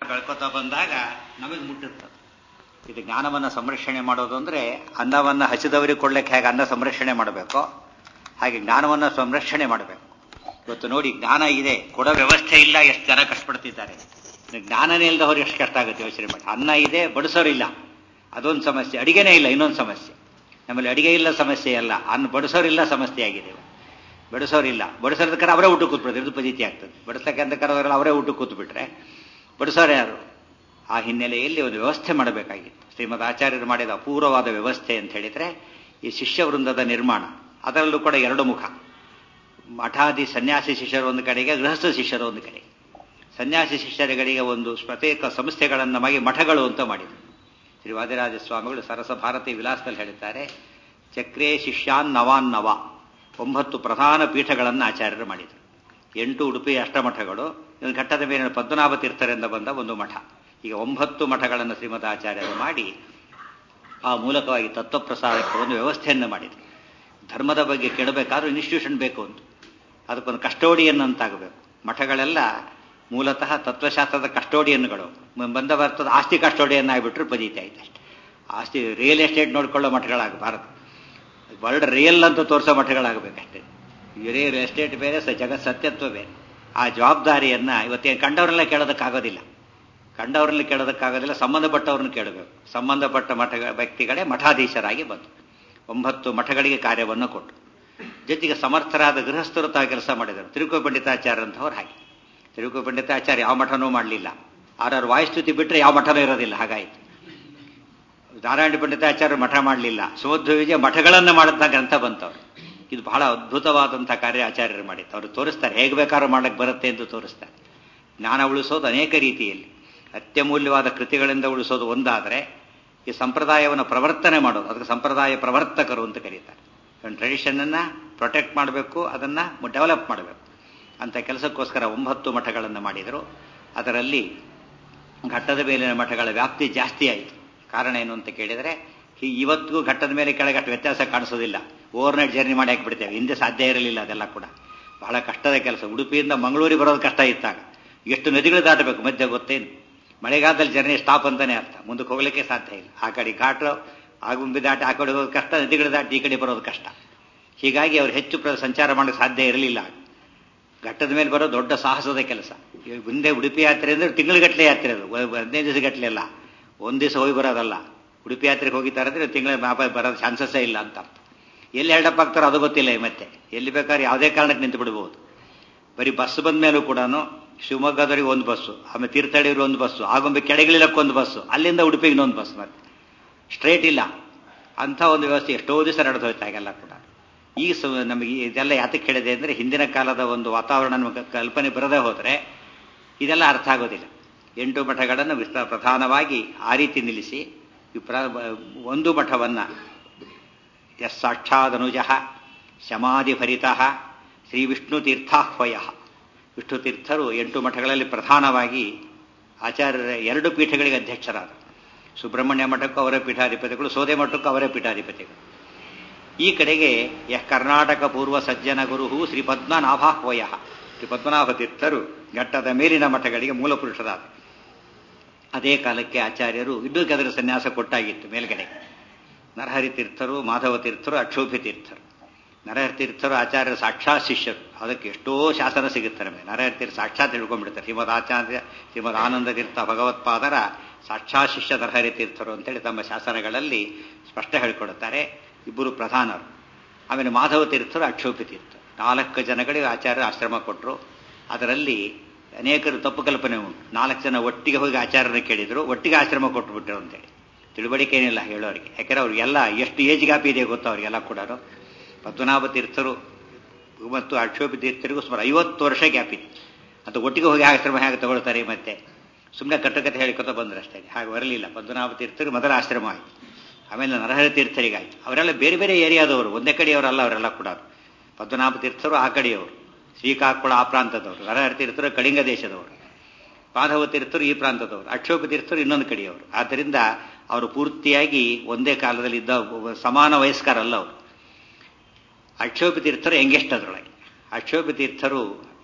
ಬೆಳ್ಕೊತಾ ಬಂದಾಗ ನಮಗೆ ಮುಟ್ಟುತ್ತದೆ ಇದು ಜ್ಞಾನವನ್ನು ಸಂರಕ್ಷಣೆ ಮಾಡೋದು ಅಂದ್ರೆ ಅನ್ನವನ್ನು ಹಸಿದವರಿಗೆ ಕೊಡ್ಲಿಕ್ಕೆ ಹೇಗೆ ಅನ್ನ ಸಂರಕ್ಷಣೆ ಮಾಡಬೇಕು ಹಾಗೆ ಜ್ಞಾನವನ್ನು ಸಂರಕ್ಷಣೆ ಮಾಡಬೇಕು ಇವತ್ತು ನೋಡಿ ಜ್ಞಾನ ಇದೆ ಕೊಡೋ ವ್ಯವಸ್ಥೆ ಇಲ್ಲ ಎಷ್ಟು ಜನ ಕಷ್ಟಪಡ್ತಿದ್ದಾರೆ ಜ್ಞಾನನೇ ಇಲ್ಲದವ್ರು ಎಷ್ಟು ಕಷ್ಟ ಆಗುತ್ತೆ ಯೋಚನೆ ಮಾಡಿ ಅನ್ನ ಇದೆ ಬಡಿಸೋರಿಲ್ಲ ಅದೊಂದು ಸಮಸ್ಯೆ ಅಡಿಗೆನೇ ಇಲ್ಲ ಇನ್ನೊಂದು ಸಮಸ್ಯೆ ನಮ್ಮಲ್ಲಿ ಅಡಿಗೆ ಇಲ್ಲ ಸಮಸ್ಯೆ ಅಲ್ಲ ಅನ್ನ ಬಡಿಸೋರಿಲ್ಲ ಸಮಸ್ಯೆ ಆಗಿದೆ ಬಡಿಸೋರಿಲ್ಲ ಬಡಿಸೋದಕ್ಕಾರ ಅವರೇ ಊಟ ಕೂತ್ಬಿಡ್ತಾರೆ ಇದು ಪಜಿತಿ ಆಗ್ತದೆ ಬಡಿಸಕ್ಕೆ ಅಂತ ಕರೆದವರೆಲ್ಲ ಅವರೇ ಊಟ ಕೂತ್ಬಿಟ್ರೆ ಬಡಿಸೋರು ಯಾರು ಆ ಹಿನ್ನೆಲೆಯಲ್ಲಿ ಒಂದು ವ್ಯವಸ್ಥೆ ಮಾಡಬೇಕಾಗಿತ್ತು ಶ್ರೀಮದ್ ಆಚಾರ್ಯರು ಮಾಡಿದ ಅಪೂರ್ವವಾದ ವ್ಯವಸ್ಥೆ ಅಂತ ಹೇಳಿದ್ರೆ ಈ ಶಿಷ್ಯ ವೃಂದದ ನಿರ್ಮಾಣ ಅದರಲ್ಲೂ ಕೂಡ ಎರಡು ಮುಖ ಮಠಾದಿ ಸನ್ಯಾಸಿ ಶಿಷ್ಯರು ಒಂದು ಕಡೆಗೆ ಗೃಹಸ್ಥ ಶಿಷ್ಯರು ಒಂದು ಕಡೆಗೆ ಸನ್ಯಾಸಿ ಶಿಷ್ಯರುಗಳಿಗೆ ಒಂದು ಪ್ರತ್ಯೇಕ ಸಂಸ್ಥೆಗಳನ್ನು ಮಾಡಿ ಮಠಗಳು ಅಂತ ಮಾಡಿದರು ಶ್ರೀ ವಾದಿರಾಜ ಸ್ವಾಮಿಗಳು ಸರಸ ಭಾರತಿ ವಿಲಾಸದಲ್ಲಿ ಹೇಳಿದ್ದಾರೆ ಚಕ್ರೇ ಶಿಷ್ಯಾನ್ ನವಾನ್ ನವ ಒಂಬತ್ತು ಪ್ರಧಾನ ಪೀಠಗಳನ್ನು ಆಚಾರ್ಯರು ಮಾಡಿದರು ಎಂಟು ಉಡುಪಿ ಅಷ್ಟಮಠಗಳು ಇನ್ನು ಘಟ್ಟದ ಮೇಲೆ ಪದ್ಮನಾಭ ತೀರ್ಥರಿಂದ ಬಂದ ಒಂದು ಮಠ ಈಗ ಒಂಬತ್ತು ಮಠಗಳನ್ನು ಶ್ರೀಮದ್ ಆಚಾರ್ಯರು ಮಾಡಿ ಆ ಮೂಲಕವಾಗಿ ತತ್ವಪ್ರಸಾರಕ್ಕೆ ಒಂದು ವ್ಯವಸ್ಥೆಯನ್ನು ಮಾಡಿದರು ಧರ್ಮದ ಬಗ್ಗೆ ಕೇಳಬೇಕಾದ್ರೂ ಇನ್ಸ್ಟಿಟ್ಯೂಷನ್ ಬೇಕು ಅಂತ ಅದಕ್ಕೊಂದು ಕಸ್ಟೋಡಿಯನ್ ಅಂತಾಗಬೇಕು ಮಠಗಳೆಲ್ಲ ಮೂಲತಃ ತತ್ವಶಾಸ್ತ್ರದ ಕಸ್ಟೋಡಿಯನ್ಗಳು ಬಂದ ಬರ್ತದ ಆಸ್ತಿ ಕಸ್ಟೋಡಿಯನ್ ಆಗಿಬಿಟ್ರೆ ಪದೀತಿ ಆಯ್ತು ಅಷ್ಟೇ ಆಸ್ತಿ ರಿಯಲ್ ಎಸ್ಟೇಟ್ ನೋಡ್ಕೊಳ್ಳೋ ಮಠಗಳಾಗಬಾರದು ವರ್ಲ್ಡ್ ರಿಯಲ್ ಅಂತ ತೋರಿಸೋ ಮಠಗಳಾಗಬೇಕಷ್ಟೇ ರಿಯಲ್ ಎಸ್ಟೇಟ್ ಬೇರೆ ಸ ಜಗತ್ ಸತ್ಯತ್ವ ಬೇರೆ ಆ ಜವಾಬ್ದಾರಿಯನ್ನ ಇವತ್ತೇನು ಕಂಡವ್ರನ್ನೆಲ್ಲ ಕೇಳೋದಕ್ಕಾಗೋದಿಲ್ಲ ಕಂಡವ್ರನ್ನ ಕೇಳೋದಕ್ಕಾಗೋದಿಲ್ಲ ಸಂಬಂಧಪಟ್ಟವ್ರನ್ನ ಕೇಳಬೇಕು ಸಂಬಂಧಪಟ್ಟ ಮಠ ವ್ಯಕ್ತಿಗಳೇ ಮಠಾಧೀಶರಾಗಿ ಬಂತು ಒಂಬತ್ತು ಮಠಗಳಿಗೆ ಕಾರ್ಯವನ್ನು ಕೊಟ್ಟು ಜೊತೆಗೆ ಸಮರ್ಥರಾದ ಗೃಹಸ್ಥರು ತಾ ಕೆಲಸ ಮಾಡಿದರು ತಿರುಕು ಪಂಡಿತಾಚಾರ್ಯ ಅಂತವ್ರು ಹಾಗೆ ತಿರುಕು ಪಂಡಿತಾಚಾರ್ಯ ಯಾವ ಮಠನೂ ಮಾಡಲಿಲ್ಲ ಆರವ್ರು ವಾಯುಸ್ತುತಿ ಬಿಟ್ಟರೆ ಯಾವ ಮಠನೂ ಇರೋದಿಲ್ಲ ಹಾಗಾಯಿತು ನಾರಾಯಣ ಪಂಡಿತಾಚಾರ್ಯ ಮಠ ಮಾಡಲಿಲ್ಲ ಸುಮಧ್ವ ವಿಜಯ ಮಠಗಳನ್ನು ಮಾಡಿದ ಗ್ರಂಥ ಬಂತವ್ರು ಇದು ಬಹಳ ಅದ್ಭುತವಾದಂಥ ಕಾರ್ಯ ಆಚಾರ್ಯರು ಮಾಡಿತ್ತು ಅವರು ತೋರಿಸ್ತಾರೆ ಹೇಗೆ ಬೇಕಾದ್ರೂ ಮಾಡಕ್ಕೆ ಬರುತ್ತೆ ಎಂದು ತೋರಿಸ್ತಾರೆ ಜ್ಞಾನ ಉಳಿಸೋದು ಅನೇಕ ರೀತಿಯಲ್ಲಿ ಅತ್ಯಮೂಲ್ಯವಾದ ಕೃತಿಗಳಿಂದ ಉಳಿಸೋದು ಒಂದಾದರೆ ಈ ಸಂಪ್ರದಾಯವನ್ನು ಪ್ರವರ್ತನೆ ಮಾಡೋದು ಅದಕ್ಕೆ ಸಂಪ್ರದಾಯ ಪ್ರವರ್ತಕರು ಅಂತ ಕರೀತಾರೆ ಟ್ರೆಡಿಷನನ್ನು ಪ್ರೊಟೆಕ್ಟ್ ಮಾಡಬೇಕು ಅದನ್ನು ಡೆವಲಪ್ ಮಾಡಬೇಕು ಅಂತ ಕೆಲಸಕ್ಕೋಸ್ಕರ ಒಂಬತ್ತು ಮಠಗಳನ್ನು ಮಾಡಿದರು ಅದರಲ್ಲಿ ಘಟ್ಟದ ಮೇಲಿನ ಮಠಗಳ ವ್ಯಾಪ್ತಿ ಜಾಸ್ತಿ ಆಯಿತು ಕಾರಣ ಏನು ಅಂತ ಕೇಳಿದರೆ ಇವತ್ತಿಗೂ ಘಟ್ಟದ ಮೇಲೆ ಕೆಳಗಟ್ಟು ವ್ಯತ್ಯಾಸ ಕಾಣಿಸೋದಿಲ್ಲ ಓವರ್ನೈಟ್ ಜರ್ನಿ ಮಾಡಿ ಹಾಕಿಬಿಡ್ತೇವೆ ಹಿಂದೆ ಸಾಧ್ಯ ಇರಲಿಲ್ಲ ಅದೆಲ್ಲ ಕೂಡ ಬಹಳ ಕಷ್ಟದ ಕೆಲಸ ಉಡುಪಿಯಿಂದ ಮಂಗಳೂರಿಗೆ ಬರೋದು ಕಷ್ಟ ಇತ್ತಾಗ ಎಷ್ಟು ನದಿಗಳು ದಾಟಬೇಕು ಮಧ್ಯೆ ಗೊತ್ತೇನು ಮಳೆಗಾಲದಲ್ಲಿ ಜರ್ನಿ ಸ್ಟಾಪ್ ಅಂತಾನೆ ಅರ್ಥ ಮುಂದಕ್ಕೆ ಹೋಗ್ಲಿಕ್ಕೆ ಸಾಧ್ಯ ಇಲ್ಲ ಆ ಕಡೆ ಘಾಟು ಆಗುಂಬಿ ದಾಟಿ ಆ ಕಡೆ ಹೋಗೋದು ಕಷ್ಟ ನದಿಗಳು ದಾಟಿ ಈ ಕಡೆ ಬರೋದು ಕಷ್ಟ ಹೀಗಾಗಿ ಅವರು ಹೆಚ್ಚು ಸಂಚಾರ ಮಾಡೋಕ್ಕೆ ಸಾಧ್ಯ ಇರಲಿಲ್ಲ ಘಟ್ಟದ ಮೇಲೆ ಬರೋ ದೊಡ್ಡ ಸಾಹಸದ ಕೆಲಸ ಮುಂದೆ ಉಡುಪಿ ಯಾತ್ರೆ ಅಂದ್ರೆ ತಿಂಗಳಗಟ್ಟಲೆ ಯಾತ್ರೆ ಅದು ಹದಿನೈದು ದಿವಸ ಗಟ್ಟಲೆ ಅಲ್ಲ ಒಂದು ದಿವಸ ಹೋಗಿ ಬರೋದಲ್ಲ ಉಡುಪಿ ಯಾತ್ರೆಗೆ ಹೋಗಿದ್ದಾರೆ ಅಂದ್ರೆ ತಿಂಗಳ ಮಾಪ ಬರೋದು ಚಾನ್ಸಸ್ಸೇ ಇಲ್ಲ ಅಂತ ಅರ್ಥ ಎಲ್ಲಿ ಹೆಲ್ಡಪ್ ಆಗ್ತಾರೋ ಅದು ಗೊತ್ತಿಲ್ಲ ಮತ್ತೆ ಎಲ್ಲಿ ಬೇಕಾದ್ರೆ ಯಾವುದೇ ಕಾರಣಕ್ಕೆ ನಿಂತು ಬಿಡಬಹುದು ಬರೀ ಬಸ್ ಬಂದ ಮೇಲೂ ಕೂಡ ಶಿವಮೊಗ್ಗದವರಿಗೆ ಒಂದು ಬಸ್ಸು ಆಮೇಲೆ ತೀರ್ಥಹಳ್ಳಿಗೆ ಒಂದು ಬಸ್ಸು ಆಗೊಂಬೆ ಕೆಳಗಿಳಿಲಕ್ಕೆ ಒಂದು ಬಸ್ಸು ಅಲ್ಲಿಂದ ಉಡುಪಿಗೆ ಇನ್ನೊಂದು ಬಸ್ ಮತ್ತೆ ಸ್ಟ್ರೇಟ್ ಇಲ್ಲ ಅಂಥ ಒಂದು ವ್ಯವಸ್ಥೆ ಎಷ್ಟೋ ದಿವಸ ನಡೆದು ಹೋಯ್ತಾಗೆಲ್ಲ ಕೂಡ ಈ ನಮಗೆ ಇದೆಲ್ಲ ಯಾತಕ್ಕೆ ಹೇಳಿದೆ ಅಂದರೆ ಹಿಂದಿನ ಕಾಲದ ಒಂದು ವಾತಾವರಣ ನಮಗೆ ಕಲ್ಪನೆ ಬರದೇ ಹೋದರೆ ಇದೆಲ್ಲ ಅರ್ಥ ಆಗೋದಿಲ್ಲ ಎಂಟು ಮಠಗಳನ್ನು ವಿಸ್ತಾರ ಪ್ರಧಾನವಾಗಿ ಆ ರೀತಿ ನಿಲ್ಲಿಸಿ ಒಂದು ಮಠವನ್ನು ಎಸ್ ಸಾಕ್ಷಾದನುಜ ಶಮಾಧಿಭರಿತ ಶ್ರೀ ವಿಷ್ಣು ತೀರ್ಥಾಹ್ವಯ ವಿಷ್ಣು ತೀರ್ಥರು ಎಂಟು ಮಠಗಳಲ್ಲಿ ಪ್ರಧಾನವಾಗಿ ಆಚಾರ್ಯರ ಎರಡು ಪೀಠಗಳಿಗೆ ಅಧ್ಯಕ್ಷರಾದ ಸುಬ್ರಹ್ಮಣ್ಯ ಮಠಕ್ಕೂ ಅವರೇ ಪೀಠಾಧಿಪತಿಗಳು ಸೋದೆ ಮಠಕ್ಕೂ ಅವರೇ ಪೀಠಾಧಿಪತಿಗಳು ಈ ಕಡೆಗೆ ಯಹ್ ಕರ್ನಾಟಕ ಪೂರ್ವ ಸಜ್ಜನ ಗುರುಹು ಶ್ರೀ ಪದ್ಮನಾಭಾಹ್ವಯ ಶ್ರೀ ಪದ್ಮನಾಭ ತೀರ್ಥರು ಘಟ್ಟದ ಮೇಲಿನ ಮಠಗಳಿಗೆ ಮೂಲ ಪುರುಷರಾದ ಅದೇ ಕಾಲಕ್ಕೆ ಆಚಾರ್ಯರು ಇನ್ನೂ ಅದರ ಸನ್ಯಾಸ ಕೊಟ್ಟಾಗಿತ್ತು ಮೇಲ್ಗಡೆ ನರಹರಿ ತೀರ್ಥರು ಮಾಧವ ತೀರ್ಥರು ಅಕ್ಷೋಭ್ಯ ತೀರ್ಥರು ನರಹರಿ ತೀರ್ಥರು ಆಚಾರ್ಯರ ಸಾಕ್ಷಾತ್ ಶಿಷ್ಯರು ಅದಕ್ಕೆ ಎಷ್ಟೋ ಶಾಸನ ಸಿಗುತ್ತೆ ನಮಗೆ ನರಹರಿ ತೀರ್ಥ ಸಾಕ್ಷಾತ್ ತಿಳ್ಕೊಂಡ್ಬಿಡ್ತಾರೆ ಶ್ರೀಮದ್ ಆಚಾರ್ಯ ಶ್ರೀಮದ್ ಆನಂದ ತೀರ್ಥ ಭಗವತ್ಪಾದರ ಸಾಕ್ಷಾತ್ ಶಿಷ್ಯ ನರಹರಿ ತೀರ್ಥರು ಅಂತೇಳಿ ತಮ್ಮ ಶಾಸನಗಳಲ್ಲಿ ಸ್ಪಷ್ಟ ಹೇಳಿಕೊಡುತ್ತಾರೆ ಇಬ್ಬರು ಪ್ರಧಾನರು ಆಮೇಲೆ ಮಾಧವ ತೀರ್ಥರು ಅಕ್ಷೋಭ್ಯ ತೀರ್ಥ ನಾಲ್ಕು ಜನಗಳಿಗೆ ಆಚಾರ್ಯ ಆಶ್ರಮ ಕೊಟ್ಟರು ಅದರಲ್ಲಿ ಅನೇಕರು ತಪ್ಪು ಕಲ್ಪನೆ ಉಂಟು ನಾಲ್ಕು ಜನ ಒಟ್ಟಿಗೆ ಹೋಗಿ ಆಚಾರ್ಯನ ಕೇಳಿದ್ರು ಒಟ್ಟಿಗೆ ಆಶ್ರಮ ಕೊಟ್ಟುಬಿಟ್ರು ಅಂತೇಳಿ ತಿಳುವಳಿಕೆ ಏನಿಲ್ಲ ಹೇಳೋರಿಗೆ ಯಾಕಂದ್ರೆ ಅವ್ರಿಗೆಲ್ಲ ಎಷ್ಟು ಏಜ್ ಗ್ಯಾಪ್ ಇದೆ ಗೊತ್ತಾ ಅವರಿಗೆಲ್ಲ ಕೂಡ ಪದ್ಮನಾಭ ತೀರ್ಥರು ಮತ್ತು ಅಕ್ಷೋಭ್ಯ ತೀರ್ಥರಿಗೂ ಸುಮಾರು ಐವತ್ತು ವರ್ಷ ಗ್ಯಾಪ್ ಇದೆ ಅದು ಒಟ್ಟಿಗೆ ಹೋಗಿ ಆಶ್ರಮ ಹೇಗೆ ತಗೊಳ್ತಾರೆ ಮತ್ತೆ ಸುಮ್ಮನೆ ಕಟ್ಟಕತೆ ಹೇಳಿಕೊತ ಬಂದ್ರು ಅಷ್ಟೇ ಹಾಗೆ ಬರಲಿಲ್ಲ ಪದ್ಮನಾಭ ತೀರ್ಥರು ಮೊದಲ ಆಶ್ರಮ ಆಯಿತು ಆಮೇಲೆ ನರಹರಿ ತೀರ್ಥರಿಗಾಯ್ತು ಅವರೆಲ್ಲ ಬೇರೆ ಬೇರೆ ಏರಿಯಾದವರು ಒಂದೇ ಕಡೆಯವರಲ್ಲ ಅವರೆಲ್ಲ ಕೂಡ ಪದ್ಮನಾಭ ತೀರ್ಥರು ಆ ಕಡೆಯವರು ಶ್ರೀಕಾಕುಳ ಆ ಪ್ರಾಂತದವರು ನರಹರಿ ತೀರ್ಥರು ಕಳಿಂಗ ದೇಶದವರು ಮಾಧವ ತೀರ್ಥರು ಈ ಪ್ರಾಂತದವರು ಅಕ್ಷೋಭ ತೀರ್ಥರು ಇನ್ನೊಂದು ಕಡೆಯವರು ಆದ್ದರಿಂದ ಅವರು ಪೂರ್ತಿಯಾಗಿ ಒಂದೇ ಕಾಲದಲ್ಲಿ ಇದ್ದ ಸಮಾನ ವಯಸ್ಕರಲ್ಲ ಅವರು ಅಕ್ಷೋಭ ತೀರ್ಥರು ಯಂಗೆಸ್ಟ್ ಅದರೊಳಗೆ ಅಕ್ಷೋಭ ತೀರ್ಥರು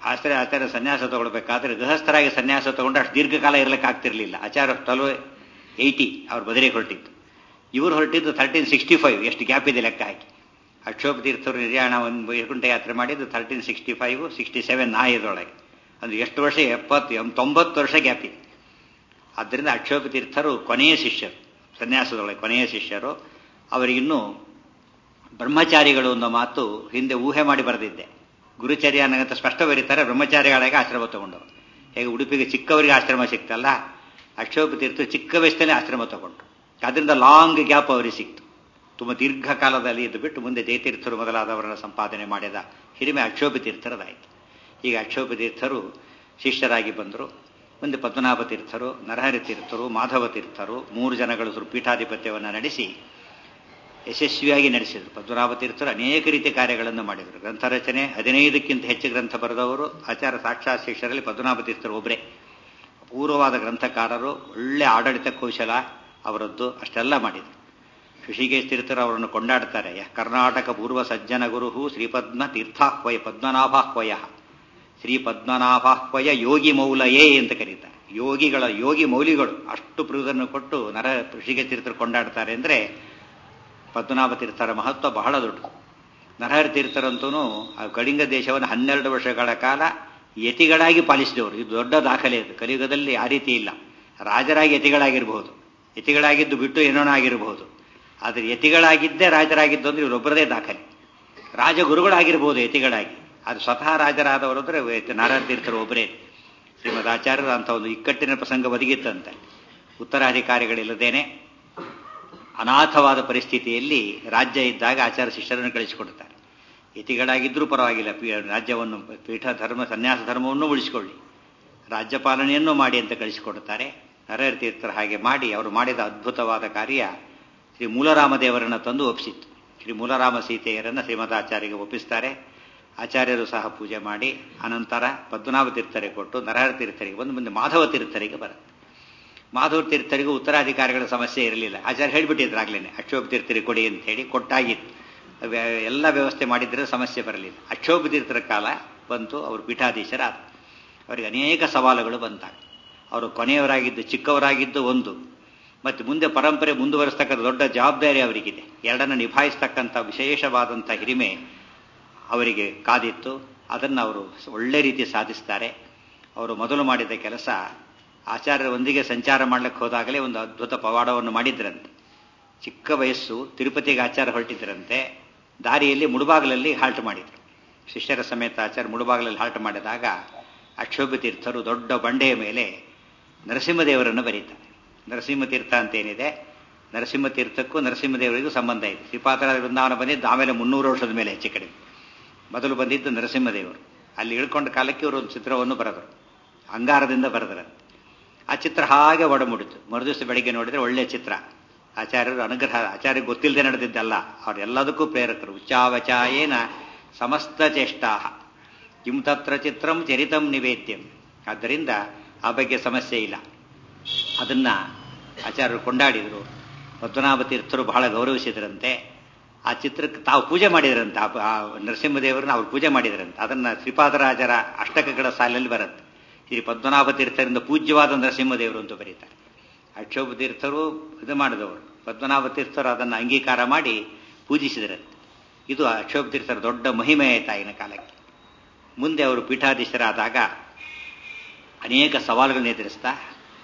ಆಶ್ರಯ ಆಚಾರ್ಯ ಸನ್ಯಾಸ ತಗೊಳ್ಬೇಕಾದ್ರೆ ಗೃಹಸ್ಥರಾಗಿ ಸನ್ಯಾಸ ತಗೊಂಡು ಅಷ್ಟು ದೀರ್ಘಕಾಲ ಇರಲಿಕ್ಕೆ ಆಗ್ತಿರ್ಲಿಲ್ಲ ಆಚಾರ್ಯ ಟ್ವೆಲ್ವ್ ಏಯ್ಟಿ ಅವ್ರು ಬದಲಿಗೆ ಹೊರಟಿತ್ತು ಇವರು ಹೊರಟಿದ್ದು ತರ್ಟೀನ್ ಸಿಕ್ಸ್ಟಿ ಫೈವ್ ಎಷ್ಟು ಗ್ಯಾಪ್ ಇದೆ ಲೆಕ್ಕ ಹಾಕಿ ಅಕ್ಷೋಭ ತೀರ್ಥರು ನಿರ್ಯಾಣ ಒಂದು ವೈಕುಂಠ ಯಾತ್ರೆ ಮಾಡಿದ್ದು thirteen sixty five sixty seven ಆ ಇದರೊಳಗೆ ಅಂದ್ರೆ ಎಷ್ಟು ವರ್ಷ ಎಪ್ಪತ್ತು ತೊಂಬತ್ತು ವರ್ಷ ಗ್ಯಾಪ್ ಇದೆ ಆದ್ದರಿಂದ ಅಕ್ಷೋಭ ತೀರ್ಥರು ಕೊನೆಯ ಶಿಷ್ಯರು ಸನ್ಯಾಸದೊಳಗೆ ಕೊನೆಯ ಶಿಷ್ಯರು ಅವರಿಗಿನ್ನೂ ಬ್ರಹ್ಮಚಾರಿಗಳು ಅನ್ನೋ ಮಾತು ಹಿಂದೆ ಊಹೆ ಮಾಡಿ ಬರೆದಿದ್ದೆ ಗುರುಚರ್ಯ ಅನ್ನಂತ ಸ್ಪಷ್ಟ ಬರೀತಾರೆ ಬ್ರಹ್ಮಚಾರಿಗಳಿಗೆ ಆಶ್ರಮ ತಗೊಂಡವರು ಹೇಗೆ ಉಡುಪಿಗೆ ಚಿಕ್ಕವರಿಗೆ ಆಶ್ರಮ ಸಿಕ್ತಲ್ಲ ಅಕ್ಷೋಭ ತೀರ್ಥರು ಚಿಕ್ಕ ವಯಸ್ಸಲ್ಲೇ ಆಶ್ರಮ ತಗೊಂಡ್ರು ಅದರಿಂದ ಲಾಂಗ್ ಗ್ಯಾಪ್ ಅವರಿಗೆ ಸಿಕ್ತು ತುಂಬ ದೀರ್ಘಕಾಲದಲ್ಲಿ ಇದ್ದು ಬಿಟ್ಟು ಮುಂದೆ ಜಯತೀರ್ಥರು ಮೊದಲಾದವರನ್ನ ಸಂಪಾದನೆ ಮಾಡಿದ ಹಿರಿಮೆ ಅಕ್ಷೋಭ ತೀರ್ಥರದಾಯಿತು ಈಗ ಅಕ್ಷೋಭ ತೀರ್ಥರು ಶಿಷ್ಯರಾಗಿ ಬಂದರು ಮುಂದೆ ಪದ್ಮನಾಭ ತೀರ್ಥರು ನರಹರಿ ತೀರ್ಥರು ಮಾಧವ ತೀರ್ಥರು ಮೂರು ಜನಗಳು ಪೀಠಾಧಿಪತ್ಯವನ್ನು ನಡೆಸಿ ಯಶಸ್ವಿಯಾಗಿ ನಡೆಸಿದರು ಪದ್ಮನಾಭ ತೀರ್ಥರು ಅನೇಕ ರೀತಿಯ ಕಾರ್ಯಗಳನ್ನು ಮಾಡಿದರು ಗ್ರಂಥ ರಚನೆ ಹದಿನೈದಕ್ಕಿಂತ ಹೆಚ್ಚು ಗ್ರಂಥ ಬರೆದವರು ಆಚಾರ ಸಾಕ್ಷಾತ್ ಶಿಷ್ಯರಲ್ಲಿ ಪದ್ಮನಾಭ ತೀರ್ಥರು ಒಬ್ಬರೇ ಅಪೂರ್ವವಾದ ಗ್ರಂಥಕಾರರು ಒಳ್ಳೆ ಆಡಳಿತ ಕೌಶಲ ಅವರದ್ದು ಅಷ್ಟೆಲ್ಲ ಮಾಡಿದರು ಋಷಿಕೇಶ್ ತೀರ್ಥರು ಅವರನ್ನು ಕೊಂಡಾಡ್ತಾರೆ ಯಃ ಕರ್ನಾಟಕ ಪೂರ್ವ ಸಜ್ಜನ ಗುರುಹು ಶ್ರೀಪದ್ಮ ತೀರ್ಥಾಹ್ವಯ ಪದ್ಮನಾಭಾಹ್ವಯ ಶ್ರೀ ಪದ್ಮನಾಭಾಹ್ವಯ ಯೋಗಿ ಮೌಲಯೇ ಅಂತ ಕರೀತಾರೆ ಯೋಗಿಗಳ ಯೋಗಿ ಮೌಲಿಗಳು ಅಷ್ಟು ಪ್ರಿಯದನ್ನು ಕೊಟ್ಟು ನರ ಋಷಿಕೇಶ್ ತೀರ್ಥರು ಕೊಂಡಾಡ್ತಾರೆ ಅಂದರೆ ಪದ್ಮನಾಭ ತೀರ್ಥರ ಮಹತ್ವ ಬಹಳ ದೊಡ್ಡದು ನರಹರಿ ತೀರ್ಥರಂತೂ ಆ ಕಳಿಂಗ ದೇಶವನ್ನು ಹನ್ನೆರಡು ವರ್ಷಗಳ ಕಾಲ ಯತಿಗಳಾಗಿ ಪಾಲಿಸಿದವರು ಇದು ದೊಡ್ಡ ದಾಖಲೆ ಅದು ಕಲಿಯುಗದಲ್ಲಿ ಆ ರೀತಿ ಇಲ್ಲ ರಾಜರಾಗಿ ಯತಿಗಳಾಗಿರಬಹುದು ಯತಿಗಳಾಗಿದ್ದು ಬಿಟ್ಟು ಏನೋ ಆಗಿರಬಹುದು ಆದರೆ ಯತಿಗಳಾಗಿದ್ದೇ ರಾಜರಾಗಿದ್ದು ಅಂದ್ರೆ ಇವರೊಬ್ಬರದೇ ದಾಖಲೆ ರಾಜಗುರುಗಳಾಗಿರ್ಬೋದು ಯತಿಗಳಾಗಿ ಅದು ಸ್ವತಃ ರಾಜರಾದವರು ಅಂದರೆ ನಾರಾಯಣ ತೀರ್ಥರು ಒಬ್ಬರೇ ಶ್ರೀಮದ್ ಆಚಾರ್ಯರು ಅಂತ ಒಂದು ಇಕ್ಕಟ್ಟಿನ ಪ್ರಸಂಗ ಒದಗಿತ್ತಂತೆ ಉತ್ತರಾಧಿಕಾರಿಗಳಿಲ್ಲದೇನೆ ಅನಾಥವಾದ ಪರಿಸ್ಥಿತಿಯಲ್ಲಿ ರಾಜ್ಯ ಇದ್ದಾಗ ಆಚಾರ್ಯ ಶಿಷ್ಯರನ್ನು ಕಳಿಸಿಕೊಡ್ತಾರೆ ಯತಿಗಳಾಗಿದ್ರೂ ಪರವಾಗಿಲ್ಲ ರಾಜ್ಯವನ್ನು ಪೀಠ ಧರ್ಮ ಸನ್ಯಾಸ ಧರ್ಮವನ್ನು ಉಳಿಸಿಕೊಳ್ಳಿ ರಾಜ್ಯಪಾಲನೆಯನ್ನು ಮಾಡಿ ಅಂತ ಕಳಿಸಿಕೊಡುತ್ತಾರೆ ನರಹರಿ ತೀರ್ಥರ ಹಾಗೆ ಮಾಡಿ ಅವರು ಮಾಡಿದ ಅದ್ಭುತವಾದ ಕಾರ್ಯ ಶ್ರೀ ಮೂಲರಾಮದೇವರನ್ನು ತಂದು ಒಪ್ಪಿಸಿತ್ತು ಶ್ರೀ ಮೂಲರಾಮ ಸೀತೆಯರನ್ನು ಶ್ರೀಮದಾಚಾರ್ಯಗೆ ಒಪ್ಪಿಸ್ತಾರೆ ಆಚಾರ್ಯರು ಸಹ ಪೂಜೆ ಮಾಡಿ ಅನಂತರ ಪದ್ಮನಾಭ ತೀರ್ಥರಿಗೆ ಕೊಟ್ಟು ನರಹರ ತೀರ್ಥರಿಗೆ ಬಂದು ಮುಂದೆ ಮಾಧವ ತೀರ್ಥರಿಗೆ ಬರುತ್ತೆ ಮಾಧವ ತೀರ್ಥರಿಗೂ ಉತ್ತರಾಧಿಕಾರಿಗಳ ಸಮಸ್ಯೆ ಇರಲಿಲ್ಲ ಆಚಾರ್ಯ ಹೇಳಿಬಿಟ್ಟಿದ್ರು ಆಗ್ಲೇನೆ ಅಕ್ಷೋಭ ತೀರ್ಥರಿಗೆ ಕೊಡಿ ಅಂತ ಹೇಳಿ ಕೊಟ್ಟಾಗಿತ್ತು ಎಲ್ಲ ವ್ಯವಸ್ಥೆ ಮಾಡಿದ್ರೆ ಸಮಸ್ಯೆ ಬರಲಿಲ್ಲ ಅಕ್ಷೋಭ ತೀರ್ಥರ ಕಾಲ ಬಂತು ಅವರು ಪೀಠಾಧೀಶರಾದ ಅವರಿಗೆ ಅನೇಕ ಸವಾಲುಗಳು ಬಂದಾಗ ಅವರು ಕೊನೆಯವರಾಗಿದ್ದು ಚಿಕ್ಕವರಾಗಿದ್ದು ಒಂದು ಮತ್ತು ಮುಂದೆ ಪರಂಪರೆ ಮುಂದುವರಿಸ್ತಕ್ಕಂಥ ದೊಡ್ಡ ಜವಾಬ್ದಾರಿ ಅವರಿಗಿದೆ ಎರಡನ್ನು ನಿಭಾಯಿಸ್ತಕ್ಕಂಥ ವಿಶೇಷವಾದಂಥ ಹಿರಿಮೆ ಅವರಿಗೆ ಕಾದಿತ್ತು ಅದನ್ನು ಅವರು ಒಳ್ಳೆ ರೀತಿ ಸಾಧಿಸ್ತಾರೆ ಅವರು ಮೊದಲು ಮಾಡಿದ ಕೆಲಸ ಆಚಾರ್ಯರೊಂದಿಗೆ ಸಂಚಾರ ಮಾಡ್ಲಿಕ್ಕೆ ಹೋದಾಗಲೇ ಒಂದು ಅದ್ಭುತ ಪವಾಡವನ್ನು ಮಾಡಿದ್ರಂತೆ ಚಿಕ್ಕ ವಯಸ್ಸು ತಿರುಪತಿಗೆ ಆಚಾರ ಹೊರಟಿದ್ರಂತೆ ದಾರಿಯಲ್ಲಿ ಮುಳುಬಾಗಲಲ್ಲಿ ಹಾಲ್ಟ್ ಮಾಡಿದ್ರು ಶಿಷ್ಯರ ಸಮೇತ ಆಚಾರ್ಯ ಮುಳುಬಾಗಲಲ್ಲಿ ಹಾಲ್ಟ್ ಮಾಡಿದಾಗ ಅಕ್ಷೋಭ ತೀರ್ಥರು ದೊಡ್ಡ ಬಂಡೆಯ ಮೇಲೆ ನರಸಿಂಹದೇವರನ್ನು ಬರೀತಾರೆ ನರಸಿಂಹತೀರ್ಥ ಅಂತ ಏನಿದೆ ನರಸಿಂಹತೀರ್ಥಕ್ಕೂ ನರಸಿಂಹದೇವರಿಗೂ ಸಂಬಂಧ ಇದೆ ಶ್ರೀಪಾತರ ವೃಂದಾವನ ಬಂದಿದ್ದು ಆಮೇಲೆ ಮುನ್ನೂರು ವರ್ಷದ ಮೇಲೆ ಹೆಚ್ಚು ಕಡಿಮೆ ಮೊದಲು ಬಂದಿದ್ದು ನರಸಿಂಹದೇವರು ಅಲ್ಲಿ ಇಳ್ಕೊಂಡ ಕಾಲಕ್ಕೆ ಇವರು ಒಂದು ಚಿತ್ರವನ್ನು ಬರೆದರು ಅಂಗಾರದಿಂದ ಬರೆದರು ಆ ಚಿತ್ರ ಹಾಗೆ ಒಡಮುಡಿತು ಮರುದಿವಸ ಬೆಳಿಗ್ಗೆ ನೋಡಿದ್ರೆ ಒಳ್ಳೆಯ ಚಿತ್ರ ಆಚಾರ್ಯರು ಅನುಗ್ರಹ ಆಚಾರ್ಯ ಗೊತ್ತಿಲ್ಲದೆ ನಡೆದಿದ್ದಲ್ಲ ಅವರೆಲ್ಲದಕ್ಕೂ ಪ್ರೇರಕರು ಉಚ್ಚಾವಚಾಯೇನ ಸಮಸ್ತ ಚೇಷ್ಟಾ ಕಿಂ ತತ್ರ ಚಿತ್ರಂ ಚರಿತಂ ನಿವೇದ್ಯಂ ಆದ್ದರಿಂದ ಆ ಬಗ್ಗೆ ಸಮಸ್ಯೆ ಇಲ್ಲ ಅದನ್ನ ಆಚಾರ್ಯರು ಕೊಂಡಾಡಿದರು ಪದ್ಮನಾಭ ತೀರ್ಥರು ಬಹಳ ಗೌರವಿಸಿದ್ರಂತೆ ಆ ಚಿತ್ರಕ್ಕೆ ತಾವು ಪೂಜೆ ಮಾಡಿದ್ರಂತೆ ಆ ನರಸಿಂಹದೇವರನ್ನ ಅವ್ರು ಪೂಜೆ ಮಾಡಿದ್ರಂತೆ ಅದನ್ನ ಶ್ರೀಪಾದರಾಜರ ಅಷ್ಟಕಗಳ ಸಾಲಲ್ಲಿ ಬರುತ್ತೆ ಶ್ರೀ ಪದ್ಮನಾಭ ತೀರ್ಥರಿಂದ ಪೂಜ್ಯವಾದ ನರಸಿಂಹದೇವರು ಅಂತ ಬರೀತಾರೆ ಅಕ್ಷೋಭ ತೀರ್ಥರು ಇದು ಮಾಡಿದವರು ಪದ್ಮನಾಭ ತೀರ್ಥರು ಅದನ್ನು ಅಂಗೀಕಾರ ಮಾಡಿ ಪೂಜಿಸಿದ್ರಂತೆ ಇದು ಅಕ್ಷೋಭ ತೀರ್ಥರ ದೊಡ್ಡ ಮಹಿಮೆ ಆಯಿತಾಗಿನ ಕಾಲಕ್ಕೆ ಮುಂದೆ ಅವರು ಪೀಠಾಧೀಶರಾದಾಗ ಅನೇಕ ಸವಾಲುಗಳನ್ನ ಎದುರಿಸ್ತಾ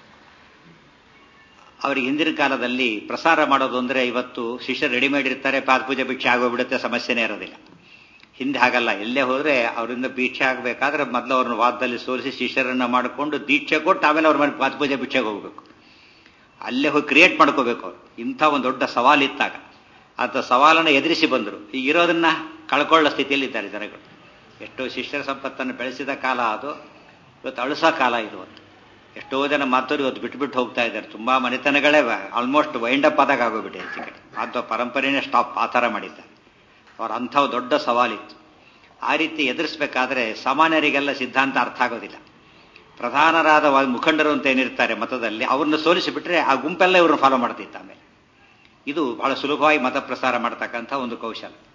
ಅವರಿಗೆ ಹಿಂದಿನ ಕಾಲದಲ್ಲಿ ಪ್ರಸಾರ ಮಾಡೋದು ಅಂದರೆ ಇವತ್ತು ಶಿಷ್ಯರು ರೆಡಿಮೇಡ್ ಇರ್ತಾರೆ ಪಾದಪೂಜೆ ಭಿಕ್ಷೆ ಆಗೋಗ್ಬಿಡುತ್ತೆ ಸಮಸ್ಯೆನೇ ಇರೋದಿಲ್ಲ ಹಿಂದೆ ಹಾಗಲ್ಲ ಎಲ್ಲೇ ಹೋದ್ರೆ ಅವರಿಂದ ಭಿಕ್ಷೆ ಆಗಬೇಕಾದ್ರೆ ಮೊದಲು ಅವ್ರನ್ನ ವಾದದಲ್ಲಿ ಸೋಲಿಸಿ ಶಿಷ್ಯರನ್ನ ಮಾಡಿಕೊಂಡು ದೀಕ್ಷೆ ಕೊಟ್ಟು ಆಮೇಲೆ ಅವ್ರ ಮೇಲೆ ಪಾದಪೂಜೆ ಭಿಕ್ಷೆಗೆ ಹೋಗ್ಬೇಕು ಅಲ್ಲೇ ಹೋಗಿ ಕ್ರಿಯೇಟ್ ಮಾಡ್ಕೋಬೇಕು ಅವ್ರು ಇಂಥ ಒಂದು ದೊಡ್ಡ ಸವಾಲು ಇತ್ತಾಗ ಅಂತ ಸವಾಲನ್ನು ಎದುರಿಸಿ ಬಂದರು ಈಗ ಇರೋದನ್ನ ಕಳ್ಕೊಳ್ಳೋ ಸ್ಥಿತಿಯಲ್ಲಿ ಇದ್ದಾರೆ ಜನಗಳು ಎಷ್ಟೋ ಶಿಷ್ಯರ ಸಂಪತ್ತನ್ನು ಬೆಳೆಸಿದ ಕಾಲ ಅದು ಇವತ್ತು ಅಳಿಸೋ ಕಾಲ ಇದು ಅಂತ ಎಷ್ಟೋ ಜನ ಮಾತವರು ಇವತ್ತು ಬಿಟ್ಬಿಟ್ಟು ಹೋಗ್ತಾ ಇದ್ದಾರೆ ತುಂಬಾ ಮನೆತನಗಳೇ ಆಲ್ಮೋಸ್ಟ್ ವೈಂಡ್ ಅಪ್ ಆದಾಗ ಆಗೋಗ್ಬಿಟ್ಟಿದೆ ಹೆಚ್ಚು ಕಡೆ ಅಥವಾ ಪರಂಪರೆನೇ ಸ್ಟಾಪ್ ಆ ಥರ ಮಾಡಿದ್ದಾರೆ ಅವ್ರ ಅಂಥ ದೊಡ್ಡ ಸವಾಲಿತ್ತು ಆ ರೀತಿ ಎದುರಿಸಬೇಕಾದ್ರೆ ಸಾಮಾನ್ಯರಿಗೆಲ್ಲ ಸಿದ್ಧಾಂತ ಅರ್ಥ ಆಗೋದಿಲ್ಲ ಪ್ರಧಾನರಾದ ಮುಖಂಡರು ಅಂತ ಏನಿರ್ತಾರೆ ಮತದಲ್ಲಿ ಅವ್ರನ್ನ ಸೋಲಿಸಿಬಿಟ್ರೆ ಆ ಗುಂಪೆಲ್ಲ ಇವ್ರನ್ನ ಫಾಲೋ ಮಾಡ್ತಿತ್ತು ಆಮೇಲೆ ಇದು ಬಹಳ ಸುಲಭವಾಗಿ ಮತ ಪ್ರಸಾರ ಮಾಡ್ತಕ್ಕಂಥ ಒಂದು ಕೌಶಲ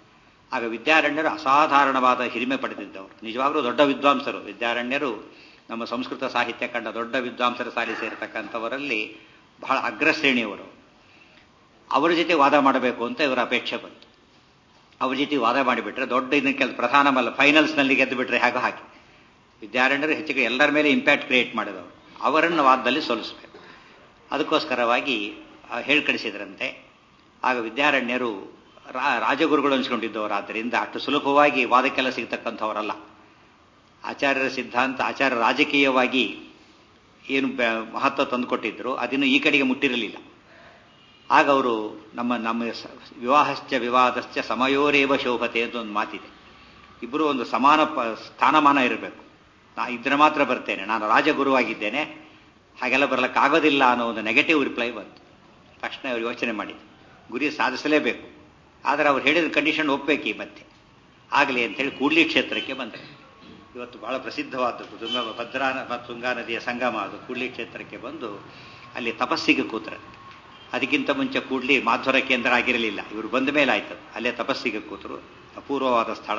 ಆಗ ವಿದ್ಯಾರಣ್ಯರು ಅಸಾಧಾರಣವಾದ ಹಿರಿಮೆ ಪಡೆದಿದ್ದವರು ನಿಜವಾಗ್ಲೂ ದೊಡ್ಡ ವಿದ್ವಾಂಸರು ವಿದ್ಯಾರಣ್ಯರು ನಮ್ಮ ಸಂಸ್ಕೃತ ಸಾಹಿತ್ಯ ಕಂಡ ದೊಡ್ಡ ವಿದ್ವಾಂಸರ ಸಾಲಿ ಸೇರತಕ್ಕಂಥವರಲ್ಲಿ ಬಹಳ ಅಗ್ರಶ್ರೇಣಿಯವರು ಅವರ ಜೊತೆ ವಾದ ಮಾಡಬೇಕು ಅಂತ ಇವರ ಅಪೇಕ್ಷೆ ಬಂತು ಅವ್ರ ಜೊತೆ ವಾದ ಮಾಡಿಬಿಟ್ರೆ ದೊಡ್ಡ ಇದನ್ನ ಕೆಲ ಪ್ರಧಾನಮಲ್ಲ ಫೈನಲ್ಸ್ನಲ್ಲಿ ಗೆದ್ದು ಬಿಟ್ರೆ ಹಾಗೆ ಹಾಕಿ ವಿದ್ಯಾರಣ್ಯರು ಹೆಚ್ಚಿಗೆ ಎಲ್ಲರ ಮೇಲೆ ಇಂಪ್ಯಾಕ್ಟ್ ಕ್ರಿಯೇಟ್ ಮಾಡಿದವರು ಅವರನ್ನು ವಾದದಲ್ಲಿ ಸೋಲಿಸಬೇಕು ಅದಕ್ಕೋಸ್ಕರವಾಗಿ ಹೇಳಿ ಕಳಿಸಿದ್ರಂತೆ ಆಗ ವಿದ್ಯಾರಣ್ಯರು ರಾಜಗುರುಗಳು ಅನ್ಸ್ಕೊಂಡಿದ್ದವರಾದ್ದರಿಂದ ಅಷ್ಟು ಸುಲಭವಾಗಿ ವಾದಕ್ಕೆಲ್ಲ ಸಿಗ್ತಕ್ಕಂಥವರಲ್ಲ ಆಚಾರ್ಯರ ಸಿದ್ಧಾಂತ ಆಚಾರ್ಯ ರಾಜಕೀಯವಾಗಿ ಏನು ಮಹತ್ವ ತಂದುಕೊಟ್ಟಿದ್ರು ಅದನ್ನು ಈ ಕಡೆಗೆ ಮುಟ್ಟಿರಲಿಲ್ಲ ಆಗ ಅವರು ನಮ್ಮ ನಮ್ಮ ವಿವಾಹಶ್ಚ ವಿವಾದಶ್ಚ ಸಮಯೋರೇವ ಶೋಭತೆ ಅಂತ ಒಂದು ಮಾತಿದೆ ಇಬ್ಬರು ಒಂದು ಸಮಾನ ಸ್ಥಾನಮಾನ ಇರಬೇಕು ನಾ ಇದ್ರೆ ಮಾತ್ರ ಬರ್ತೇನೆ ನಾನು ರಾಜಗುರುವಾಗಿದ್ದೇನೆ ಹಾಗೆಲ್ಲ ಬರಲಿಕ್ಕಾಗೋದಿಲ್ಲ ಅನ್ನೋ ಒಂದು ನೆಗೆಟಿವ್ ರಿಪ್ಲೈ ಬಂತು ತಕ್ಷಣ ಅವರು ಯೋಚನೆ ಮಾಡಿ ಗುರಿ ಸಾಧಿಸಲೇಬೇಕು ಆದರೆ ಅವ್ರು ಹೇಳಿದ ಕಂಡೀಷನ್ ಒಪ್ಪಬೇಕು ಈ ಮತ್ತೆ ಆಗಲಿ ಅಂತೇಳಿ ಕೂಡ್ಲಿ ಕ್ಷೇತ್ರಕ್ಕೆ ಬಂದರು ಇವತ್ತು ಬಹಳ ಪ್ರಸಿದ್ಧವಾದದ್ದು ತುಂಗ ಭದ್ರಾ ಮತ್ತು ತುಂಗಾ ನದಿಯ ಸಂಗಮ ಅದು ಕೂಡ್ಲಿ ಕ್ಷೇತ್ರಕ್ಕೆ ಬಂದು ಅಲ್ಲಿ ತಪಸ್ಸಿಗೆ ಕೂತ್ರೆ ಅದಕ್ಕಿಂತ ಮುಂಚೆ ಕೂಡ್ಲಿ ಮಾಧ್ವರ ಕೇಂದ್ರ ಆಗಿರಲಿಲ್ಲ ಇವರು ಬಂದ ಮೇಲೆ ಆಯ್ತದು ಅಲ್ಲೇ ತಪಸ್ಸಿಗೆ ಕೂತರು ಅಪೂರ್ವವಾದ ಸ್ಥಳ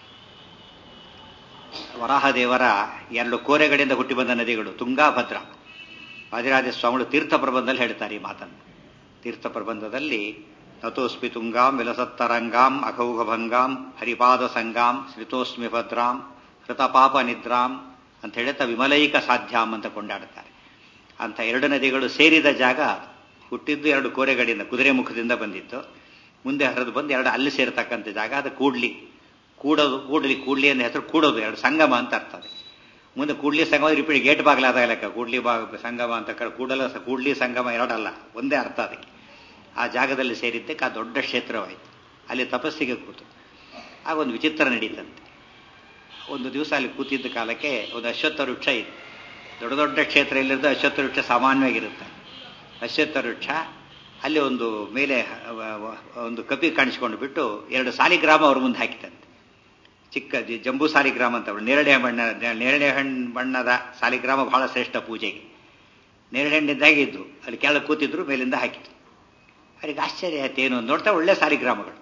ವರಾಹದೇವರ ಎರಡು ಕೋರೆಗಳಿಂದ ಹುಟ್ಟಿ ಬಂದ ನದಿಗಳು ತುಂಗಾ ಭದ್ರ ವಾದಿರಾಜ ಸ್ವಾಮಿಗಳು ತೀರ್ಥ ಪ್ರಬಂಧದಲ್ಲಿ ಹೇಳ್ತಾರೆ ಈ ಮಾತನ್ನು ತೀರ್ಥ ಪ್ರಬಂಧದಲ್ಲಿ ನತೋಸ್ಮಿ ತುಂಗಾಂ ವಿಲಸತ್ತರಂಗಾಂ ಅಘೌಘಭಂಗಾಂ ಹರಿಪಾದ ಸಂಗಾಂ ಶ್ರಿತೋಸ್ಮಿ ಭದ್ರಾಂ ಹೃತಪಾಪ ನಿದ್ರಾಂ ಅಂತ ಹೇಳ್ತಾ ವಿಮಲೈಕ ಸಾಧ್ಯಾಂ ಅಂತ ಕೊಂಡಾಡುತ್ತಾರೆ ಅಂತ ಎರಡು ನದಿಗಳು ಸೇರಿದ ಜಾಗ ಹುಟ್ಟಿದ್ದು ಎರಡು ಕೋರೆಗಳಿಂದ ಕುದುರೆ ಮುಖದಿಂದ ಬಂದಿತ್ತು ಮುಂದೆ ಹರಿದು ಬಂದು ಎರಡು ಅಲ್ಲಿ ಸೇರ್ತಕ್ಕಂಥ ಜಾಗ ಅದು ಕೂಡ್ಲಿ ಕೂಡೋದು ಕೂಡ್ಲಿ ಕೂಡ್ಲಿ ಅನ್ನೋ ಹೆಸರು ಕೂಡೋದು ಎರಡು ಸಂಗಮ ಅಂತ ಅರ್ಥ ಅದು ಮುಂದೆ ಕೂಡ್ಲಿ ಸಂಗಮ ರಿಪೀಟ್ ಗೇಟ್ ಬಾಗಿಲಾದ ಲೆಕ್ಕ ಕೂಡ್ಲಿ ಬಾಗ ಸಂಗಮ ಅಂತ ಕೂಡಲ ಕೂಡ್ಲಿ ಸಂಗಮ ಎರಡಲ್ಲ ಒಂದೇ ಅರ್ಥ ಅದಕ್ಕೆ ಆ ಜಾಗದಲ್ಲಿ ಸೇರಿದ್ದಕ್ಕೆ ಆ ದೊಡ್ಡ ಕ್ಷೇತ್ರವಾಯಿತು ಅಲ್ಲಿ ತಪಸ್ಸಿಗೆ ಕೂತು ಆಗ ಒಂದು ವಿಚಿತ್ರ ನಡೀತಂತೆ ಒಂದು ದಿವಸ ಅಲ್ಲಿ ಕೂತಿದ್ದ ಕಾಲಕ್ಕೆ ಒಂದು ಅಶ್ವತ್ಥ ವೃಕ್ಷ ಇದೆ ದೊಡ್ಡ ದೊಡ್ಡ ಕ್ಷೇತ್ರ ಇಲ್ಲಿರೋದು ಅಶ್ವತ್ಥ ವೃಕ್ಷ ಸಾಮಾನ್ಯವಾಗಿರುತ್ತೆ ಅಶ್ವತ್ಥ ವೃಕ್ಷ ಅಲ್ಲಿ ಒಂದು ಮೇಲೆ ಒಂದು ಕಪಿ ಕಾಣಿಸ್ಕೊಂಡು ಬಿಟ್ಟು ಎರಡು ಸಾಲಿಗ್ರಾಮ ಅವ್ರ ಮುಂದೆ ಹಾಕಿತಂತೆ ಚಿಕ್ಕ ಜಂಬೂ ಸಾಲಿಗ್ರಾಮ ಅಂತ ನೇರಳೆ ಬಣ್ಣ ನೇರಳೆ ಹಣ್ಣು ಬಣ್ಣದ ಸಾಲಿಗ್ರಾಮ ಬಹಳ ಶ್ರೇಷ್ಠ ಪೂಜೆಗೆ ನೇರಳೆ ಹಣ್ಣಿದ್ದಾಗೆ ಇದ್ದು ಅಲ್ಲಿ ಕೆಳಗೆ ಕೂತಿದ್ರು ಮೇಲಿಂದ ಹಾಕಿತು ಅವರಿಗೆ ಆಶ್ಚರ್ಯ ಆಯ್ತು ಏನು ನೋಡ್ತಾ ಒಳ್ಳೆ ಸಾಲಿಗ್ರಾಮಗಳು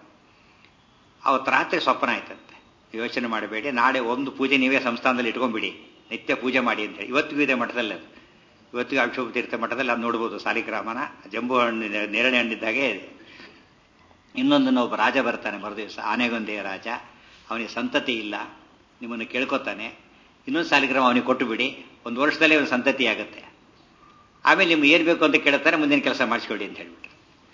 ಅವತ್ತು ರಾತ್ರಿ ಸ್ವಪ್ನ ಆಯ್ತಂತೆ ಯೋಚನೆ ಮಾಡಬೇಡಿ ನಾಳೆ ಒಂದು ಪೂಜೆ ನೀವೇ ಸಂಸ್ಥಾನದಲ್ಲಿ ಇಟ್ಕೊಂಡ್ಬಿಡಿ ನಿತ್ಯ ಪೂಜೆ ಮಾಡಿ ಅಂತ ಹೇಳಿ ಇವತ್ತಿಗೂ ಇದೆ ಮಠದಲ್ಲಿ ಅದು ಇವತ್ತಿಗೂ ಅಕ್ಷೋಭ ತೀರ್ಥ ಮಠದಲ್ಲಿ ಅದು ನೋಡ್ಬೋದು ಸಾಲಿಗ್ರಾಮನ ಜಂಬೂ ಹಣ್ಣು ನೇರಳೆ ಹಣ್ಣಿದ್ದಾಗೆ ಇದೆ ಇನ್ನೊಂದು ಒಬ್ಬ ರಾಜ ಬರ್ತಾನೆ ಮರುದಿವಸ ಆನೆಗೊಂದೆಯ ರಾಜ ಅವನಿಗೆ ಸಂತತಿ ಇಲ್ಲ ನಿಮ್ಮನ್ನು ಕೇಳ್ಕೊತಾನೆ ಇನ್ನೊಂದು ಸಾಲಿಗ್ರಾಮ ಅವನಿಗೆ ಕೊಟ್ಟು ಬಿಡಿ ಒಂದು ವರ್ಷದಲ್ಲಿ ಅವನ ಸಂತತಿ ಆಗುತ್ತೆ ಆಮೇಲೆ ನಿಮ್ಗೆ ಏನು ಬೇಕು ಅಂತ ಕೇಳ್ತಾನೆ ಮುಂದಿನ ಕೆಲಸ ಮಾಡಿಸ್ಕೊಡಿ ಅಂತ ಹೇಳ್ಬಿಟ್ಟು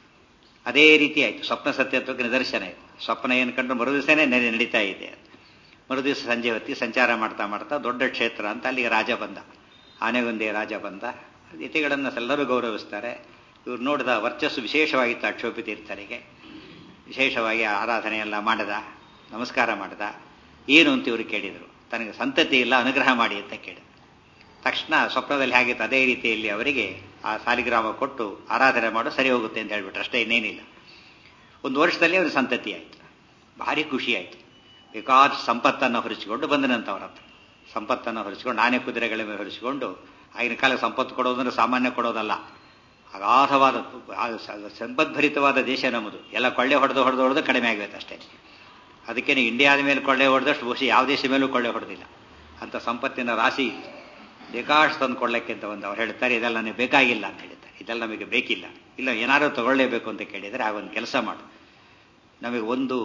ಅದೇ ರೀತಿ ಆಯಿತು ಸ್ವಪ್ನ ಸತ್ಯತ್ವಕ್ಕೆ ನಿದರ್ಶನ ಆಯಿತು ಸ್ವಪ್ನ ಏನು ಕಂಡು ಮರುದಿವಸನೇ ನೆನೆ ನಡೀತಾ ಇದೆ ಮರುದಿವಸ ಸಂಜೆ ಹೊತ್ತಿ ಸಂಚಾರ ಮಾಡ್ತಾ ಮಾಡ್ತಾ ದೊಡ್ಡ ಕ್ಷೇತ್ರ ಅಂತ ಅಲ್ಲಿಗೆ ರಾಜ ಬಂದ ಆನೆಗೊಂದೇ ರಾಜ ಬಂದ ಯತಿಗಳನ್ನು ಎಲ್ಲರೂ ಗೌರವಿಸ್ತಾರೆ ಇವ್ರು ನೋಡಿದ ವರ್ಚಸ್ಸು ವಿಶೇಷವಾಗಿತ್ತು ಅಕ್ಷೋಪಿ ತೀರ್ಥರಿಗೆ ವಿಶೇಷವಾಗಿ ಆರಾಧನೆ ಎಲ್ಲ ಮಾಡದ ನಮಸ್ಕಾರ ಮಾಡದ ಏನು ಅಂತ ಇವರು ಕೇಳಿದರು ತನಗೆ ಸಂತತಿ ಇಲ್ಲ ಅನುಗ್ರಹ ಮಾಡಿ ಅಂತ ಕೇಳಿದ ತಕ್ಷಣ ಸ್ವಪ್ನದಲ್ಲಿ ಹೇಗಿತ್ತು ಅದೇ ರೀತಿಯಲ್ಲಿ ಅವರಿಗೆ ಆ ಸಾಲಿಗ್ರಾಮ ಕೊಟ್ಟು ಆರಾಧನೆ ಮಾಡು ಸರಿ ಹೋಗುತ್ತೆ ಅಂತ ಹೇಳ್ಬಿಟ್ರು ಅಷ್ಟೇ ಇನ್ನೇನಿಲ್ಲ ಒಂದು ವರ್ಷದಲ್ಲಿ ಅವರ ಸಂತತಿ ಆಯಿತು ಭಾರಿ ಖುಷಿ ಆಯಿತು ಬೇಕಾದ ಸಂಪತ್ತನ್ನು ಹೊರಿಸಿಕೊಂಡು ಬಂದನಂತವ್ರ ಹತ್ರ ಸಂಪತ್ತನ್ನು ಹೊರಿಸಿಕೊಂಡು ಆನೆ ಕುದುರೆಗಳ ಮೇಲೆ ಹೊರಿಸಿಕೊಂಡು ಆಗಿನ ಕಾಲ ಸಂಪತ್ತು ಕೊಡೋದಂದ್ರೆ ಸಾಮಾನ್ಯ ಕೊಡೋದಲ್ಲ ಅಗಾಧವಾದ ಸಂಪದ್ಭರಿತವಾದ ದೇಶ ನಮ್ಮದು ಎಲ್ಲ ಕೊಳ್ಳೆ ಹೊಡೆದು ಹೊಡೆದು ಹೊಡೆದು ಕಡಿಮೆ ಆಗಬೇಕು ಅಷ್ಟೇ ಅದಕ್ಕೇನೆ ಇಂಡಿಯಾದ ಮೇಲೆ ಕೊಳ್ಳೆ ಹೊಡೆದಷ್ಟು ಬಹುಶಃ ಯಾವ ದೇಶ ಮೇಲೂ ಕೊಳ್ಳೆ ಹೊಡೆದಿಲ್ಲ ಅಂತ ಸಂಪತ್ತಿನ ರಾಶಿ ಬೇಕಾಷ್ಟು ತಂದು ಕೊಡ್ಲಿಕ್ಕೆ ಅಂತ ಒಂದು ಅವ್ರು ಹೇಳ್ತಾರೆ ಇದೆಲ್ಲ ನನಗೆ ಬೇಕಾಗಿಲ್ಲ ಅಂತ ಹೇಳ್ತಾರೆ ಇದೆಲ್ಲ ನಮಗೆ ಬೇಕಿಲ್ಲ ಇಲ್ಲ ಏನಾದರೂ ತಗೊಳ್ಳೇಬೇಕು ಅಂತ ಕೇಳಿದರೆ ಆಗೊಂದು ಕೆಲಸ ಮಾಡು ನಮಗೆ ಒಂದು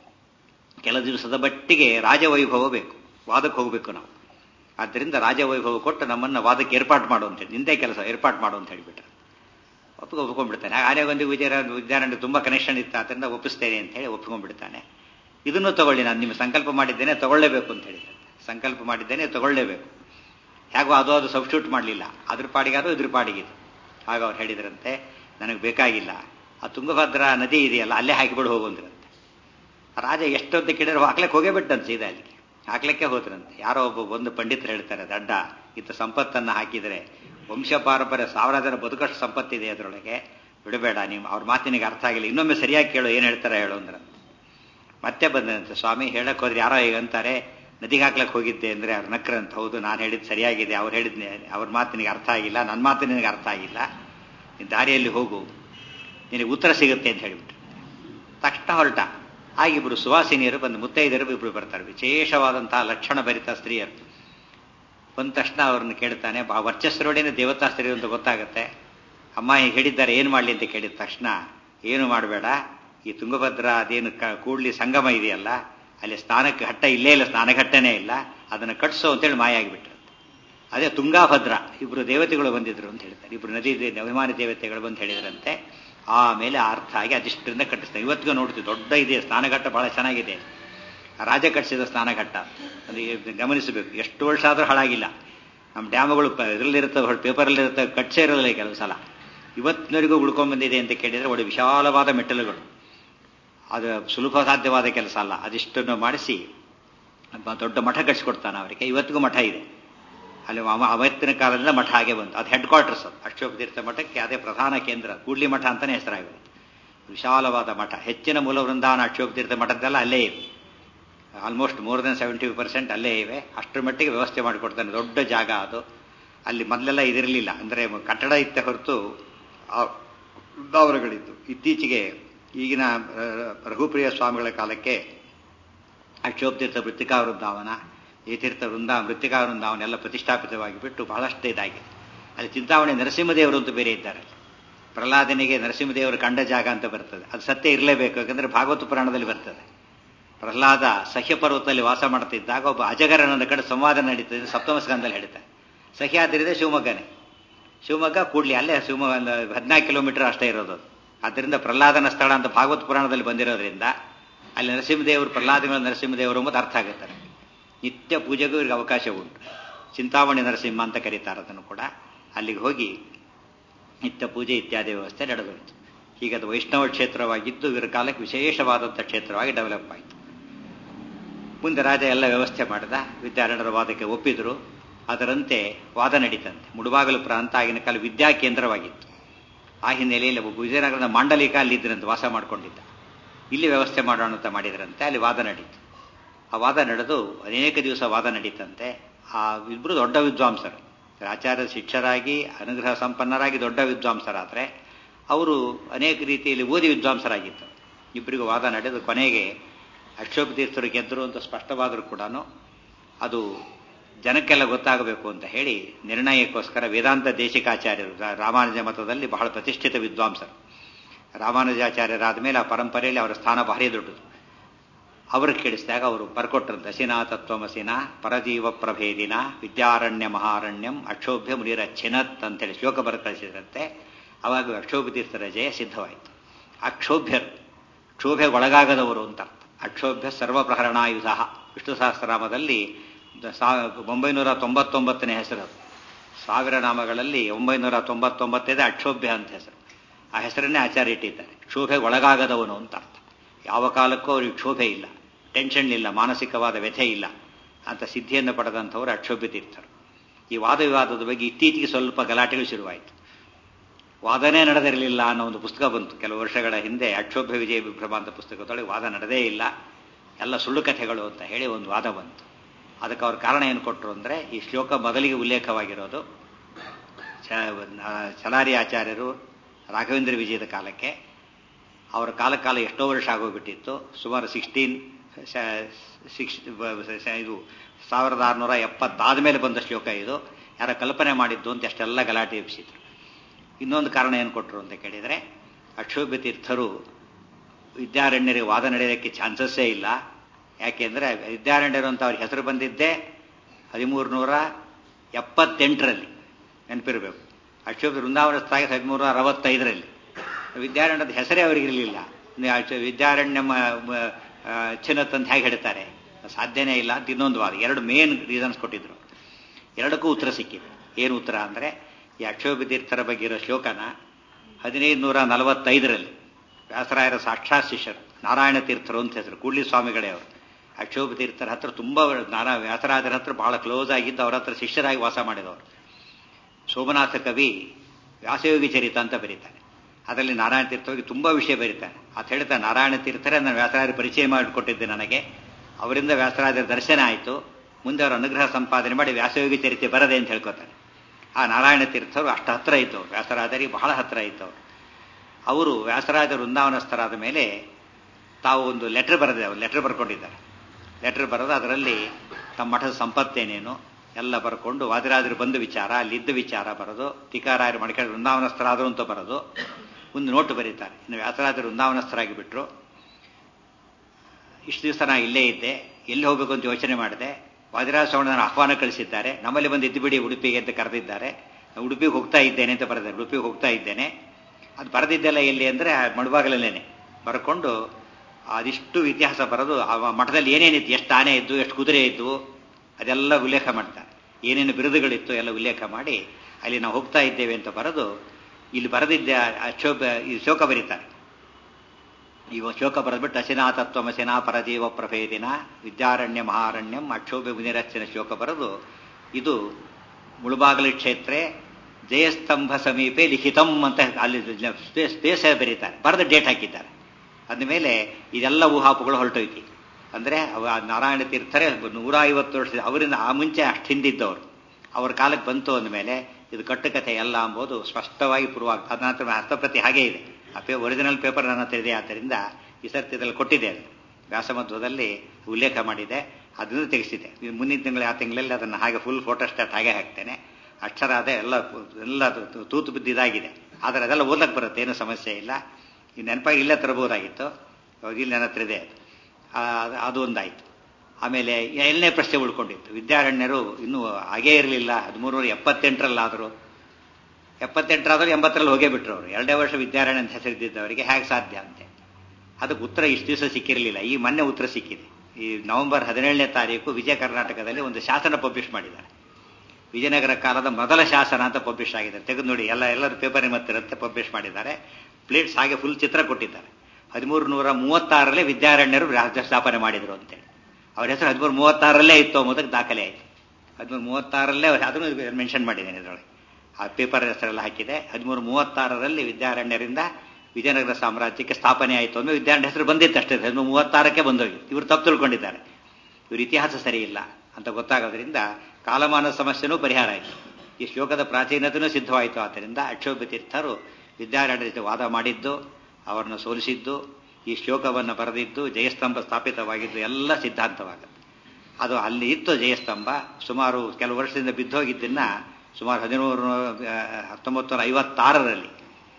ಕೆಲ ದಿವಸದ ಬಟ್ಟಿಗೆ ರಾಜವೈಭವ ಬೇಕು ವಾದಕ್ಕೆ ಹೋಗಬೇಕು ನಾವು ಆದ್ದರಿಂದ ರಾಜವೈಭವ ಕೊಟ್ಟು ನಮ್ಮನ್ನು ವಾದಕ್ಕೆ ಏರ್ಪಾಡು ಮಾಡು ಅಂತೇಳಿ ನಿಂದೇ ಕೆಲಸ ಏರ್ಪಾಡು ಮಾಡು ಅಂತ ಹೇಳಿಬಿಟ್ರೆ ಒಪ್ಪಿಗೆ ಒಪ್ಕೊಂಡ್ಬಿಡ್ತಾನೆ ಆನೆಗೊಂದು ವಿಜಯ ವಿದ್ಯಾರಣ್ಯ ತುಂಬ ಕನೆಕ್ಷನ್ ಇತ್ತು ಅದರಿಂದ ಒಪ್ಪಿಸ್ತೇನೆ ಅಂತ ಹೇಳಿ ಒಪ್ಕೊಂಡ್ಬಿಡ್ತಾನೆ ಇದನ್ನು ತಗೊಳ್ಳಿ ನಾನು ನಿಮ್ಮ ಸಂಕಲ್ಪ ಮಾಡಿದ್ದೇನೆ ತಗೊಳ್ಳೇಬೇಕು ಅಂತ ಹೇಳಿದ್ರೆ ಸಂಕಲ್ಪ ಮಾಡಿದ್ದೇನೆ ತಗೊಳ್ಳೇಬೇಕು ಹೇಗೋ ಅದು ಅದು ಸಬ್ಸ್ಟ್ಯೂಟ್ ಮಾಡಲಿಲ್ಲ ಅದ್ರ ಪಾಡಿಗಾದ್ರು ಇದ್ರ ಪಾಡಿಗಿದು ಆಗ ಅವ್ರು ಹೇಳಿದ್ರಂತೆ ನನಗೆ ಬೇಕಾಗಿಲ್ಲ ಆ ತುಂಗಭದ್ರಾ ನದಿ ಇದೆಯಲ್ಲ ಅಲ್ಲೇ ಹಾಕಿಬಿಡು ಹೋಗುವಂದ್ರಂತೆ ರಾಜ ಎಷ್ಟೊತ್ತು ಕೇಳಿದ್ರು ಹಾಕ್ಲಿಕ್ಕೆ ಹೋಗೇ ಬಿಟ್ಟಂತೆ ಸೀದಾ ಅಲ್ಲಿಗೆ ಹಾಕ್ಲಿಕ್ಕೆ ಹೋದ್ರಂತೆ ಯಾರೋ ಒಬ್ಬ ಒಂದು ಪಂಡಿತರು ಹೇಳ್ತಾರೆ ದಡ್ಡ ಇಂಥ ಸಂಪತ್ತನ್ನು ಹಾಕಿದರೆ ವಂಶ ಪಾರಂಪರ್ಯ ಸಾವಿರ ಜನ ಬದುಕಷ್ಟು ಸಂಪತ್ತಿದೆ ಅದರೊಳಗೆ ಬಿಡಬೇಡ ನೀವು ಅವ್ರ ಮಾತಿನಿಗೆ ಅರ್ಥ ಆಗಿಲ್ಲ ಇನ್ನೊಮ್ಮೆ ಸರಿಯಾಗಿ ಕೇಳು ಏನು ಹೇಳ್ತಾರೆ ಹೇಳು ಅಂದ್ರೆ ಮತ್ತೆ ಬಂದಂತೆ ಸ್ವಾಮಿ ಹೇಳಕ್ ಹೋದ್ರೆ ಯಾರೋ ಈಗ ಅಂತಾರೆ ನದಿಗೆ ಹಾಕ್ಲಕ್ಕೆ ಹೋಗಿದ್ದೆ ಅಂದ್ರೆ ಅವ್ರು ನಕ್ರಂತ ಹೌದು ನಾನು ಹೇಳಿದ್ದು ಸರಿಯಾಗಿದೆ ಅವ್ರು ಹೇಳಿದ್ನೆ ಅವ್ರ ಮಾತು ನಿನಗೆ ಅರ್ಥ ಆಗಿಲ್ಲ ನನ್ನ ಮಾತು ನಿನಗೆ ಅರ್ಥ ಆಗಿಲ್ಲ ನೀನು ದಾರಿಯಲ್ಲಿ ಹೋಗು ನಿನಗೆ ಉತ್ತರ ಸಿಗುತ್ತೆ ಅಂತ ಹೇಳಿಬಿಟ್ಟು ತಕ್ಷಣ ಹೊರಟ ಆಗಿಬ್ರು ಸುವಾಸಿನಿಯರು ಬಂದು ಮುತ್ತೈದರು ಇಬ್ರು ಬರ್ತಾರೆ ವಿಶೇಷವಾದಂತಹ ಲಕ್ಷಣ ಭರಿತ ಸ್ತ್ರೀಯರು ಬಂದ ತಕ್ಷಣ ಅವ್ರನ್ನ ಕೇಳ್ತಾನೆ ಬಾ ವರ್ಚಸ್ಸರೊಡನೆ ದೇವತಾ ಸ್ತ್ರೀಯರು ಅಂತ ಗೊತ್ತಾಗುತ್ತೆ ಅಮ್ಮ ಹೀಗೆ ಹೇಳಿದ್ದಾರೆ ಏನು ಮಾಡಲಿ ಅಂತ ಕೇಳಿದ ತಕ್ಷಣ ಏನು ಮಾಡಬೇಡ ಈ ತುಂಗಭದ್ರ ಅದೇನು ಕ ಕೂಡ್ಲಿ ಸಂಗಮ ಇದೆಯಲ್ಲ ಅಲ್ಲಿ ಸ್ನಾನಕ್ಕೆ ಘಟ್ಟ ಇಲ್ಲೇ ಇಲ್ಲ ಸ್ನಾನಘಟ್ಟನೇ ಇಲ್ಲ ಅದನ್ನು ಕಟ್ಸೋ ಅಂತೇಳಿ ಮಾಯ ಆಗಿಬಿಟ್ರು ಅದೇ ತುಂಗಾಭದ್ರ ಇಬ್ರು ದೇವತೆಗಳು ಬಂದಿದ್ರು ಅಂತ ಹೇಳ್ತಾರೆ ಇಬ್ರು ನದಿ ದೇ- ಅಭಿಮಾನಿ ದೇವತೆಗಳು ಬಂದು ಹೇಳಿದ್ರಂತೆ ಆಮೇಲೆ ಆ ಅರ್ಥ ಆಗಿ ಅದಿಷ್ಟರಿಂದ ಕಟ್ಟಿಸ್ತಾರೆ ಇವತ್ತಿಗೂ ನೋಡ್ತೀವಿ ದೊಡ್ಡ ಇದೆ ಸ್ನಾನಘಟ್ಟ ಬಹಳ ಚೆನ್ನಾಗಿದೆ ರಾಜ ಕಟ್ಟಿಸಿದ ಸ್ನಾನಘಟ್ಟ ಅದು ಗಮನಿಸಬೇಕು ಎಷ್ಟು ವರ್ಷ ಆದರೂ ಹಾಳಾಗಿಲ್ಲ ನಮ್ಮ ಡ್ಯಾಮ್ಗಳು ಇದರಲ್ಲಿರ್ತವೆ ಪೇಪರಲ್ಲಿರ್ತವೆ ಕಟ್ಸೇ ಇರೋದಿಲ್ಲ ಕೆಲವು ಸಲ ಇವತ್ತಿನವರೆಗೂ ಉಳ್ಕೊಂಡ್ ಬಂದಿದೆ ಅಂತ ಕೇಳಿದರೆ ಒಳ್ಳೆ ವಿಶಾಲವಾದ ಮೆಟ್ಟಲುಗಳು ಅದು ಸುಲಭ ಸಾಧ್ಯವಾದ ಕೆಲಸ ಅಲ್ಲ ಅದಿಷ್ಟನ್ನು ಮಾಡಿಸಿ ಒಬ್ಬ ದೊಡ್ಡ ಮಠ ಕಟ್ಸಿಕೊಡ್ತಾನೆ ಅವರಿಗೆ ಇವತ್ತಿಗೂ ಮಠ ಇದೆ ಅಲ್ಲಿ ಅವ- ಅವತ್ತಿನ ಕಾಲದಿಂದ ಮಠ ಹಾಗೆ ಬಂತು ಅದು ಹೆಡ್ ಕ್ವಾರ್ಟರ್ಸ್ ಅದು ಅಶೋಕ ತೀರ್ಥ ಮಠಕ್ಕೆ ಅದೇ ಪ್ರಧಾನ ಕೇಂದ್ರ ಕೂಡ್ಲಿ ಮಠ ಅಂತಾನೆ ಹೆಸರಾಗಿದೆ ವಿಶಾಲವಾದ ಮಠ ಹೆಚ್ಚಿನ ಮೂಲ ವೃಂದಾವನ ಅಶೋಕ ತೀರ್ಥ ಮಠದ್ದೆಲ್ಲ ಅಲ್ಲೇ ಇವೆ almost more than seventy percent ಅಲ್ಲೇ ಇವೆ ಅಷ್ಟರ ಮಟ್ಟಿಗೆ ವ್ಯವಸ್ಥೆ ಮಾಡಿಕೊಡ್ತಾನೆ ದೊಡ್ಡ ಜಾಗ ಅದು ಅಲ್ಲಿ ಮೊದಲೆಲ್ಲ ಇದಿರಲಿಲ್ಲ ಅಂದರೆ ಕಟ್ಟಡ ಇತ್ತ ಹೊರತು ಆ ವೃಂದಾವನಗಳಿತ್ತು ಇತ್ತೀಚೆಗೆ ಈಗಿನ ಆ, ರಘುಪ್ರಿಯ ಸ್ವಾಮಿಗಳ ಕಾಲಕ್ಕೆ ಅಕ್ಷೋಭ ತೀರ್ಥ ಮೃತ್ತಿಕಾ ವೃಂದಾವನ ಈ ತೀರ್ಥ ವೃಂದ ಮೃತ್ತಿಕಾ ವೃಂದಾವನ ಎಲ್ಲ ಪ್ರತಿಷ್ಠಾಪಿತವಾಗಿ ಬಿಟ್ಟು ಬಹಳಷ್ಟು ಇದಾಗಿದೆ ಅಲ್ಲಿ ಚಿಂತಾಮಣಿ ನರಸಿಂಹದೇವರು ಅಂತ ಬೇರೆ ಇದ್ದಾರೆ ಪ್ರಹ್ಲಾದನಿಗೆ ನರಸಿಂಹದೇವರು ಕಂಡ ಜಾಗ ಅಂತ ಬರ್ತದೆ ಅದು ಸತ್ಯ ಇರಲೇಬೇಕು ಯಾಕಂದ್ರೆ ಭಾಗವತ ಪುರಾಣದಲ್ಲಿ ಬರ್ತದೆ ಪ್ರಹ್ಲಾದ ಸಹ್ಯ ಪರ್ವತದಲ್ಲಿ ವಾಸ ಮಾಡ್ತಿದ್ದಾಗ ಒಬ್ಬ ಅಜಗರನನ್ನ ಕಡೆ ಸಂವಾದ ನಡೀತದೆ ಸಪ್ತಮ ಸ್ಕಂದಲ್ಲಿ ಹೇಳ್ತಾರೆ ಸಹ್ಯಾದ್ರಿದೆ ಶಿವಮೊಗ್ಗನೇ ಶಿವಮೊಗ್ಗ ಕೂಡ್ಲಿ ಅಲ್ಲೇ ಶಿವಮೊಗ್ಗ ಒಂದು ಹದಿನಾಲ್ಕು ಕಿಲೋಮೀಟರ್ ಅಷ್ಟೇ ಇರೋದು ಅದು. ಆದ್ದರಿಂದ ಪ್ರಹ್ಲಾದನ ಸ್ಥಳ ಅಂತ ಭಾಗವತ ಪುರಾಣದಲ್ಲಿ ಬಂದಿರೋದ್ರಿಂದ ಅಲ್ಲಿ ನರಸಿಂಹದೇವರು ಪ್ರಹ್ಲಾದನ ನರಸಿಂಹದೇವರು ಎಂಬುದು ಅರ್ಥ ಆಗುತ್ತಾರೆ ನಿತ್ಯ ಪೂಜೆಗೂ ಇವ್ರಿಗೆ ಅವಕಾಶ ಉಂಟು ಚಿಂತಾಮಣಿ ನರಸಿಂಹ ಅಂತ ಕರೀತಾರೆ ಅದನ್ನು ಕೂಡ ಅಲ್ಲಿಗೆ ಹೋಗಿ ನಿತ್ಯ ಪೂಜೆ ಇತ್ಯಾದಿ ವ್ಯವಸ್ಥೆ ನಡೆದೋಯ್ತು ಹೀಗೆ ಅದು ವೈಷ್ಣವ ಕ್ಷೇತ್ರವಾಗಿದ್ದು ಇವರ ಕಾಲಕ್ಕೆ ವಿಶೇಷವಾದಂಥ ಕ್ಷೇತ್ರವಾಗಿ ಡೆವಲಪ್ ಆಯಿತು ಮುಂದೆ ರಾಜ ಎಲ್ಲ ವ್ಯವಸ್ಥೆ ಮಾಡಿದ ವಿದ್ಯಾರಣ್ಯರ ವಾದಕ್ಕೆ ಒಪ್ಪಿದ್ರು ಅದರಂತೆ ವಾದ ನಡೀತಂತೆ ಮುಡುಬಾಗಲು ಪ್ರಾಂತ ಆಗಿನ ಕಾಲ ವಿದ್ಯಾ ಕೇಂದ್ರವಾಗಿತ್ತು ಆ ಹಿನ್ನೆಲೆಯಲ್ಲಿ ಒಬ್ಬ ವಿಜಯನಗರದ ಮಾಂಡಲಿಕ ಅಲ್ಲಿ ಇದ್ರಂತೆ ವಾಸ ಮಾಡಿಕೊಂಡಿದ್ದ ಇಲ್ಲಿ ವ್ಯವಸ್ಥೆ ಮಾಡೋಣ ಅಂತ ಮಾಡಿದ್ರಂತೆ ಅಲ್ಲಿ ವಾದ ನಡೀತು ಆ ವಾದ ನಡೆದು ಅನೇಕ ದಿವಸ ವಾದ ನಡೀತಂತೆ ಆ ಇಬ್ಬರು ದೊಡ್ಡ ವಿದ್ವಾಂಸರು ಆಚಾರ್ಯ ಶಿಕ್ಷರಾಗಿ ಅನುಗ್ರಹ ಸಂಪನ್ನರಾಗಿ ದೊಡ್ಡ ವಿದ್ವಾಂಸರಾದರೆ ಅವರು ಅನೇಕ ರೀತಿಯಲ್ಲಿ ಓದಿ ವಿದ್ವಾಂಸರಾಗಿತ್ತು ಇಬ್ಬರಿಗೂ ವಾದ ನಡೆದು ಕೊನೆಗೆ ಅಕ್ಷೋಭ ತೀರ್ಥರು ಗೆದ್ದರು ಅಂತ ಸ್ಪಷ್ಟವಾದರೂ ಕೂಡ ಅದು ಜನಕ್ಕೆಲ್ಲ ಗೊತ್ತಾಗಬೇಕು ಅಂತ ಹೇಳಿ ನಿರ್ಣಯಕ್ಕೋಸ್ಕರ ವೇದಾಂತ ದೇಶಿಕಾಚಾರ್ಯರು ರಾ- ರಾಮಾನುಜ ಮತದಲ್ಲಿ ಬಹಳ ಪ್ರತಿಷ್ಠಿತ ವಿದ್ವಾಂಸರು ರಾಮಾನುಜಾಚಾರ್ಯರಾದ ಮೇಲೆ ಆ ಪರಂಪರೆಯಲ್ಲಿ ಅವರ ಸ್ಥಾನ ಭಾರಿ ದೊಡ್ಡದು ಅವರು ಕೇಳಿಸಿದಾಗ ಅವರು ಬರ್ಕೊಟ್ರು ದಶಿನಾ ತತ್ವಮಸಿನ ಪರಜೀವ ಪ್ರಭೇದಿನ ವಿದ್ಯಾರಣ್ಯ ಮಹಾರಣ್ಯಂ ಅಕ್ಷೋಭ್ಯ ಮುನಿರಚ್ಛಿನತ್ ಅಂತೇಳಿ ಶ್ಲೋಕ ಬರ ಕಳಿಸಿದ್ರಂತೆ ಅವಾಗ ಅಕ್ಷೋಭ ತೀರ್ಥರ ಜಯ ಸಿದ್ಧವಾಯಿತು ಅಕ್ಷೋಭ್ಯರು ಕ್ಷೋಭೆಗೆ ಒಳಗಾಗದವರು ಅಂತ ಅರ್ಥ ಅಕ್ಷೋಭ್ಯ ಸರ್ವಪ್ರಹರಣಾಯುಧ ವಿಷ್ಣು ಸಹಸ್ರನಾಮದಲ್ಲಿ ದ- ಸಾ- ಒಂಬೈನೂರ ತೊಂಬತ್ತೊಂಬತ್ತನೇ ಹೆಸರು ಅದು. ಸಾವಿರ ನಾಮಗಳಲ್ಲಿ ಒಂಬೈನೂರ ತೊಂಬತ್ತೊಂಬತ್ತೈದು ಅಕ್ಷೋಭ್ಯ ಅಂತ ಹೆಸರು ಆ ಹೆಸರನ್ನೇ ಆಚಾರ್ಯ ಇಟ್ಟಿದ್ದಾರೆ ಕ್ಷೋಭೆಗೆ ಒಳಗಾಗದವನು ಅಂತ ಅರ್ಥ ಯಾವ ಕಾಲಕ್ಕೂ ಅವ್ರಿಗೆ ಕ್ಷೋಭೆ ಇಲ್ಲ ಟೆನ್ಷನ್ ಇಲ್ಲ ಮಾನಸಿಕವಾದ ವ್ಯಥೆ ಇಲ್ಲ ಅಂತ ಸಿದ್ಧಿಯನ್ನು ಪಡೆದಂಥವರು ಅಕ್ಷೋಭ್ಯ ತೀರ್ಥರು ಈ ವಾದ ವಿವಾದದ ಬಗ್ಗೆ ಇತ್ತೀಚೆಗೆ ಸ್ವಲ್ಪ ಗಲಾಟೆಗಳು ಶುರುವಾಯಿತು ವಾದನೇ ನಡೆದಿರಲಿಲ್ಲ ಅನ್ನೋ ಒಂದು ಪುಸ್ತಕ ಬಂತು ಕೆಲವು ವರ್ಷಗಳ ಹಿಂದೆ ಅಕ್ಷೋಭ್ಯ ವಿಜಯ ವಿಭ್ರಮ ಅಂತ ಪುಸ್ತಕದೊಳಗೆ ವಾದ ನಡೆದೇ ಇಲ್ಲ ಎಲ್ಲ ಸುಳ್ಳು ಕಥೆಗಳು ಅಂತ ಹೇಳಿ ಒಂದು ವಾದ ಬಂತು ಅದಕ್ಕೆ ಅವ್ರ ಕಾರಣ ಏನು ಕೊಟ್ಟರು ಅಂದರೆ ಈ ಶ್ಲೋಕ ಮೊದಲಿಗೆ ಉಲ್ಲೇಖವಾಗಿರೋದು ಚ- ನ- ಚಲಾರಿ ಆಚಾರ್ಯರು ರಾಘವೇಂದ್ರ ವಿಜಯದ ಕಾಲಕ್ಕೆ ಅವರ ಕಾಲ ಕಾಲ ಎಷ್ಟೋ ವರ್ಷ ಆಗೋಗ್ಬಿಟ್ಟಿತ್ತು ಸುಮಾರು ಸಿಕ್ಸ್ಟೀನ್ ಸಿಕ್ಸ್ ಇದು ಸಾವಿರದ ಆರುನೂರ ಎಪ್ಪತ್ತಾದ ಮೇಲೆ ಬಂದ ಶ್ಲೋಕ ಇದು ಯಾರ ಕಲ್ಪನೆ ಮಾಡಿದ್ದು ಅಂತ ಅಷ್ಟೆಲ್ಲ ಗಲಾಟೆ ಎಬ್ಸಿದ್ರು ಇನ್ನೊಂದು ಕಾರಣ ಏನು ಕೊಟ್ಟರು ಅಂತ ಕೇಳಿದರೆ ಅಕ್ಷೋಭ್ಯ ತೀರ್ಥರು ವಿದ್ಯಾರಣ್ಯರಿಗೆ ವಾದ ನಡೆಯೋಕ್ಕೆ ಚಾನ್ಸಸ್ಸೇ ಇಲ್ಲ ಯಾಕೆಂದರೆ ವಿದ್ಯಾರಣ್ಯರು ಅಂತ ಅವ್ರ ಹೆಸರು ಬಂದಿದ್ದೇ ಹದಿಮೂರು ನೂರ ಎಪ್ಪತ್ತೆಂಟರಲ್ಲಿ ನೆನಪಿರಬೇಕು ಅಕ್ಷೋಭ್ಯ ವೃಂದಾವನ ಸ್ಥಾಯಿ ಹದಿಮೂರು ನೂರ ಅರವತ್ತೈದರಲ್ಲಿ ವಿದ್ಯಾರಣ್ಯದ ಹೆಸರೇ ಅವರಿಗಿರಲಿಲ್ಲ ವಿದ್ಯಾರಣ್ಯ ಮ- ಮ- ಆ, ಚಿನ್ನತ್ ಅಂತ ಹೇಗೆ ಹೇಳ್ತಾರೆ ಸಾಧ್ಯನೇ ಇಲ್ಲ ಅಂತ ಇನ್ನೊಂದು ವಾದ ಎರಡು ಮೇನ್ ರೀಸನ್ಸ್ ಕೊಟ್ಟಿದ್ರು ಎರಡಕ್ಕೂ ಉತ್ತರ ಸಿಕ್ಕಿದೆ ಏನು ಉತ್ತರ ಅಂದರೆ ಈ ಅಕ್ಷೋಭ್ಯ ತೀರ್ಥರ ಬಗ್ಗೆ ಇರೋ ಶ್ಲೋಕನ ಹದಿನೈದು ನೂರ ನಲವತ್ತೈದರಲ್ಲಿ ವ್ಯಾಸರಾಯರ ಸಾಕ್ಷಾತ್ ಶಿಷ್ಯರು ನಾರಾಯಣ ತೀರ್ಥರು ಅಂತ ಹೆಸರು ಕೂಡ್ಲಿ ಸ್ವಾಮಿಗಳೇ ಅವರು ಅಕ್ಷೋಭ ತೀರ್ಥರ ಹತ್ರ ತುಂಬ ನಾರಾ ವ್ಯಾಸರಾಜರ ಹತ್ರ ಬಹಳ ಕ್ಲೋಸ್ ಆಗಿದ್ದು ಅವರ ಹತ್ರ ಶಿಷ್ಯರಾಗಿ ವಾಸ ಮಾಡಿದವರು ಸೋಮನಾಥ ಕವಿ ವ್ಯಾಸಯೋಗಿ ಚರಿತ ಅಂತ ಬರೀತಾನೆ ಅದರಲ್ಲಿ ನಾರಾಯಣ ತೀರ್ಥವಾಗಿ ತುಂಬ ವಿಷಯ ಬರೀತಾನೆ ಅಂತ ಹೇಳ್ತಾನೆ ನಾರಾಯಣ ತೀರ್ಥರೇ ನಾನು ವ್ಯಾಸರಾಜರ ಪರಿಚಯ ಮಾಡಿಕೊಟ್ಟಿದ್ದೆ ನನಗೆ ಅವರಿಂದ ವ್ಯಾಸರಾಜರ ದರ್ಶನ ಆಯಿತು ಮುಂದೆ ಅವರ ಅನುಗ್ರಹ ಸಂಪಾದನೆ ಮಾಡಿ ವ್ಯಾಸಯೋಗಿ ಚರಿತೆ ಬರದೆ ಅಂತ ಹೇಳ್ಕೊತಾನೆ ಆ ನಾರಾಯಣ ತೀರ್ಥರು ಅಷ್ಟು ಹತ್ರ ಇದ್ದವರು ವ್ಯಾಸರಾಜರಿಗೆ ಬಹಳ ಹತ್ರ ಇದ್ದವರು ಅವರು ವ್ಯಾಸರಾಜ ವೃಂದಾವನಸ್ಥರಾದ ಮೇಲೆ ತಾವು ಒಂದು ಲೆಟರ್ ಬರೆದಿದೆ ಒಂದು ಲೆಟರ್ ಬರ್ಕೊಂಡಿದ್ದಾರೆ ಲೆಟರ್ ಬರೆದು ಅದರಲ್ಲಿ ತಮ್ಮ ಮಠದ ಸಂಪತ್ತೇನೇನು ಎಲ್ಲ ಬರ್ಕೊಂಡು ವಾದಿರಾಜರು ಬಂದ ವಿಚಾರ ಅಲ್ಲಿದ್ದ ವಿಚಾರ ಬರೋದು ಟೀಕಾರಾಯರು ಮಡಿಕೇರಿ ವೃಂದಾವನಸ್ಥರಾದರು ಅಂತ ಬರೋದು ಒಂದು ನೋಟು ಬರೀತಾರೆ ಇನ್ನು ವ್ಯಾಸರಾಜರು ವೃಂದಾವನಸ್ಥರಾಗಿ ಬಿಟ್ರು ಇಷ್ಟು ದಿವಸ ನಾ ಇಲ್ಲೇ ಇದ್ದೆ ಎಲ್ಲಿ ಹೋಗಬೇಕು ಅಂತ ಯೋಚನೆ ಮಾಡಿದೆ ವಾದಿರಾಜ ಶ್ರವಣನ ಆಹ್ವಾನ ಕಳಿಸಿದ್ದಾರೆ ನಮ್ಮಲ್ಲಿ ಬಂದು ಇದ್ದು ಬಿಡಿ ಉಡುಪಿಗೆ ಅಂತ ಕರೆದಿದ್ದಾರೆ ಉಡುಪಿಗೆ ಹೋಗ್ತಾ ಇದ್ದೇನೆ ಅಂತ ಬರೆದಿದ್ದಾರೆ ಉಡುಪಿಗೆ ಹೋಗ್ತಾ ಇದ್ದೇನೆ ಅದು ಬರೆದಿದ್ದೆಲ್ಲ ಎಲ್ಲಿ ಅಂದರೆ ಮಡುವಾಗಲಲ್ಲೇನೆ ಬರ್ಕೊಂಡು ಅದಿಷ್ಟು ಇತಿಹಾಸ ಬರೋದು ಆ ಮಠದಲ್ಲಿ ಏನೇನಿತ್ತು ಎಷ್ಟು ಆನೆ ಇದ್ದು ಎಷ್ಟು ಕುದುರೆ ಇದ್ವು ಅದೆಲ್ಲ ಉಲ್ಲೇಖ ಮಾಡ್ತಾರೆ ಏನೇನು ಬಿರುದುಗಳಿತ್ತು ಎಲ್ಲ ಉಲ್ಲೇಖ ಮಾಡಿ ಅಲ್ಲಿ ನಾವು ಹೋಗ್ತಾ ಇದ್ದೇವೆ ಅಂತ ಬರೆದು ಇಲ್ಲಿ ಬರೆದಿದ್ದ ಶೋಕ ಈ ಶೋಕ ಬರೀತಾರೆ ಇವ ಶೋಕ ಬರೆದ್ಬಿಟ್ಟು ಅಸಿನಾತತ್ವಮ ಅಸಿನಾ ಪರಜೀವ ಪ್ರಭೇದಿನ ವಿದ್ಯಾರಣ್ಯ ಮಹಾರಣ್ಯಂ ಅಕ್ಷೋಭ್ಯ ಮುನಿರಚನ ಶೋಕ ಬರೆದು ಇದು ಮುಳುಬಾಗಲಿ ಕ್ಷೇತ್ರ ಜಯಸ್ತಂಭ ಸಮೀಪೆ ಲಿಖಿತಂ ಅಂತ ಅಲ್ಲಿ ಸ್ಪೇಸ್ ಬರೀತಾರೆ ಬರೆದು ಡೇಟ್ ಹಾಕಿದ್ದಾರೆ ಅಂದಮೇಲೆ ಇದೆಲ್ಲ ಊಹಾಪುಗಳು ಹೊರಟೋಯ್ತಿ ಅಂದರೆ ನಾರಾಯಣ ತೀರ್ಥರೇ ನೂರ ಐವತ್ತು ವರ್ಷ ಅವರಿಂದ ಆ ಮುಂಚೆ ಅಷ್ಟು ಹಿಂದಿದ್ದವರು ಅವ್ರ ಕಾಲಕ್ಕೆ ಬಂತು ಅಂದಮೇಲೆ ಇದು ಕಟ್ಟುಕತೆ ಎಲ್ಲ ಅಂಬೋದು ಸ್ಪಷ್ಟವಾಗಿ ಪ್ರೂವ್ ಆಗ್ತದೆ ಅದ ನಂತರ ಹಸ್ತಪ್ರತಿ ಹಾಗೇ ಇದೆ ಆ ಪೇ ಒರಿಜಿನಲ್ ಪೇಪರ್ ನನ್ನ ಹತ್ರ ಇದೆ ಆದ್ದರಿಂದ ಈ ಸರ್ತಿ ಇದರಲ್ಲಿ ಕೊಟ್ಟಿದೆ ಅದು ವ್ಯಾಸಮಧ್ವದಲ್ಲಿ ಉಲ್ಲೇಖ ಮಾಡಿದೆ ಅದನ್ನು ತೆಗೆಸಿದೆ ಮುಂದಿನ ತಿಂಗಳು ಆ ತಿಂಗಳಲ್ಲಿ ಅದನ್ನು ಹಾಗೆ ಫುಲ್ ಫೋಟೋ ಸ್ಟಾಟ್ ಹಾಗೆ ಹಾಕ್ತೇನೆ ಅಕ್ಷರ ಅದೇ ಎಲ್ಲ ಎಲ್ಲ ತೂತು ಬಿದ್ದಿದಾಗಿದೆ ಆದರೆ ಅದೆಲ್ಲ ಓದಕ್ಕೆ ಬರುತ್ತೆ ಏನೂ ಸಮಸ್ಯೆ ಇಲ್ಲ ಈ ನೆನಪಾಗಿ ಇಲ್ಲೇ ತರಬಹುದಾಗಿತ್ತು ಇಲ್ಲಿ ನನ್ನ ಹತ್ರ ಇದೆ ಅದು ಅದು ಒಂದಾಯಿತು ಆಮೇಲೆ ಎರಡನೇ ಪ್ರಶ್ನೆ ಉಳ್ಕೊಂಡಿತ್ತು ವಿದ್ಯಾರಣ್ಯರು ಇನ್ನೂ ಹಾಗೇ ಇರಲಿಲ್ಲ ಹದಿಮೂರು ಎಪ್ಪತ್ತೆಂಟರಲ್ಲಾದರು ಎಪ್ಪತ್ತೆಂಟರಾದರೂ ಎಂಬತ್ತರಲ್ಲಿ ಹೋಗೇ ಬಿಟ್ರು ಅವರು ಎರಡೇ ವರ್ಷ ವಿದ್ಯಾರಣ್ಯ ಅಂತ ಹೆಸರಿದ್ದವರಿಗೆ ಹೇಗೆ ಸಾಧ್ಯ ಅಂತೆ ಅದಕ್ಕೆ ಉತ್ತರ ಇಷ್ಟು ದಿವಸ ಸಿಕ್ಕಿರಲಿಲ್ಲ ಈ ಮೊನ್ನೆ ಉತ್ತರ ಸಿಕ್ಕಿದೆ ಈ ನವೆಂಬರ್ ಹದಿನೇಳನೇ ತಾರೀಕು ವಿಜಯ ಕರ್ನಾಟಕದಲ್ಲಿ ಒಂದು ಶಾಸನ ಪಬ್ಲಿಷ್ ಮಾಡಿದ್ದಾರೆ ವಿಜಯನಗರ ಕಾಲದ ಮೊದಲ ಶಾಸನ ಅಂತ ಪಬ್ಲಿಷ್ ಆಗಿದೆ ತೆಗೆದು ನೋಡಿ ಎಲ್ಲ ಎಲ್ಲರೂ ಪೇಪರ್ ಮತ್ತಿರುತ್ತೆ ಪಬ್ಲಿಷ್ ಮಾಡಿದ್ದಾರೆ ಪ್ಲೇಟ್ಸ್ ಹಾಗೆ ಫುಲ್ ಚಿತ್ರ ಕೊಟ್ಟಿದ್ದಾರೆ ಹದಿಮೂರು ನೂರ ಮೂವತ್ತಾರರಲ್ಲಿ ವಿದ್ಯಾರಣ್ಯರು ರಾಜ್ಯ ಸ್ಥಾಪನೆ ಮಾಡಿದರು ಅಂತೇಳಿ ಅವ್ರ ಹೆಸರು ಹದಿಮೂರು ಮೂವತ್ತಾರರಲ್ಲೇ ಇತ್ತು ಅನ್ನೋದಕ್ಕೆ ದಾಖಲೆ ಆಯಿತು ಹದಿಮೂರು ಮೂವತ್ತಾರರಲ್ಲೇ ಅದನ್ನು ಮೆನ್ಷನ್ ಮಾಡಿದ್ದೇನೆ ಇದರೊಳಗೆ ಆ ಪೇಪರ್ ಹೆಸರೆಲ್ಲ ಹಾಕಿದೆ ಹದಿಮೂರು ಮೂವತ್ತಾರರಲ್ಲಿ ವಿದ್ಯಾರಣ್ಯರಿಂದ ವಿಜಯನಗರ ಸಾಮ್ರಾಜ್ಯಕ್ಕೆ ಸ್ಥಾಪನೆ ಆಯಿತು ಅಂದ್ರೆ ವಿದ್ಯಾರಣ್ಯ ಹೆಸರು ಬಂದಿತ್ತು ಅಷ್ಟೇ ಹದಿಮೂರು ಮೂವತ್ತಾರಕ್ಕೆ ಬಂದೋಗಿ ಇವರು ತಪ್ಪು ತಿಳ್ಕೊಂಡಿದ್ದಾರೆ ಇವ್ರ ಇತಿಹಾಸ ಸರಿ ಇಲ್ಲ ಅಂತ ಗೊತ್ತಾಗೋದ್ರಿಂದ ಕಾಲಮಾನ ಸಮಸ್ಯೆನೂ ಪರಿಹಾರ ಆಯಿತು ಈ ಶ್ಲೋಕದ ಪ್ರಾಚೀನತೆಯೂ ಸಿದ್ಧವಾಯಿತು ಆದ್ದರಿಂದ ಅಕ್ಷೋಭ್ಯ ತೀರ್ಥರು ವಿದ್ಯಾರಣ್ಯ ಜೊತೆ ವಾದ ಮಾಡಿದ್ದು ಅವರನ್ನು ಸೋಲಿಸಿದ್ದು ಈ ಶ್ಲೋಕವನ್ನು ಬರೆದಿದ್ದು ಜಯಸ್ತಂಭ ಸ್ಥಾಪಿತವಾಗಿದ್ದು ಎಲ್ಲ ಸಿದ್ಧಾಂತವಾಗುತ್ತೆ ಅದು ಅಲ್ಲಿ ಇತ್ತು ಜಯಸ್ತಂಭ ಸುಮಾರು ಕೆಲವು ವರ್ಷದಿಂದ ಬಿದ್ದೋಗಿದ್ದನ್ನ ಸುಮಾರು ಹದಿನೂರು ಹತ್ತೊಂಬತ್ತು ನೂರ ಐವತ್ತಾರರಲ್ಲಿ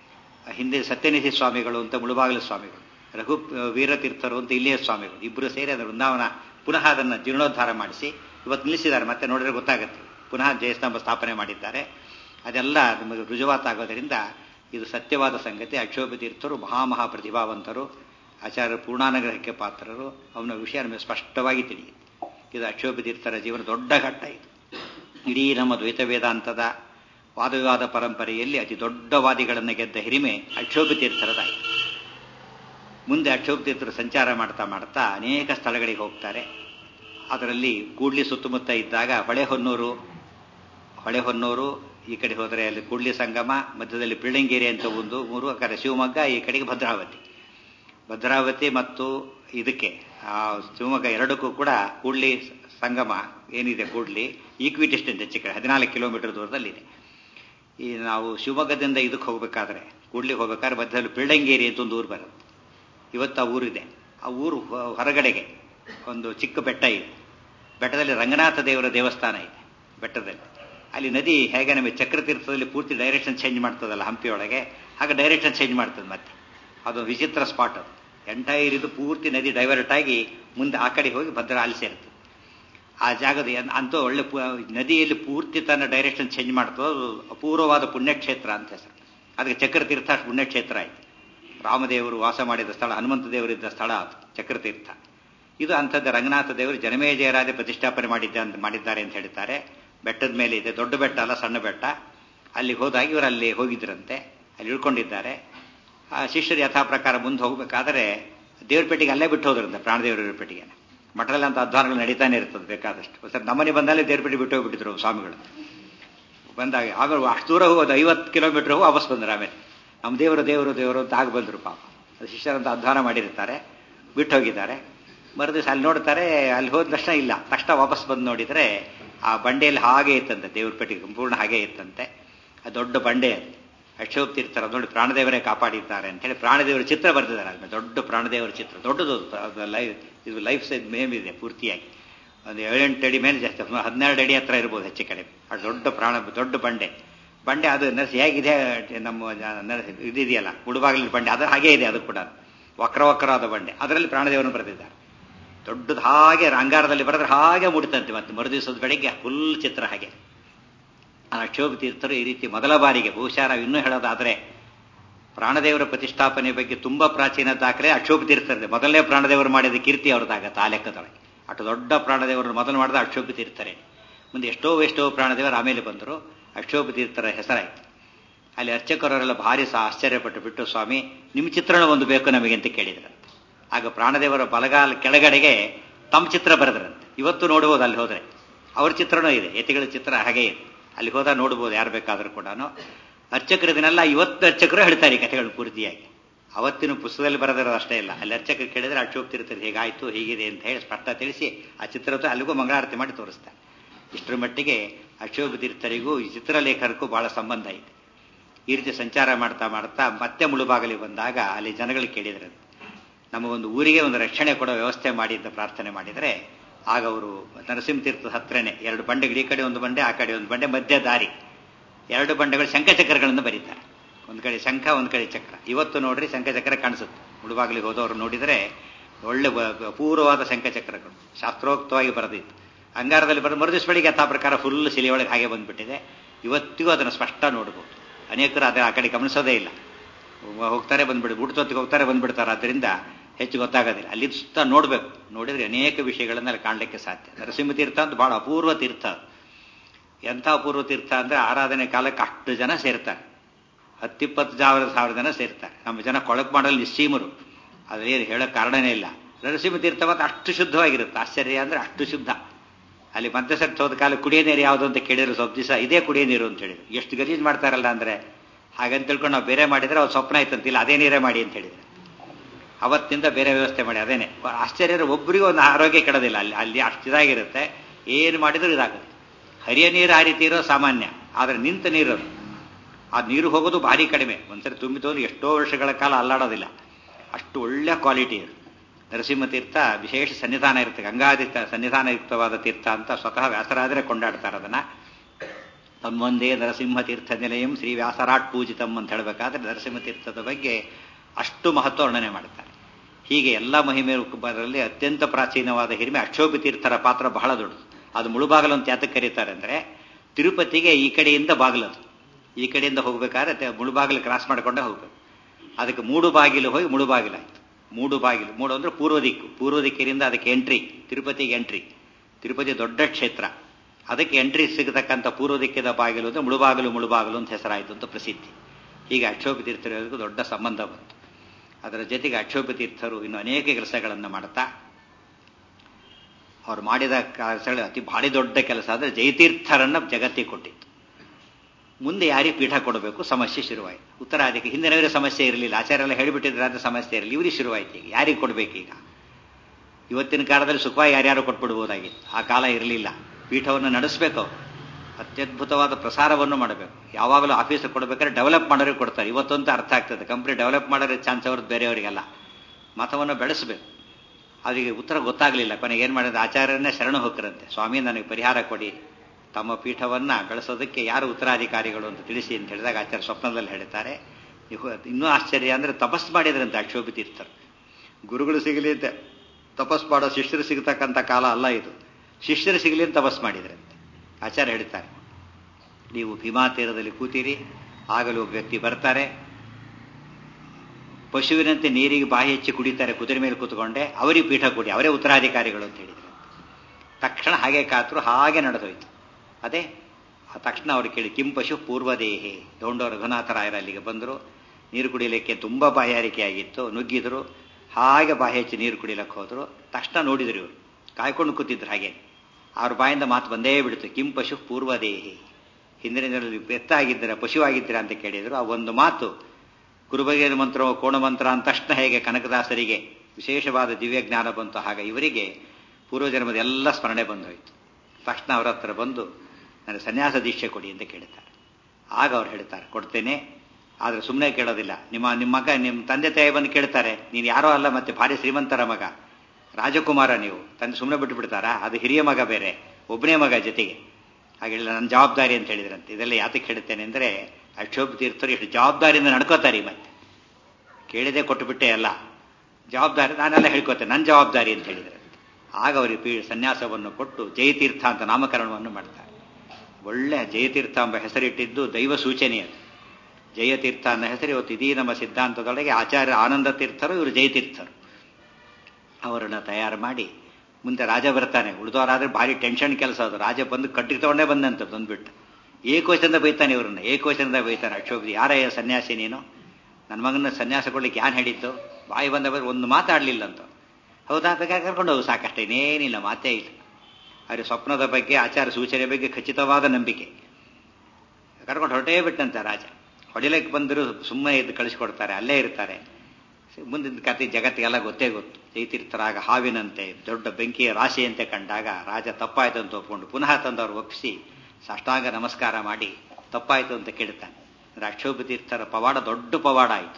ಹಿಂದೆ ಸತ್ಯನಿಧಿ ಸ್ವಾಮಿಗಳು ಅಂತ ಮುಳುಬಾಗಿಲು ಸ್ವಾಮಿಗಳು ರಘು ವೀರತೀರ್ಥರು ಅಂತ ಇಲ್ಲಿಯ ಸ್ವಾಮಿಗಳು ಇಬ್ಬರು ಸೇರಿ ಅದರ ವೃಂದಾವನ ಪುನಃ ಅದನ್ನು ಜೀರ್ಣೋದ್ಧಾರ ಮಾಡಿಸಿ ಇವತ್ತು ನಿಲ್ಲಿಸಿದ್ದಾರೆ ಮತ್ತೆ ನೋಡಿದ್ರೆ ಗೊತ್ತಾಗುತ್ತೆ ಪುನಃ ಜಯಸ್ತಂಭ ಸ್ಥಾಪನೆ ಮಾಡಿದ್ದಾರೆ ಅದೆಲ್ಲ ನಮಗೆ ರುಜುವಾತಾಗೋದರಿಂದ ಇದು ಸತ್ಯವಾದ ಸಂಗತಿ ಅಕ್ಷೋಭ ತೀರ್ಥರು ಮಹಾಮಹಾ ಪ್ರತಿಭಾವಂತರು ಆಚಾರ್ಯ ಪೂರ್ಣಾನುಗ್ರಹಕ್ಕೆ ಪಾತ್ರರು ಅವನ ವಿಷಯ ನಮಗೆ ಸ್ಪಷ್ಟವಾಗಿ ತಿಳಿಯುತ್ತೆ ಇದು ಅಕ್ಷೋಭ ತೀರ್ಥರ ಜೀವನ ದೊಡ್ಡ ಘಟ್ಟ ಇದು ಇಡೀ ನಮ್ಮ ದ್ವೈತ ವೇದಾಂತದ ವಾದವಿವಾದ ಪರಂಪರೆಯಲ್ಲಿ ಅತಿ ದೊಡ್ಡ ವಾದಿಗಳನ್ನು ಗೆದ್ದ ಹಿರಿಮೆ ಅಕ್ಷೋಭ ತೀರ್ಥರದಾಯಿತು ಮುಂದೆ ಅಕ್ಷೋಭ ತೀರ್ಥರು ಸಂಚಾರ ಮಾಡ್ತಾ ಮಾಡ್ತಾ ಅನೇಕ ಸ್ಥಳಗಳಿಗೆ ಹೋಗ್ತಾರೆ ಅದರಲ್ಲಿ ಕೂಡ್ಲಿ ಸುತ್ತಮುತ್ತ ಇದ್ದಾಗ ಹೊಳೆಹೊನ್ನೂರು ಹೊಳೆಹೊನ್ನೂರು ಈ ಕಡೆ ಹೋದರೆ ಅಲ್ಲಿ ಕೂಡ್ಲಿ ಸಂಗಮ ಮಧ್ಯದಲ್ಲಿ ಪಿಳ್ಳಂಗೇರಿ ಅಂತ ಒಂದು ಮೂರು ಆ ಕಡೆ ಶಿವಮೊಗ್ಗ ಈ ಕಡೆಗೆ ಭದ್ರಾವತಿ ಭದ್ರಾವತಿ ಮತ್ತು ಇದಕ್ಕೆ ಆ ಶಿವಮೊಗ್ಗ ಎರಡಕ್ಕೂ ಕೂಡ ಕೂಡ್ಲಿ ಸಂಗಮ ಏನಿದೆ ಕೂಡ್ಲಿ ಈಕ್ವಿ ಡಿಸ್ಟೆನ್ಸ್ ಹೆಚ್ಚು ಕಡೆ ಹದಿನಾಲ್ಕು ಕಿಲೋಮೀಟರ್ ದೂರದಲ್ಲಿದೆ ಈ ನಾವು ಶಿವಮೊಗ್ಗದಿಂದ ಇದಕ್ಕೆ ಹೋಗ್ಬೇಕಾದ್ರೆ ಕೂಡ್ಲಿಗೆ ಹೋಗ್ಬೇಕಾದ್ರೆ ಮಧ್ಯದಲ್ಲಿ ಪಿಳ್ಳಂಗೇರಿ ಅಂತ ಒಂದು ಊರು ಬರುತ್ತೆ ಇವತ್ತು ಆ ಊರಿದೆ ಆ ಊರು ಹೊರಗಡೆಗೆ ಒಂದು ಚಿಕ್ಕ ಬೆಟ್ಟ ಇದೆ ಬೆಟ್ಟದಲ್ಲಿ ರಂಗನಾಥ ದೇವರ ದೇವಸ್ಥಾನ ಇದೆ ಬೆಟ್ಟದಲ್ಲಿ ಅಲ್ಲಿ ನದಿ ಹೇಗೆ ನಮಗೆ ಚಕ್ರತೀರ್ಥದಲ್ಲಿ ಪೂರ್ತಿ ಡೈರೆಕ್ಷನ್ ಚೇಂಜ್ ಮಾಡ್ತದಲ್ಲ ಹಂಪಿಯೊಳಗೆ ಹಾಗೆ ಡೈರೆಕ್ಷನ್ ಚೇಂಜ್ ಮಾಡ್ತದೆ ಮತ್ತೆ ಅದು ವಿಚಿತ್ರ ಸ್ಪಾಟ್ ಅದು ಎಂಟೈರ್ ಇದು ಪೂರ್ತಿ ನದಿ ಡೈವರ್ಟ್ ಆಗಿ ಮುಂದೆ ಆ ಕಡೆ ಹೋಗಿ ಭದ್ರ ಅಲ್ಲಿ ಸೇರ್ತದೆ ಆ ಜಾಗದ ಅಂತೂ ಒಳ್ಳೆ ನದಿಯಲ್ಲಿ ಪೂರ್ತಿ ತನ್ನ ಡೈರೆಕ್ಷನ್ ಚೇಂಜ್ ಮಾಡ್ತದೆ ಅದು ಅಪೂರ್ವವಾದ ಪುಣ್ಯಕ್ಷೇತ್ರ ಅಂತ ಹೆಸರು ಅದಕ್ಕೆ ಚಕ್ರತೀರ್ಥ ಅಷ್ಟು ಪುಣ್ಯಕ್ಷೇತ್ರ ಆಯಿತು ರಾಮದೇವರು ವಾಸ ಮಾಡಿದ ಸ್ಥಳ ಹನುಮಂತ ದೇವರಿದ್ದ ಸ್ಥಳ ಅದು ಚಕ್ರತೀರ್ಥ ಇದು ಅಂಥದ್ದು ರಂಗನಾಥ ದೇವರು ಜನಮೇಜಯರಾಜ ಪ್ರತಿಷ್ಠಾಪನೆ ಮಾಡಿದ್ದ ಅಂತ ಮಾಡಿದ್ದಾರೆ ಅಂತ ಹೇಳ್ತಾರೆ ಬೆಟ್ಟದ ಮೇಲೆ ಇದೆ ದೊಡ್ಡ ಬೆಟ್ಟ ಅಲ್ಲ ಸಣ್ಣ ಬೆಟ್ಟ ಅಲ್ಲಿಗೆ ಹೋದಾಗ ಇವರು ಅಲ್ಲಿ ಹೋಗಿದ್ರಂತೆ ಅಲ್ಲಿ ಇಳ್ಕೊಂಡಿದ್ದಾರೆ ಆ ಶಿಷ್ಯರು ಯಥಾ ಪ್ರಕಾರ ಮುಂದೆ ಹೋಗಬೇಕಾದ್ರೆ ದೇವ್ರ ಪೆಟ್ಟಿಗೆ ಅಲ್ಲೇ ಬಿಟ್ಟು ಹೋದ್ರಂತೆ ಪ್ರಾಣದೇವರ ಪೆಟ್ಟಿಗೆ ಮಠದಲ್ಲಿ ಅಂತ ಅಧ್ವಾನಗಳು ನಡೀತಾನೆ ಇರ್ತದೆ ಬೇಕಾದಷ್ಟು ಸರ್ ನಮ್ಮನೆ ಬಂದಲ್ಲಿ ದೇವ್ರ ಪೆಟ್ಟಿಗೆ ಬಿಟ್ಟು ಹೋಗ್ಬಿಟ್ಟಿದ್ರು ಸ್ವಾಮಿಗಳು ಬಂದಾಗ ಆಮೇಲೆ ಅಷ್ಟು ದೂರ ಹೋಗೋದು ಐವತ್ತು ಕಿಲೋಮೀಟರ್ ಹೋಗಿ ವಾಪಸ್ ಬಂದರು ಆಮೇಲೆ ನಮ್ಮ ದೇವರು ದೇವರು ದೇವರು ಅಂತ ಆಗಿ ಬಂದರು ಪಾಪ ಶಿಷ್ಯರಂತ ಅಧ್ವಾನ ಮಾಡಿರ್ತಾರೆ ಬಿಟ್ಟು ಹೋಗಿದ್ದಾರೆ ಮರುದಿವಸ ಅಲ್ಲಿ ನೋಡ್ತಾರೆ ಅಲ್ಲಿ ಹೋದ ತಕ್ಷಣ ಇಲ್ಲ ತಕ್ಷಣ ವಾಪಸ್ ಬಂದು ನೋಡಿದರೆ ಆ ಬಂಡೆಯಲ್ಲಿ ಹಾಗೆ ಇತ್ತಂತೆ ದೇವ್ರ ಪೆಟ್ಟಿಗೆ ಸಂಪೂರ್ಣ ಹಾಗೆ ಇತ್ತಂತೆ ಆ ದೊಡ್ಡ ಬಂಡೆ ಅಕ್ಷೋಭ ತೀರ್ಥರ ನೋಡಿ ಪ್ರಾಣದೇವರೇ ಕಾಪಾಡಿದ್ದಾರೆ ಅಂತೇಳಿ ಪ್ರಾಣದೇವರ ಚಿತ್ರ ಬರೆದಿದ್ದಾರೆ ಅದ್ಮೇಲೆ ದೊಡ್ಡ ಪ್ರಾಣದೇವರ ಚಿತ್ರ ದೊಡ್ಡದು ಅದು ಲೈವ್ ಇದು ಲೈಫ್ ಸೈಜ್ ಮೇಮ್ ಇದೆ ಪೂರ್ತಿಯಾಗಿ ಒಂದು ಏಳೆಂಟು ಅಡಿ ಮೇಲೆ ಜಾಸ್ತಿ ಹನ್ನೆರಡು ಅಡಿ ಹತ್ರ ಇರ್ಬೋದು ಹೆಚ್ಚು ಕಡಿಮೆ ಅದು ದೊಡ್ಡ ಪ್ರಾಣ ದೊಡ್ಡ ಬಂಡೆ ಬಂಡೆ ಅದು ನರ್ಸಿ ಹೇಗಿದೆ ನಮ್ಮ ನರ್ಸಿ ಇದಿದೆಯಲ್ಲ ಮುಡುಬಾಗಿಲಿನ ಬಂಡೆ ಅದು ಹಾಗೇ ಇದೆ ಅದು ಕೂಡ ವಕ್ರ ವಕ್ರವಾದ ಬಂಡೆ ಅದರಲ್ಲಿ ಪ್ರಾಣದೇವರನ್ನು ಬರೆದಿದ್ದಾರೆ ದೊಡ್ಡದು ಹಾಗೆ ಅಂಗಾರದಲ್ಲಿ ಬರೆದ್ರೆ ಹಾಗೆ ಮುಡಿತಂತೆ ಮತ್ತೆ ಮರುದಿವಸದ ಬೆಳಿಗ್ಗೆ ಫುಲ್ ಚಿತ್ರ ಹಾಗೆ ಅಕ್ಷೋಭ ತೀರ್ಥರು ಈ ರೀತಿ ಮೊದಲ ಬಾರಿಗೆ ಬಹುಶಃ ನಾವು ಇನ್ನೂ ಹೇಳೋದಾದ್ರೆ ಪ್ರಾಣದೇವರ ಪ್ರತಿಷ್ಠಾಪನೆ ಬಗ್ಗೆ ತುಂಬಾ ಪ್ರಾಚೀನ ದಾಖಲೆ ಅಕ್ಷೋಭ ತೀರ್ಥರಿದೆ ಮೊದಲನೇ ಪ್ರಾಣದೇವರು ಮಾಡಿದ ಕೀರ್ತಿ ಅವ್ರದ್ದಾಗತ್ತೆ ಆ ಲೆಕ್ಕದೊಳಗೆ ಅಷ್ಟು ದೊಡ್ಡ ಪ್ರಾಣದೇವರನ್ನು ಮೊದಲು ಮಾಡಿದ ಅಕ್ಷೋಭ ತೀರ್ಥರೇ ಮುಂದೆ ಎಷ್ಟೋ ಎಷ್ಟೋ ಪ್ರಾಣದೇವರು ಆಮೇಲೆ ಬಂದರು ಅಕ್ಷೋಭ ತೀರ್ಥರ ಹೆಸರಾಯಿತು ಅಲ್ಲಿ ಅರ್ಚಕರವರೆಲ್ಲ ಭಾರಿ ಸಹ ಆಶ್ಚರ್ಯಪಟ್ಟು ಬಿಟ್ಟು ಸ್ವಾಮಿ ನಿಮ್ಮ ಚಿತ್ರಣ ಒಂದು ಬೇಕು ನಮಗೆ ಅಂತ ಕೇಳಿದ್ರಂತೆ ಆಗ ಪ್ರಾಣದೇವರ ಬಲಗಾಲ ಕೆಳಗಡೆಗೆ ತಮ್ಮ ಚಿತ್ರ ಬರೆದ್ರಂತೆ ಇವತ್ತು ನೋಡ್ಬೋದು ಅಲ್ಲಿ ಹೋದ್ರೆ ಅವ್ರ ಚಿತ್ರನೂ ಇದೆ ಯತಿಗಳ ಚಿತ್ರ ಹಾಗೆ ಇದೆ ಅಲ್ಲಿ ಹೋದಾಗ ನೋಡ್ಬೋದು ಯಾರು ಬೇಕಾದ್ರೂ ಕೂಡ ಅರ್ಚಕರು ಇದನ್ನೆಲ್ಲ ಇವತ್ತು ಅರ್ಚಕರು ಹೇಳ್ತಾರೆ ಈ ಕಥೆಗಳು ಪೂರ್ತಿಯಾಗಿ ಅವತ್ತಿನ ಪುಸ್ತಕದಲ್ಲಿ ಬರೆದಿರೋದು ಅಷ್ಟೇ ಇಲ್ಲ ಅಲ್ಲಿ ಅರ್ಚಕರು ಕೇಳಿದ್ರೆ ಅಶೋಕ್ ತೀರ್ಥರು ಹೇಗಾಯ್ತು ಹೀಗಿದೆ ಅಂತ ಹೇಳಿ ಸ್ಪಷ್ಟ ತಿಳಿಸಿ ಆ ಚಿತ್ರದ ಅಲ್ಲಿಗೂ ಮಂಗಳಾರತಿ ಮಾಡಿ ತೋರಿಸ್ತಾರೆ ಇಷ್ಟರ ಮಟ್ಟಿಗೆ ಅಶೋಕ ತೀರ್ಥರಿಗೂ ಈ ಚಿತ್ರಲೇಖರಿಗೂ ಬಹಳ ಸಂಬಂಧ ಇದೆ ಈ ರೀತಿ ಸಂಚಾರ ಮಾಡ್ತಾ ಮಾಡ್ತಾ ಮತ್ತೆ ಮುಳುಬಾಗಲಿ ಬಂದಾಗ ಅಲ್ಲಿ ಜನಗಳು ಕೇಳಿದ್ರೆ ನಮ್ಮ ಒಂದು ಊರಿಗೆ ಒಂದು ರಕ್ಷಣೆ ಕೊಡೋ ವ್ಯವಸ್ಥೆ ಮಾಡಿ ಅಂತ ಪ್ರಾರ್ಥನೆ ಮಾಡಿದರೆ ಆಗ ಅವರು ನರಸಿಂಹತೀರ್ಥದ ಹತ್ರನೇ ಎರಡು ಬಂಡೆಗಳು ಈ ಕಡೆ ಒಂದು ಬಂಡೆ ಆ ಕಡೆ ಒಂದು ಬಂಡೆ ಮಧ್ಯ ದಾರಿ ಎರಡು ಬಂಡೆಗಳು ಶಂಖಚಕ್ರಗಳನ್ನು ಬರೀತಾರೆ ಒಂದು ಕಡೆ ಶಂಖ ಒಂದು ಕಡೆ ಚಕ್ರ ಇವತ್ತು ನೋಡ್ರಿ ಶಂಖಚಕ್ರ ಕಾಣಿಸುತ್ತೆ ಮುಳುಬಾಗಿಲಿಗೆ ಹೋದವರು ನೋಡಿದರೆ ಒಳ್ಳೆ ಅಪೂರ್ವವಾದ ಶಂಖಚಕ್ರಗಳು ಶಾಸ್ತ್ರೋಕ್ತವಾಗಿ ಬರೆದಿತ್ತು ಅಂಗಾರದಲ್ಲಿ ಬರೆದು ಮರುದಿವ್ಸ ಬೆಳಿಗ್ಗೆ ಯಥಾ ಪ್ರಕಾರ ಫುಲ್ ಶಿಲೆಯೊಳಗೆ ಹಾಗೆ ಬಂದ್ಬಿಟ್ಟಿದೆ ಇವತ್ತಿಗೂ ಅದನ್ನು ಸ್ಪಷ್ಟ ನೋಡ್ಬೋದು ಅನೇಕರು ಅದೇ ಆ ಕಡೆ ಗಮನಿಸೋದೇ ಇಲ್ಲ ಹೋಗ್ತಾರೆ ಬಂದ್ಬಿಡಿ ಊಟದೊತ್ತಿಗೆ ಹೋಗ್ತಾರೆ ಬಂದ್ಬಿಡ್ತಾರೆ ಅದರಿಂದ ಹೆಚ್ಚು ಗೊತ್ತಾಗೋದಿಲ್ಲ ಅಲ್ಲಿ ಸುತ್ತ ನೋಡಬೇಕು ನೋಡಿದ್ರೆ ಅನೇಕ ವಿಷಯಗಳನ್ನ ಅಲ್ಲಿ ಕಾಣಲಿಕ್ಕೆ ಸಾಧ್ಯ ನರಸಿಂಹ ತೀರ್ಥ ಅಂತ ಬಹಳ ಅಪೂರ್ವ ತೀರ್ಥ ಎಂಥ ಅಪೂರ್ವ ತೀರ್ಥ ಅಂದ್ರೆ ಆರಾಧನೆ ಕಾಲಕ್ಕೆ ಅಷ್ಟು ಜನ ಸೇರ್ತಾರೆ ಹತ್ತಿಪ್ಪತ್ತು ಸಾವಿರ ಸಾವಿರ ಜನ ಸೇರ್ತಾರೆ ನಮ್ಮ ಜನ ಕೊಳಕು ಮಾಡಲು ನಿಶ್ಚೀಮರು ಅದ್ರೇನು ಹೇಳೋಕೆ ಕಾರಣನೇ ಇಲ್ಲ ನರಸಿಂಹ ತೀರ್ಥ ಮತ್ತು ಅಷ್ಟು ಶುದ್ಧವಾಗಿರುತ್ತೆ ಆಶ್ಚರ್ಯ ಅಂದ್ರೆ ಅಷ್ಟು ಶುದ್ಧ ಅಲ್ಲಿ ಮಧ್ಯಸಟ್ಟು ಹೋದ ಕಾಲ ಕುಡಿಯೋ ನೀರು ಯಾವುದು ಅಂತ ಕೇಳಿದ್ರು ಸ್ವಲ್ಪ ದಿವಸ ಇದೇ ಕುಡಿಯೋ ನೀರು ಅಂತ ಹೇಳಿದ್ರು ಎಷ್ಟು ಗಲೀಜು ಮಾಡ್ತಾರಲ್ಲ ಅಂದ್ರೆ ಹಾಗಂತ ತಿಳ್ಕೊಂಡು ನಾವು ಬೇರೆ ಮಾಡಿದ್ರೆ ಅವ್ರು ಸ್ವಪ್ನ ಆಯ್ತಂತಿಲ್ಲ ಅದೇ ನೀರೇ ಮಾಡಿ ಅಂತ ಹೇಳಿದ್ರು ಅವತ್ತಿಂದ ಬೇರೆ ವ್ಯವಸ್ಥೆ ಮಾಡಿ ಅದೇನೆ ಆಶ್ಚರ್ಯ ಒಬ್ಬರಿಗೂ ಒಂದು ಆರೋಗ್ಯ ಕೆಡೋದಿಲ್ಲ ಅಲ್ಲಿ ಅಲ್ಲಿ ಅಷ್ಟು ಇದಾಗಿರುತ್ತೆ ಏನು ಮಾಡಿದ್ರು ಇದಾಗುತ್ತೆ ಹರಿಯ ನೀರು ಆ ರೀತಿ ಇರೋ ಸಾಮಾನ್ಯ ಆದರೆ ನಿಂತ ನೀರು ಅದು ಆ ನೀರು ಹೋಗೋದು ಭಾರಿ ಕಡಿಮೆ ಒಂದ್ಸರಿ ತುಂಬಿದವರು ಎಷ್ಟೋ ವರ್ಷಗಳ ಕಾಲ ಅಲ್ಲಾಡೋದಿಲ್ಲ ಅಷ್ಟು ಒಳ್ಳೆ ಕ್ವಾಲಿಟಿ ಅದು ನರಸಿಂಹ ತೀರ್ಥ ವಿಶೇಷ ಸನ್ನಿಧಾನ ಇರುತ್ತೆ ಗಂಗಾದಿ ಸನ್ನಿಧಾನಯುಕ್ತವಾದ ತೀರ್ಥ ಅಂತ ಸ್ವತಃ ವ್ಯಾಸರಾದರೆ ಕೊಂಡಾಡ್ತಾರೆ ಅದನ್ನ ತಮ್ಮೊಂದೇ ನರಸಿಂಹ ತೀರ್ಥ ನಿಲಯಂ ಶ್ರೀ ವ್ಯಾಸರಾಟ್ ಪೂಜಿತಂ ಅಂತ ಹೇಳಬೇಕಾದ್ರೆ ನರಸಿಂಹ ತೀರ್ಥದ ಬಗ್ಗೆ ಅಷ್ಟು ಮಹತ್ವ ವರ್ಣನೆ ಮಾಡ್ತಾರೆ ಹೀಗೆ ಎಲ್ಲ ಮಹಿಮೆಯಲ್ಲಿ ಅತ್ಯಂತ ಪ್ರಾಚೀನವಾದ ಹಿರಿಮೆ ಅಕ್ಷೋಭಿ ತೀರ್ಥರ ಪಾತ್ರ ಬಹಳ ದೊಡ್ಡದು ಅದು ಮುಳುಬಾಗಲು ಅಂತ ಯಾತಕ್ಕೆ ಕರೀತಾರೆ ಅಂದ್ರೆ ತಿರುಪತಿಗೆ ಈ ಕಡೆಯಿಂದ ಬಾಗಿಲದು ಈ ಕಡೆಯಿಂದ ಹೋಗ್ಬೇಕಾದ್ರೆ ಮುಳುಬಾಗಿಲು ಕ್ರಾಸ್ ಮಾಡ್ಕೊಂಡೇ ಹೋಗ್ಬೇಕು ಅದಕ್ಕೆ ಮೂಡು ಬಾಗಿಲು ಹೋಗಿ ಮುಳುಬಾಗಿಲಾಯ್ತು ಮೂಡು ಬಾಗಿಲು ಮೂಡು ಅಂದ್ರೆ ಪೂರ್ವ ದಿಕ್ಕು ಪೂರ್ವ ದಿಕ್ಕಿನಿಂದ ಅದಕ್ಕೆ ಎಂಟ್ರಿ ತಿರುಪತಿಗೆ ಎಂಟ್ರಿ ತಿರುಪತಿ ದೊಡ್ಡ ಕ್ಷೇತ್ರ ಅದಕ್ಕೆ ಎಂಟ್ರಿ ಸಿಗತಕ್ಕಂಥ ಪೂರ್ವ ದಿಕ್ಕಿದ ಬಾಗಿಲು ಅಂದ್ರೆ ಮುಳುಬಾಗಿಲು ಮುಳುಬಾಗಿಲು ಅಂತ ಹೆಸರಾಯಿತು ಅಂತ ಪ್ರಸಿದ್ಧಿ ಹೀಗೆ ಅಕ್ಷೋಭ ತೀರ್ಥರಿಗೂ ದೊಡ್ಡ ಸಂಬಂಧ ಬಂತು ಅದರ ಜೊತೆಗೆ ಅಕ್ಷೋಭ ತೀರ್ಥರು ಇನ್ನು ಅನೇಕ ಕೆಲಸಗಳನ್ನು ಮಾಡ್ತಾ ಅವ್ರು ಮಾಡಿದ ಕೆಲಸಗಳು ಅತಿ ಭಾರಿ ದೊಡ್ಡ ಕೆಲಸ ಆದರೆ ಜಯತೀರ್ಥರನ್ನ ಜಗತ್ತಿಗೆ ಕೊಟ್ಟಿತ್ತು ಮುಂದೆ ಯಾರಿಗೆ ಪೀಠ ಕೊಡಬೇಕು ಸಮಸ್ಯೆ ಶುರುವಾಯಿತು ಉತ್ತರಾದಿಕ್ಕೆ ಹಿಂದಿನವರಿಗೆ ಸಮಸ್ಯೆ ಇರಲಿಲ್ಲ ಆಚಾರ್ಯರೆಲ್ಲ ಹೇಳಿಬಿಟ್ಟಿದ್ರೆ ಅಂತ ಸಮಸ್ಯೆ ಇರಲಿ ಇವರಿಗೆ ಶುರುವಾಯಿತು ಈಗ ಯಾರಿಗೆ ಕೊಡಬೇಕೀಗ ಇವತ್ತಿನ ಕಾಲದಲ್ಲಿ ಸುಖವಾಗಿ ಯಾರ್ಯಾರು ಕೊಟ್ಬಿಡ್ಬೋದಾಗಿತ್ತು ಆ ಕಾಲ ಇರಲಿಲ್ಲ ಪೀಠವನ್ನು ನಡೆಸಬೇಕು ಅವರು ಅತ್ಯದ್ಭುತವಾದ ಪ್ರಸಾರವನ್ನು ಮಾಡಬೇಕು ಯಾವಾಗಲೂ ಆಫೀಸ್ ಕೊಡಬೇಕಾದ್ರೆ ಡೆವಲಪ್ ಮಾಡೋರಿಗೆ ಕೊಡ್ತಾರೆ ಇವತ್ತಂತ ಅರ್ಥ ಆಗ್ತದೆ ಕಂಪ್ನಿ ಡೆವಲಪ್ ಮಾಡೋರಿಗೆ ಚಾನ್ಸ್ ಅವ್ರದ್ದು ಬೇರೆಯವರಿಗೆಲ್ಲ ಮತವನ್ನು ಬೆಳೆಸಬೇಕು ಅವರಿಗೆ ಉತ್ತರ ಗೊತ್ತಾಗಲಿಲ್ಲ ಕೊನೆಗೆ ಏನು ಮಾಡಿದ್ರೆ ಆಚಾರ್ಯರನ್ನೇ ಶರಣ ಹೋಗ್ರಂತೆ ಸ್ವಾಮಿ ನನಗೆ ಪರಿಹಾರ ಕೊಡಿ ತಮ್ಮ ಪೀಠವನ್ನು ಬೆಳೆಸೋದಕ್ಕೆ ಯಾರು ಉತ್ತರಾಧಿಕಾರಿಗಳು ಅಂತ ತಿಳಿಸಿ ಅಂತ ಹೇಳಿದಾಗ ಆಚಾರ್ಯ ಸ್ವಪ್ನದಲ್ಲಿ ಹೇಳ್ತಾರೆ ಇನ್ನೂ ಆಶ್ಚರ್ಯ ಅಂದರೆ ತಪಸ್ ಮಾಡಿದ್ರಂತೆ ಅಕ್ಷೋಭಿ ತೀರ್ಥರು ಗುರುಗಳು ಸಿಗಲಿ ಅಂತ ತಪಸ್ ಮಾಡೋ ಶಿಷ್ಯರು ಸಿಗತಕ್ಕಂಥ ಕಾಲ ಅಲ್ಲ ಇದು ಶಿಷ್ಯರು ಸಿಗಲಿ ಅಂತ ತಪಸ್ ಮಾಡಿದ್ರಂತೆ ಆಚಾರ್ಯ ಹೇಳ್ತಾರೆ ನೀವು ಭೀಮಾ ತೀರದಲ್ಲಿ ಕೂತೀರಿ ಆಗಲೂ ಒಬ್ಬ ವ್ಯಕ್ತಿ ಬರ್ತಾರೆ ಪಶುವಿನಂತೆ ನೀರಿಗೆ ಬಾಯಿ ಹೆಚ್ಚಿ ಕುಡಿತಾರೆ ಕುದುರೆ ಮೇಲೆ ಕೂತ್ಕೊಂಡೆ ಅವರಿಗೆ ಪೀಠ ಕೊಡಿ ಅವರೇ ಉತ್ತರಾಧಿಕಾರಿಗಳು ಅಂತ ಹೇಳಿದ್ರು ತಕ್ಷಣ ಹಾಗೆ ಕಾತರು ಹಾಗೆ ನಡೆದೋಯ್ತು ಅದೇ ತಕ್ಷಣ ಅವ್ರು ಕೇಳಿ ಕಿಂ ಪಶು ಪೂರ್ವದೇಹಿ ದೊಂಡೋ ರಘುನಾಥರಾಯರ ಅಲ್ಲಿಗೆ ಬಂದರು ನೀರು ಕುಡಿಯಲಿಕ್ಕೆ ತುಂಬ ಬಾಯಾರಿಕೆ ಆಗಿತ್ತು ನುಗ್ಗಿದ್ರು ಹಾಗೆ ಬಾಯಿ ಹೆಚ್ಚಿ ನೀರು ಕುಡಿಯಲಿಕ್ಕೆ ಹೋದ್ರು ತಕ್ಷಣ ನೋಡಿದ್ರು ಇವರು ಕಾಯ್ಕೊಂಡು ಕೂತಿದ್ರು ಹಾಗೆ ಅವ್ರ ಬಾಯಿಂದ ಮಾತು ಬಂದೇ ಬಿಡ್ತು ಕಿಂ ಪಶು ಪೂರ್ವದೇಹಿ ಹಿಂದಿನ ದಿನದಲ್ಲಿ ಬೆತ್ತಾಗಿದ್ದೀರಾ ಪಶುವಾಗಿದ್ದೀರಾ ಅಂತ ಕೇಳಿದ್ರು ಆ ಒಂದು ಮಾತು ಕುರುಬಗೇರ ಮಂತ್ರ ಕೋಣ ಮಂತ್ರ ಅಂದ ತಕ್ಷಣ ಹೇಗೆ ಕನಕದಾಸರಿಗೆ ವಿಶೇಷವಾದ ದಿವ್ಯ ಜ್ಞಾನ ಬಂತು ಹಾಗೆ ಇವರಿಗೆ ಪೂರ್ವಜನ್ಮದ ಎಲ್ಲ ಸ್ಮರಣೆ ಬಂದೋಯ್ತು ತಕ್ಷಣ ಅವರ ಹತ್ರ ಬಂದು ನನಗೆ ಸನ್ಯಾಸ ದೀಕ್ಷೆ ಕೊಡಿ ಅಂತ ಕೇಳ್ತಾರೆ ಆಗ ಅವ್ರು ಹೇಳ್ತಾರೆ ಕೊಡ್ತೇನೆ ಆದರೆ ಸುಮ್ಮನೆ ಕೇಳೋದಿಲ್ಲ ನಿಮ್ಮ ನಿಮ್ಮ ಮಗ ನಿಮ್ಮ ತಂದೆ ತಾಯಿ ಬಂದು ಕೇಳ್ತಾರೆ ನೀನು ಯಾರೋ ಅಲ್ಲ ಮತ್ತೆ ಭಾರಿ ಶ್ರೀಮಂತರ ಮಗ ರಾಜಕುಮಾರ ನೀವು ತಂದೆ ಸುಮ್ಮನೆ ಬಿಟ್ಟು ಬಿಡ್ತಾರಾ ಅದು ಹಿರಿಯ ಮಗ ಬೇರೆ ಒಬ್ಬನೇ ಮಗ ಜೊತೆಗೆ ಹಾಗೆಲ್ಲ ನನ್ನ ಜವಾಬ್ದಾರಿ ಅಂತ ಹೇಳಿದ್ರಂತೆ ಇದೆಲ್ಲ ಯಾತಕ್ಕೆ ಹೇಳ್ತೇನೆ ಅಂದರೆ ಅಕ್ಷೋಭ ತೀರ್ಥರು ಎಷ್ಟು ಜವಾಬ್ದಾರಿಯಿಂದ ನಡ್ಕೋತಾರೆ ಮತ್ತೆ ಕೇಳಿದೆ ಕೊಟ್ಟುಬಿಟ್ಟೆ ಅಲ್ಲ ಜವಾಬ್ದಾರಿ ನಾನೆಲ್ಲ ಹೇಳ್ಕೊತೇನೆ ನನ್ನ ಜವಾಬ್ದಾರಿ ಅಂತ ಹೇಳಿದ್ರೆ ಆಗ ಅವರಿಗೆ ಪೀ ಸನ್ಯಾಸವನ್ನು ಕೊಟ್ಟು ಜಯತೀರ್ಥ ಅಂತ ನಾಮಕರಣವನ್ನು ಮಾಡ್ತಾರೆ ಒಳ್ಳೆ ಜಯತೀರ್ಥ ಎಂಬ ಹೆಸರಿಟ್ಟಿದ್ದು ದೈವ ಸೂಚನೆ ಅದು ಜಯತೀರ್ಥ ಅನ್ನೋ ಹೆಸರು ಇವತ್ತು ಇದೀ ನಮ್ಮ ಸಿದ್ಧಾಂತದೊಳಗೆ ಆಚಾರ್ಯ ಆನಂದ ತೀರ್ಥರು ಇವರು ಜಯತೀರ್ಥರು ಅವರನ್ನು ತಯಾರು ಮಾಡಿ ಮುಂದೆ ರಾಜ ಬರ್ತಾನೆ ಉಳಿದವರಾದ್ರೆ ಭಾರಿ ಟೆನ್ಷನ್ ಕೆಲಸ ಅದು ರಾಜ ಬಂದು ಕಟ್ಟಿ ತಗೊಂಡೇ ಬಂದಂತ ಬಂದ್ಬಿಟ್ಟು ಏಕೋಚಂದ ಬೈತಾನೆ ಇವ್ರನ್ನ ಏಕೋಚಂದ ಬೈತಾನೆ ಅಕ್ಷೋಭಿ ಯಾರಯ್ಯ ಸನ್ಯಾಸಿ ನೀನು ನನ್ನ ಮಗನ ಸನ್ಯಾಸ ಕೊಡ್ಲಿಕ್ಕೆ ಯಾರು ಹೇಳಿದ್ದು ಬಾಯಿ ಬಂದ ಬಂದು ಒಂದು ಮಾತಾಡಲಿಲ್ಲ ಅಂತ ಹೌದಾ ಬೇಕಾದ್ರೆ ಕರ್ಕೊಂಡು ಹೋಗು ಸಾಕಷ್ಟೇ ಇನ್ನೇನಿಲ್ಲ ಮಾತೇ ಇಲ್ಲ ಅವರ ಸ್ವಪ್ನದ ಬಗ್ಗೆ ಆಚಾರ ಸೂಚನೆ ಬಗ್ಗೆ ಖಚಿತವಾದ ನಂಬಿಕೆ ಕರ್ಕೊಂಡು ಹೊರಟೇ ಬಿಟ್ಟಂತೆ ರಾಜ ಹೊಡಿಲಕ್ಕೆ ಬಂದರೂ ಸುಮ್ಮನೆ ಇದ್ದು ಕಳಿಸ್ಕೊಡ್ತಾರೆ ಅಲ್ಲೇ ಇರ್ತಾರೆ ಮುಂದಿನ ಕತೆ ಜಗತ್ತಿಗೆಲ್ಲ ಗೊತ್ತೇ ಗೊತ್ತು ಜೈತೀರ್ಥರಾಗ ಹಾವಿನಂತೆ ದೊಡ್ಡ ಬೆಂಕಿಯ ರಾಶಿಯಂತೆ ಕಂಡಾಗ ರಾಜ ತಪ್ಪಾಯ್ತು ಅಂತ ಒಪ್ಕೊಂಡು ಪುನಃ ತಂದವರು ಒಪ್ಪಿಸಿ ಸಾಷ್ಟಾಂಗ ನಮಸ್ಕಾರ ಮಾಡಿ ತಪ್ಪಾಯ್ತು ಅಂತ ಕೇಳ್ತಾನೆ ಅಂದ್ರೆ ಅಕ್ಷೋಭ ತೀರ್ಥರ ಪವಾಡ ದೊಡ್ಡ ಪವಾಡ ಆಯಿತು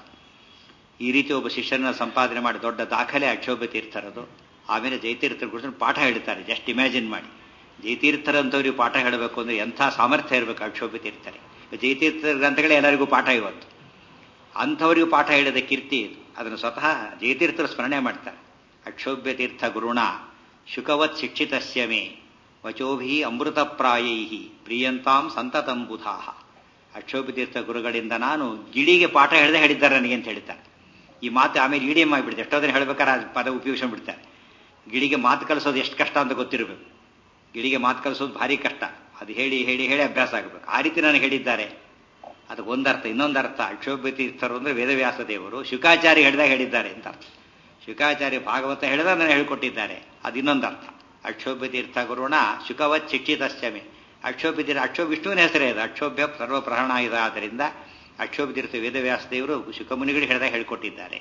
ಈ ರೀತಿ ಒಬ್ಬ ಶಿಷ್ಯನ ಸಂಪಾದನೆ ಮಾಡಿ ದೊಡ್ಡ ದಾಖಲೆ ಅಕ್ಷೋಭ ತೀರ್ಥರದು ಆಮೇಲೆ ಜೈತೀರ್ಥರ ಕುರಿತು ಪಾಠ ಹೇಳ್ತಾರೆ ಜಸ್ಟ್ ಇಮ್ಯಾಜಿನ್ ಮಾಡಿ ಜೈತೀರ್ಥರಂಥವ್ರಿಗೆ ಪಾಠ ಹೇಳಬೇಕು ಅಂದ್ರೆ ಎಂಥ ಸಾಮರ್ಥ್ಯ ಇರಬೇಕು ಅಕ್ಷೋಭ ತೀರ್ಥರೇ ಜೈತೀರ್ಥ ಗ್ರಂಥಗಳೇ ಎಲ್ಲರಿಗೂ ಪಾಠ ಇವತ್ತು ಅಂಥವರಿಗೂ ಪಾಠ ಹೇಳಿದ ಕೀರ್ತಿ ಇದು ಅದನ್ನು ಸ್ವತಃ ಜಯತೀರ್ಥರು ಸ್ಮರಣೆ ಮಾಡ್ತಾರೆ ಅಕ್ಷೋಭ್ಯ ತೀರ್ಥ ಗುರುಣ ಶುಕವತ್ ಶಿಕ್ಷಿತಸ್ಯ ಮೇ ವಚೋಭಿ ಅಮೃತಪ್ರಾಯೈ ಪ್ರಿಯಂತಾಂ ಸಂತತಂಬುಧಾ ಅಕ್ಷೋಭ್ಯ ತೀರ್ಥ ಗುರುಗಳಿಂದ ನಾನು ಗಿಳಿಗೆ ಪಾಠ ಹೇಳದೆ ಹೇಳಿದ್ದಾರೆ ನನಗೆ ಅಂತ ಹೇಳ್ತಾರೆ ಈ ಮಾತು ಆಮೇಲೆ ಇಡಿಎಂ ಆಗಿಬಿಡುತ್ತೆ ಎಷ್ಟೋ ದಿನ ಹೇಳ್ಬೇಕಾದ್ರೆ ಆ ಪದ ಉಪಯೋಗಿಸ್ಬಿಡ್ತಾರೆ ಗಿಳಿಗೆ ಮಾತು ಕಲಿಸೋದು ಎಷ್ಟು ಕಷ್ಟ ಅಂತ ಗೊತ್ತಿರಬೇಕು ಗಿಳಿಗೆ ಮಾತು ಕಲಿಸೋದು ಭಾರಿ ಕಷ್ಟ ಅದು ಹೇಳಿ ಹೇಳಿ ಹೇಳಿ ಅಭ್ಯಾಸ ಆಗಬೇಕು ಆ ರೀತಿ ನನಗೆ ಹೇಳಿದ್ದಾರೆ ಅದಕ್ಕೆ ಒಂದರ್ಥ ಇನ್ನೊಂದರ್ಥ ಅಕ್ಷೋಭ್ಯ ತೀರ್ಥರು ಅಂದರೆ ವೇದವ್ಯಾಸ ದೇವರು ಶುಕಾಚಾರ್ಯ ಹೇಳಿದಾಗ ಹೇಳಿದ್ದಾರೆ ಅಂತ ಅರ್ಥ ಶುಕಾಚಾರ್ಯ ಭಾಗವತ ಹೇಳಿದಾಗ ನಾನು ಹೇಳಿಕೊಟ್ಟಿದ್ದಾರೆ ಅದು ಇನ್ನೊಂದರ್ಥ ಅಕ್ಷೋಭ್ಯ ತೀರ್ಥ ಗುರುಣ ಶುಕವತ್ ಶಿಕ್ಷಿತಶ್ಚಮೆ ಅಕ್ಷೋಭ್ಯ ತೀರ್ಥ ಅಕ್ಷೋಭ ವಿಷ್ಣುವಿನ ಹೆಸರೇ ಅದು ಅಕ್ಷೋಭ್ಯ ಸರ್ವಪ್ರಹಣ ಇದೆ ಆದ್ದರಿಂದ ಅಕ್ಷೋಭ್ಯ ತೀರ್ಥ ವೇದವ್ಯಾಸ ದೇವರು ಶುಕಮುನಿಗಳು ಹೇಳಿದಾಗ ಹೇಳಿಕೊಟ್ಟಿದ್ದಾರೆ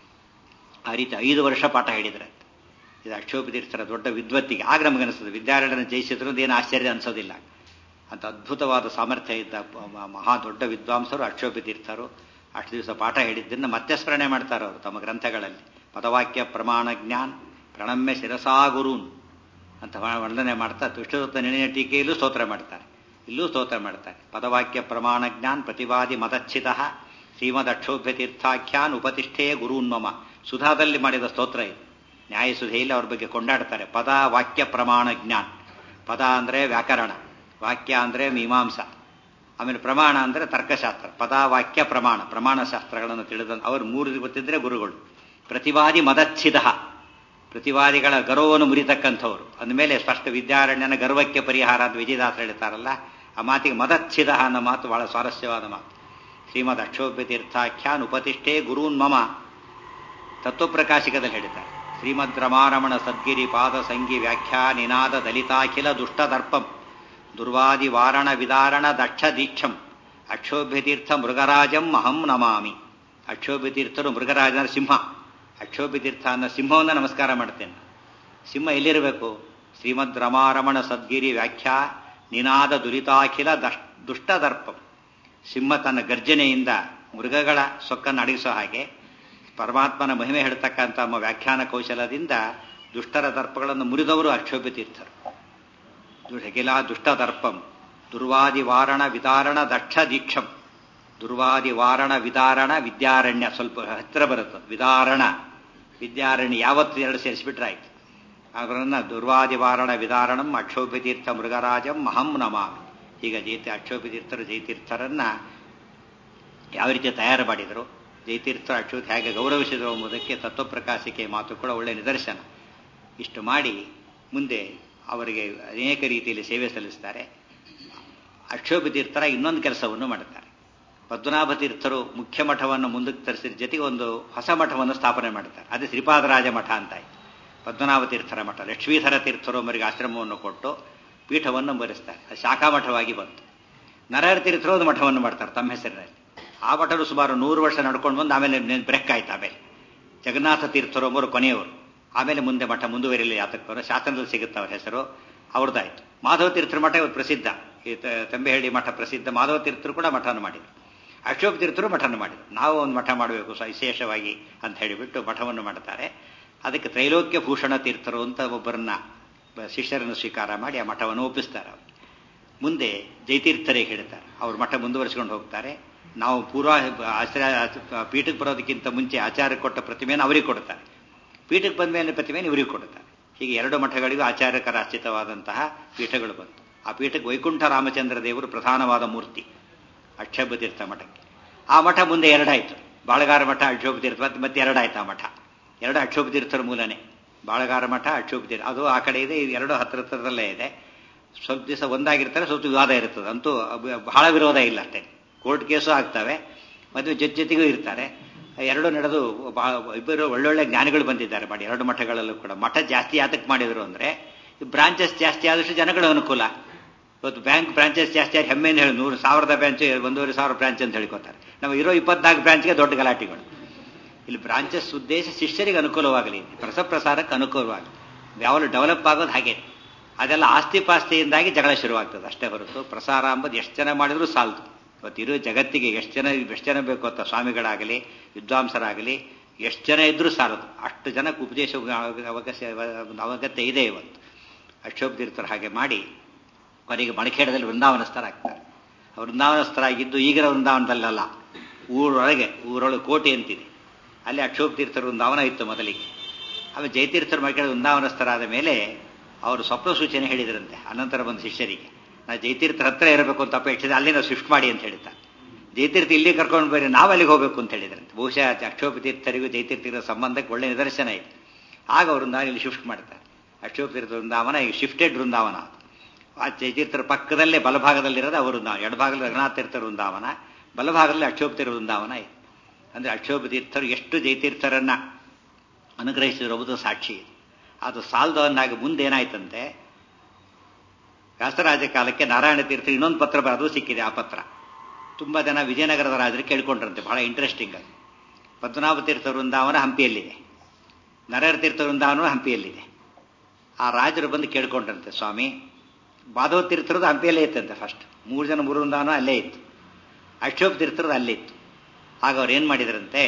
ಆ ರೀತಿ ಐದು ವರ್ಷ ಪಾಠ ಹೇಳಿದ್ರೆ ಇದು ಅಕ್ಷೋಭ ತೀರ್ಥರ ದೊಡ್ಡ ವಿದ್ವತ್ತಿಗೆ ಆಗ ನಮಗನಿಸ್ತದೆ ವಿದ್ಯಾರ್ಥಿಗಳನ್ನು ಜಯಿಸಿದ್ರು ಏನು ಆಶ್ಚರ್ಯ ಅನಿಸೋದಿಲ್ಲ ಅಂತ ಅದ್ಭುತವಾದ ಸಾಮರ್ಥ್ಯ ಇದ್ದ ಮಹಾ ದೊಡ್ಡ ವಿದ್ವಾಂಸರು ಅಕ್ಷೋಭ್ಯ ತೀರ್ಥರು ಅಷ್ಟು ದಿವಸ ಪಾಠ ಹೇಳಿದ್ದನ್ನು ಮತ್ತೆ ಸ್ಮರಣೆ ಮಾಡ್ತಾರೆ ಅವರು ತಮ್ಮ ಗ್ರಂಥಗಳಲ್ಲಿ ಪದವಾಕ್ಯ ಪ್ರಮಾಣ ಜ್ಞಾನ್ ಪ್ರಣಮ್ಯ ಶಿರಸಾ ಗುರೂನ್ ಅಂತ ವರ್ಣನೆ ಮಾಡ್ತಾ ತುಷ್ಟದತ್ತ ನಿರ್ಣಯ ಟೀಕೆಯಲ್ಲೂ ಸ್ತೋತ್ರ ಮಾಡ್ತಾರೆ ಇಲ್ಲೂ ಸ್ತೋತ್ರ ಮಾಡ್ತಾರೆ ಪದವಾಕ್ಯ ಪ್ರಮಾಣ ಜ್ಞಾನ್ ಪ್ರತಿವಾದಿ ಮತಚ್ಛಿತ ಶ್ರೀಮದ್ ಅಕ್ಷೋಭ್ಯ ತೀರ್ಥಾಖ್ಯಾನ್ ಉಪತಿಷ್ಠೇ ಗುರೂನ್ಮಮ ಸುಧಾದಲ್ಲಿ ಮಾಡಿದ ಸ್ತೋತ್ರ ಇದು ನ್ಯಾಯಸುಧೆಯಲ್ಲಿ ಅವ್ರ ಬಗ್ಗೆ ಕೊಂಡಾಡ್ತಾರೆ ಪದ ವಾಕ್ಯ ಪ್ರಮಾಣ ಜ್ಞಾನ್ ಪದ ಅಂದರೆ ವ್ಯಾಕರಣ ವಾಕ್ಯ ಅಂದರೆ ಮೀಮಾಂಸ ಆಮೇಲೆ ಪ್ರಮಾಣ ಅಂದರೆ ತರ್ಕಶಾಸ್ತ್ರ ಪದ ವಾಕ್ಯ ಪ್ರಮಾಣ ಪ್ರಮಾಣ ಶಾಸ್ತ್ರಗಳನ್ನು ತಿಳಿದ ಅವರು ಮೂರು ಗೊತ್ತಿದ್ರೆ ಗುರುಗಳು ಪ್ರತಿವಾದಿ ಮದಚ್ಛಿದ ಪ್ರತಿವಾದಿಗಳ ಗರ್ವವನ್ನು ಮುರಿತಕ್ಕಂಥವ್ರು ಅಂದಮೇಲೆ ಸ್ಪಷ್ಟ ವಿದ್ಯಾರಣ್ಯನ ಗರ್ವಕ್ಕೆ ಪರಿಹಾರ ಅಂತ ವಿಜಯದಾಸ ಹೇಳ್ತಾರಲ್ಲ ಆ ಮಾತಿಗೆ ಮದಚ್ಛಿದ ಅನ್ನೋ ಮಾತು ಬಹಳ ಸ್ವಾರಸ್ಯವಾದ ಮಾತು ಶ್ರೀಮದ್ ಅಕ್ಷೋಭ್ಯ ತೀರ್ಥಾಖ್ಯಾನ್ ಉಪತಿಷ್ಠೆ ಗುರೂನ್ ಮಮ ತತ್ವಪ್ರಕಾಶಿಕದಲ್ಲಿ ಹೇಳ್ತಾರೆ ಶ್ರೀಮದ್ ರಮಾರಮಣ ಸದ್ಗಿರಿ ಪಾದ ಸಂಗಿ ವ್ಯಾಖ್ಯಾ ನಿನಾದ ದಲಿತಾಖಿಲ ದುಷ್ಟದರ್ಪಂ ದುರ್ವಾದಿ ವಾರಣ ವಿದಾರಣ ದಕ್ಷ ದೀಕ್ಷಂ ಅಕ್ಷೋಭ್ಯತೀರ್ಥ ಮೃಗರಾಜಂ ಅಹಂ ನಮಾಮಿ ಅಕ್ಷೋಭ್ಯತೀರ್ಥರು ಮೃಗರಾಜನ ಸಿಂಹ ಅಕ್ಷೋಭ್ಯತೀರ್ಥ ಅನ್ನೋ ಸಿಂಹವನ್ನು ನಮಸ್ಕಾರ ಮಾಡ್ತೇನೆ ಸಿಂಹ ಎಲ್ಲಿರಬೇಕು ಶ್ರೀಮದ್ ರಮಾರಮಣ ಸದ್ಗಿರಿ ವ್ಯಾಖ್ಯಾ ನಿನಾದ ದುರಿತಾಖಿಲ ದಶ್ ದುಷ್ಟದರ್ಪಂ ಸಿಂಹ ತನ್ನ ಗರ್ಜನೆಯಿಂದ ಮೃಗಗಳ ಸೊಕ್ಕನ್ನು ಅಡಗಿಸೋ ಹಾಗೆ ಪರಮಾತ್ಮನ ಮಹಿಮೆ ಹೇಳ್ತಕ್ಕಂಥ ನಮ್ಮ ವ್ಯಾಖ್ಯಾನ ಕೌಶಲದಿಂದ ದುಷ್ಟರ ದರ್ಪಗಳನ್ನು ಮುರಿದವರು ಅಕ್ಷೋಭ್ಯ ತೀರ್ಥರು ಹೆಗಿಲ ದುಷ್ಟದರ್ಪಂ ದುರ್ವಾದಿ ವಾರಣ ವಿದಾರಣ ದಕ್ಷ ದೀಕ್ಷಂ ದುರ್ವಾದಿ ವಾರಣ ವಿದಾರಣ ವಿದ್ಯಾರಣ್ಯ ಸ್ವಲ್ಪ ಹತ್ತಿರ ಬರುತ್ತೆ ವಿದಾರಣ ವಿದ್ಯಾರಣ್ಯ ಯಾವತ್ತು ಎರಡು ಸೇರಿಸಿಬಿಟ್ರಾಯ್ತು ಅವರನ್ನ ದುರ್ವಾದಿ ವಾರಣ ವಿದಾರಣಂ ಅಕ್ಷೋಭ್ಯ ತೀರ್ಥ ಮೃಗರಾಜಂ ಮಹಂ ನಮಾಮಿ ಈಗ ಜೈತಿ ಅಕ್ಷೋಭ್ಯ ತೀರ್ಥರು ಜೈತೀರ್ಥರನ್ನ ಯಾವ ರೀತಿ ತಯಾರು ಮಾಡಿದರು ಜೈತೀರ್ಥ ಅಕ್ಷೋತ್ ಹೇಗೆ ಗೌರವಿಸಿದರು ಎಂಬುದಕ್ಕೆ ತತ್ವಪ್ರಕಾಶಿಕೆ ಮಾತು ಕೂಡ ಒಳ್ಳೆಯ ನಿದರ್ಶನ ಇಷ್ಟು ಮಾಡಿ ಮುಂದೆ ಅವರಿಗೆ ಅನೇಕ ರೀತಿಯಲ್ಲಿ ಸೇವೆ ಸಲ್ಲಿಸ್ತಾರೆ ಅಕ್ಷೋಭ ತೀರ್ಥರ ಇನ್ನೊಂದು ಕೆಲಸವನ್ನು ಮಾಡುತ್ತಾರೆ ಪದ್ಮನಾಭ ತೀರ್ಥರು ಮುಖ್ಯ ಮಠವನ್ನು ಮುಂದಕ್ಕೆ ತರಿಸಿದ ಜೊತೆಗೆ ಒಂದು ಹೊಸ ಮಠವನ್ನು ಸ್ಥಾಪನೆ ಮಾಡ್ತಾರೆ ಅದೇ ಶ್ರೀಪಾದರಾಜ ಮಠ ಅಂತ ಆಯ್ತು ಪದ್ಮನಾಭ ತೀರ್ಥರ ಮಠ ಲಕ್ಷ್ಮೀಧರ ತೀರ್ಥರು ಅವರಿಗೆ ಆಶ್ರಮವನ್ನು ಕೊಟ್ಟು ಪೀಠವನ್ನು ಬರೆಸ್ತಾರೆ ಅದು ಶಾಖಾ ಮಠವಾಗಿ ಬಂತು ನರಹರ ತೀರ್ಥರು ಒಂದು ಮಠವನ್ನು ಮಾಡ್ತಾರೆ ತಮ್ಮ ಹೆಸರಿನಲ್ಲಿ ಆ ಮಠರು ಸುಮಾರು ನೂರು ವರ್ಷ ನಡ್ಕೊಂಡು ಬಂದು ಆಮೇಲೆ ಬ್ರೆಕ್ ಆಯ್ತು ಆಮೇಲೆ ಜಗನ್ನಾಥ ತೀರ್ಥರು ಒಬ್ಬರು ಕೊನೆಯವರು ಆಮೇಲೆ ಮುಂದೆ ಮಠ ಮುಂದುವರಿಯಲಿ ಯಾತಕ್ಕವರು ಶಾಸನದಲ್ಲಿ ಸಿಗುತ್ತೆ ಅವರ ಹೆಸರು ಅವ್ರದ್ದಾಯ್ತು ಮಾಧವ ತೀರ್ಥರ ಮಠ ಇವರು ಪ್ರಸಿದ್ಧ ಈ ತಂಬೆಹಳ್ಳಿ ಮಠ ಪ್ರಸಿದ್ಧ ಮಾಧವ ತೀರ್ಥರು ಕೂಡ ಮಠವನ್ನು ಮಾಡಿದರು ಅಕ್ಷೋಭ ತೀರ್ಥರು ಮಠನ ಮಾಡಿದರು ನಾವು ಒಂದು ಮಠ ಮಾಡಬೇಕು ಸ ವಿಶೇಷವಾಗಿ ಅಂತ ಹೇಳಿಬಿಟ್ಟು ಮಠವನ್ನು ಮಾಡ್ತಾರೆ ಅದಕ್ಕೆ ತ್ರೈಲೋಕ್ಯ ಭೂಷಣ ತೀರ್ಥರು ಅಂತ ಒಬ್ಬರನ್ನ ಶಿಷ್ಯರನ್ನು ಸ್ವೀಕಾರ ಮಾಡಿ ಆ ಮಠವನ್ನು ಒಪ್ಪಿಸ್ತಾರೆ ಅವರು ಮುಂದೆ ಜೈತೀರ್ಥರೇ ಹೇಳ್ತಾರೆ ಅವ್ರ ಮಠ ಮುಂದುವರಿಸಿಕೊಂಡು ಹೋಗ್ತಾರೆ ನಾವು ಪೂರ್ವ ಆಚಾರ್ಯ ಪೀಠಕ್ಕೆ ಬರೋದಕ್ಕಿಂತ ಮುಂಚೆ ಆಚಾರ್ಯ ಕೊಟ್ಟ ಪ್ರತಿಮೆಯನ್ನು ಅವರಿಗೆ ಕೊಡ್ತಾರೆ ಪೀಠಕ್ಕೆ ಬಂದ ಮೇಲೆ ಪ್ರತಿಮೆಯನ್ನು ಇವರಿಗೆ ಕೊಡ್ತಾರೆ ಹೀಗೆ ಎರಡು ಮಠಗಳಿಗೂ ಆಚಾರ್ಯಕರ ಅರ್ಚಿತವಾದಂತಹ ಪೀಠಗಳು ಬಂತು ಆ ಪೀಠಕ್ಕೆ ವೈಕುಂಠ ರಾಮಚಂದ್ರ ದೇವರು ಪ್ರಧಾನವಾದ ಮೂರ್ತಿ ಅಕ್ಷೋಭ ತೀರ್ಥ ಮಠಕ್ಕೆ ಆ ಮಠ ಮುಂದೆ ಎರಡಾಯಿತು ಬಾಳಗಾರ ಮಠ ಅಕ್ಷೋಭ ತೀರ್ಥ ಮತ್ತೆ ಮತ್ತೆ ಎರಡಾಯ್ತು ಆ ಮಠ ಎರಡು ಅಕ್ಷೋಭ ತೀರ್ಥರ ಮೂಲನೇ ಬಾಳಗಾರ ಮಠ ಅಕ್ಷೋಭ ತೀರ್ಥ ಅದು ಆ ಕಡೆ ಇದೆ ಇದು ಎರಡು ಹತ್ರ ಹತ್ರದಲ್ಲೇ ಇದೆ ಸ್ವಲ್ಪ ದಿವಸ ಒಂದಾಗಿರ್ತಾರೆ ಸ್ವಲ್ಪ ವಿವಾದ ಇರ್ತದೆ ಅಂತೂ ಬಹಳ ವಿರೋಧ ಇಲ್ಲ ಅಷ್ಟೇ ಕೋರ್ಟ್ ಕೇಸು ಆಗ್ತವೆ ಮತ್ತು ಜೊತೆ ಜೊತೆಗೂ ಇರ್ತಾರೆ ಎರಡು ನಡೆದು ಇಬ್ಬರು ಒಳ್ಳೊಳ್ಳೆ ಜ್ಞಾನಿಗಳು ಬಂದಿದ್ದಾರೆ ಮಾಡಿ ಎರಡು ಮಠಗಳಲ್ಲೂ ಕೂಡ ಮಠ ಜಾಸ್ತಿ ಯಾತಕ್ಕೆ ಮಾಡಿದ್ರು ಅಂದರೆ ಬ್ರಾಂಚಸ್ ಜಾಸ್ತಿ ಆದಷ್ಟು ಜನಗಳ ಅನುಕೂಲ ಇವತ್ತು ಬ್ಯಾಂಕ್ ಬ್ರಾಂಚಸ್ ಜಾಸ್ತಿ ಆಗಿ ಹೆಮ್ಮೆಯನ್ನು ಹೇಳಿ ನೂರು ಸಾವಿರದ ಬ್ರಾಂಚ್ ಒಂದೂವರೆ ಸಾವಿರ ಬ್ರಾಂಚ್ ಅಂತ ಹೇಳ್ಕೊತಾರೆ ನಾವು ಇರೋ ಇಪ್ಪತ್ನಾಲ್ಕು ಬ್ರಾಂಚ್ಗೆ ದೊಡ್ಡ ಗಲಾಟೆಗಳು ಇಲ್ಲಿ ಬ್ರಾಂಚಸ್ ಉದ್ದೇಶ ಶಿಷ್ಯರಿಗೆ ಅನುಕೂಲವಾಗಲಿ ಪ್ರಸಪ್ರಸಾರಕ್ಕೆ ಅನುಕೂಲವಾಗಲಿ ಯಾವಾಗಲೂ ಡೆವಲಪ್ ಆಗೋದು ಹಾಗೆ ಅದೆಲ್ಲ ಆಸ್ತಿ ಪಾಸ್ತಿಯಿಂದಾಗಿ ಜಗಳ ಶುರುವಾಗ್ತದೆ ಅಷ್ಟೇ ಹೊರತು ಪ್ರಸಾರ ಅಂಬದು ಎಷ್ಟು ಜನ ಮಾಡಿದ್ರು ಸಾಲದು ಇವತ್ತಿರೋ ಜಗತ್ತಿಗೆ ಎಷ್ಟು ಜನ ಎಷ್ಟು ಜನ ಬೇಕು ಅಂತ ಸ್ವಾಮಿಗಳಾಗಲಿ ವಿದ್ವಾಂಸರಾಗಲಿ ಎಷ್ಟು ಜನ ಇದ್ರೂ ಸಾಲದು ಅಷ್ಟು ಜನಕ್ಕೆ ಉಪದೇಶ ಅವಕಾಶ ಅವಗತ್ಯ ಇದೆ ಇವತ್ತು ಅಕ್ಷೋಭ ತೀರ್ಥರು ಹಾಗೆ ಮಾಡಿ ಕೊನೆಗೆ ಮಣಖೇಡದಲ್ಲಿ ವೃಂದಾವನಸ್ಥರಾಗ್ತಾರೆ ವೃಂದಾವನಸ್ಥರಾಗಿದ್ದು ಈಗಿನ ವೃಂದಾವನದಲ್ಲಲ್ಲ ಊರೊಳಗೆ ಊರೊಳಗೆ ಕೋಟೆ ಅಂತಿದೆ ಅಲ್ಲಿ ಅಕ್ಷೋಭ ತೀರ್ಥರ ವೃಂದಾವನ ಇತ್ತು ಮೊದಲಿಗೆ ಆಮೇಲೆ ಜಯತೀರ್ಥರು ಮಡಿಕೇಡ ವೃಂದಾವನಸ್ಥರಾದ ಮೇಲೆ ಅವರು ಸ್ವಪ್ನ ಸೂಚನೆ ಹೇಳಿದ್ರಂತೆ ಅನಂತರ ಬಂದ ಶಿಷ್ಯರಿಗೆ ನಾ ಜಯತೀರ್ಥರ ಹತ್ರ ಇರಬೇಕು ಅಂತ ಅಪೇಕ್ಷಿಸಿದೆ ಅಲ್ಲಿ ನಾವು ಶಿಫ್ಟ್ ಮಾಡಿ ಅಂತ ಹೇಳ್ತಾರೆ ಜಯತೀರ್ಥ ಇಲ್ಲಿ ಕರ್ಕೊಂಡು ಬರೀ ನಾವು ಅಲ್ಲಿಗೆ ಹೋಗಬೇಕು ಅಂತ ಹೇಳಿದ್ರಂತೆ ಬಹುಶಃ ಅಕ್ಷೋಭ ತೀರ್ಥರಿಗೂ ಜಯತೀರ್ಥರ ಸಂಬಂಧಕ್ಕೆ ಒಳ್ಳೆ ನಿದರ್ಶನ ಇದೆ ಆಗ ಅವರು ಇಲ್ಲಿ ಶಿಫ್ಟ್ ಮಾಡ್ತಾರೆ ಅಕ್ಷೋಭ ತೀರ್ಥ ವೃಂದಾವನ ಈಗ ಶಿಫ್ಟೆಡ್ ವೃಂದಾವನ ಆ ಜಯತೀರ್ಥರ ಪಕ್ಕದಲ್ಲೇ ಬಲಭಾಗದಲ್ಲಿರೋದು ಅವರು ಎಡಭಾಗದಲ್ಲಿ ರಘುನಾಥ ತೀರ್ಥರ ವೃಂದಾವನ ಬಲಭಾಗದಲ್ಲಿ ಅಕ್ಷೋಭ ತೀರ್ಥ ವೃಂದಾವನ ಇದೆ ಅಂದರೆ ಅಕ್ಷೋಭ ತೀರ್ಥರು ಎಷ್ಟು ಜಯತೀರ್ಥರನ್ನ ಅನುಗ್ರಹಿಸಿರುವುದು ಸಾಕ್ಷಿ ಇದೆ ಅದು ಸಾಲದವನ್ನಾಗಿ ಮುಂದೆ ಏನಾಯ್ತಂತೆ ವ್ಯಾಸರಾಜ ಕಾಲಕ್ಕೆ ನಾರಾಯಣ ತೀರ್ಥ ಇನ್ನೊಂದು ಪತ್ರ ಬರೋದು ಸಿಕ್ಕಿದೆ ಆ ಪತ್ರ ತುಂಬ ಜನ ವಿಜಯನಗರದ ರಾಜರು ಕೇಳ್ಕೊಂಡ್ರಂತೆ ಬಹಳ ಇಂಟ್ರೆಸ್ಟಿಂಗ್ ಅದು ಪದ್ಮನಾಭ ತೀರ್ಥ ವೃಂದಾವನ ಹಂಪಿಯಲ್ಲಿದೆ ನರಹರ ತೀರ್ಥ ವೃಂದಾವನ ಹಂಪಿಯಲ್ಲಿದೆ ಆ ರಾಜರು ಬಂದು ಕೇಳ್ಕೊಂಡ್ರಂತೆ ಸ್ವಾಮಿ ಮಾಧವ ತೀರ್ಥರದ್ದು ಹಂಪಿಯಲ್ಲೇ ಇತ್ತಂತೆ ಫಸ್ಟ್ ಮೂರು ಜನ ಮೂರು ವೃಂದಾವನ ಅಲ್ಲೇ ಇತ್ತು ಅಕ್ಷೋಭ ತೀರ್ಥರದ್ದು ಅಲ್ಲೇ ಇತ್ತು ಆಗ ಅವ್ರು ಏನು ಮಾಡಿದ್ರಂತೆ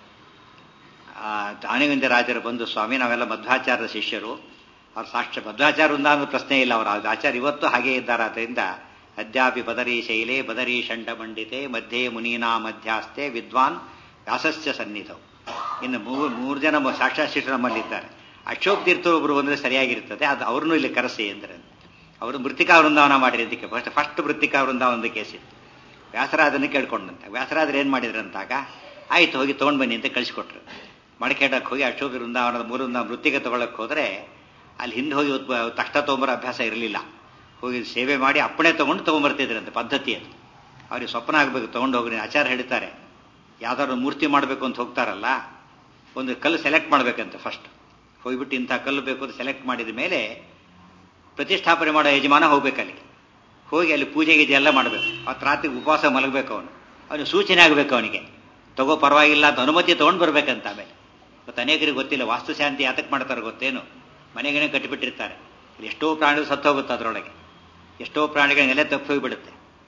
ಆನೆವಿಂದ ರಾಜರು ಬಂದು ಸ್ವಾಮಿ ನಾವೆಲ್ಲ ಮಧ್ವಾಚಾರ್ಯರ ಶಿಷ್ಯರು ಅವ್ರ ಸಾಕ್ಷ ಮಧ್ವಾಚಾರ ವೃಂದಾವನ ಪ್ರಶ್ನೆ ಇಲ್ಲ ಅವರ ಆಚಾರ್ಯ ಇವತ್ತು ಹಾಗೇ ಇದ್ದಾರೆ ಆದ್ದರಿಂದ ಅದ್ಯಾಪಿ ಬದರಿ ಶೈಲೆ ಬದರಿ ಷಂಡ ಮಂಡಿತೆ ಮಧ್ಯೆ ಮುನೀನಾ ಮಧ್ಯಾಸ್ತೆ ವಿದ್ವಾನ್ ವ್ಯಾಸಸ್ಯ ಸನ್ನಿಧವು ಇನ್ನು ಮೂರು ಮೂರು ಜನ ಸಾಕ್ಷಾತ್ ಶಿಷ್ಯರು ನಮ್ಮಲ್ಲಿದ್ದಾರೆ ಅಶೋಕ್ ತೀರ್ಥ ಒಬ್ಬರು ಬಂದರೆ ಸರಿಯಾಗಿರ್ತದೆ ಅದು ಅವ್ರನ್ನೂ ಇಲ್ಲಿ ಕರೆಸಿ ಅಂದ್ರೆ ಅವರು ಮೃತಿಕಾ ವೃಂದಾವನ ಮಾಡಿರಿ ಅದಕ್ಕೆ ಫಸ್ಟ್ ಫಸ್ಟ್ ಮೃತಿಕಾ ವೃಂದಾವನದ ಕೇಸಿತ್ತು ವ್ಯಾಸರಾಜನ ಕೇಳ್ಕೊಂಡಂತೆ ವ್ಯಾಸರಾಜರು ಏನು ಮಾಡಿದ್ರಂತಾಗ ಆಯ್ತು ಹೋಗಿ ತೊಗೊಂಡು ಬನ್ನಿ ಅಂತ ಕಳಿಸ್ಕೊಟ್ರು ಮಡಕೇಡಕ್ಕೆ ಹೋಗಿ ಅಶೋಕ ವೃಂದಾವನದ ಮೂರು ಮೃತಿಗೆ ತಗೊಳಕ್ಕೆ ಹೋದರೆ ಅಲ್ಲಿ ಹಿಂದೆ ಹೋಗಿ ತಕ್ಷಣ ತೊಗೊಂಬರೋ ಅಭ್ಯಾಸ ಇರಲಿಲ್ಲ ಹೋಗಿ ಸೇವೆ ಮಾಡಿ ಅಪ್ಪಣೆ ತೊಗೊಂಡು ತೊಗೊಂಬರ್ತಿದ್ರಂತೆ ಪದ್ಧತಿ ಅದು ಅವ್ರಿಗೆ ಸ್ವಪ್ನ ಆಗಬೇಕು ತೊಗೊಂಡು ಹೋಗ್ರಿ ಆಚಾರ ಹೇಳ್ತಾರೆ ಯಾವ್ದಾದ್ರು ಮೂರ್ತಿ ಮಾಡಬೇಕು ಅಂತ ಹೋಗ್ತಾರಲ್ಲ ಒಂದು ಕಲ್ಲು ಸೆಲೆಕ್ಟ್ ಮಾಡಬೇಕಂತೆ ಫಸ್ಟ್ ಹೋಗ್ಬಿಟ್ಟು ಇಂಥ ಕಲ್ಲು ಬೇಕು ಅಂತ ಸೆಲೆಕ್ಟ್ ಮಾಡಿದ ಮೇಲೆ ಪ್ರತಿಷ್ಠಾಪನೆ ಮಾಡೋ ಯಜಮಾನ ಹೋಗ್ಬೇಕಲ್ಲಿ ಹೋಗಿ ಅಲ್ಲಿ ಪೂಜೆ ಗೀಜೆ ಎಲ್ಲ ಮಾಡಬೇಕು ಅವತ್ತು ರಾತ್ರಿ ಉಪವಾಸ ಮಲಗಬೇಕು ಅವನು ಅವನಿಗೆ ಸೂಚನೆ ಆಗಬೇಕು ಅವನಿಗೆ ತಗೋ ಪರವಾಗಿಲ್ಲ ಅಂತ ಅನುಮತಿ ತೊಗೊಂಡು ಬರ್ಬೇಕಂತ ಆಮೇಲೆ ಮತ್ತು ಅನೇಕರಿಗೆ ಗೊತ್ತಿಲ್ಲ ವಾಸ್ತುಶಾಂತಿ ಯಾತಕ್ಕೆ ಮಾಡ್ತಾರೆ ಗೊತ್ತೇನು ಮನೆಗೇನೆ ಕಟ್ಟಿಬಿಟ್ಟಿರ್ತಾರೆ ಎಷ್ಟೋ ಪ್ರಾಣಿಗಳು ಸತ್ತು ಹೋಗುತ್ತೆ ಅದರೊಳಗೆ ಎಷ್ಟೋ ಪ್ರಾಣಿಗಳ ನೆಲೆ ತಪ್ಪಿ ಹೋಗಿಬಿಡುತ್ತೆ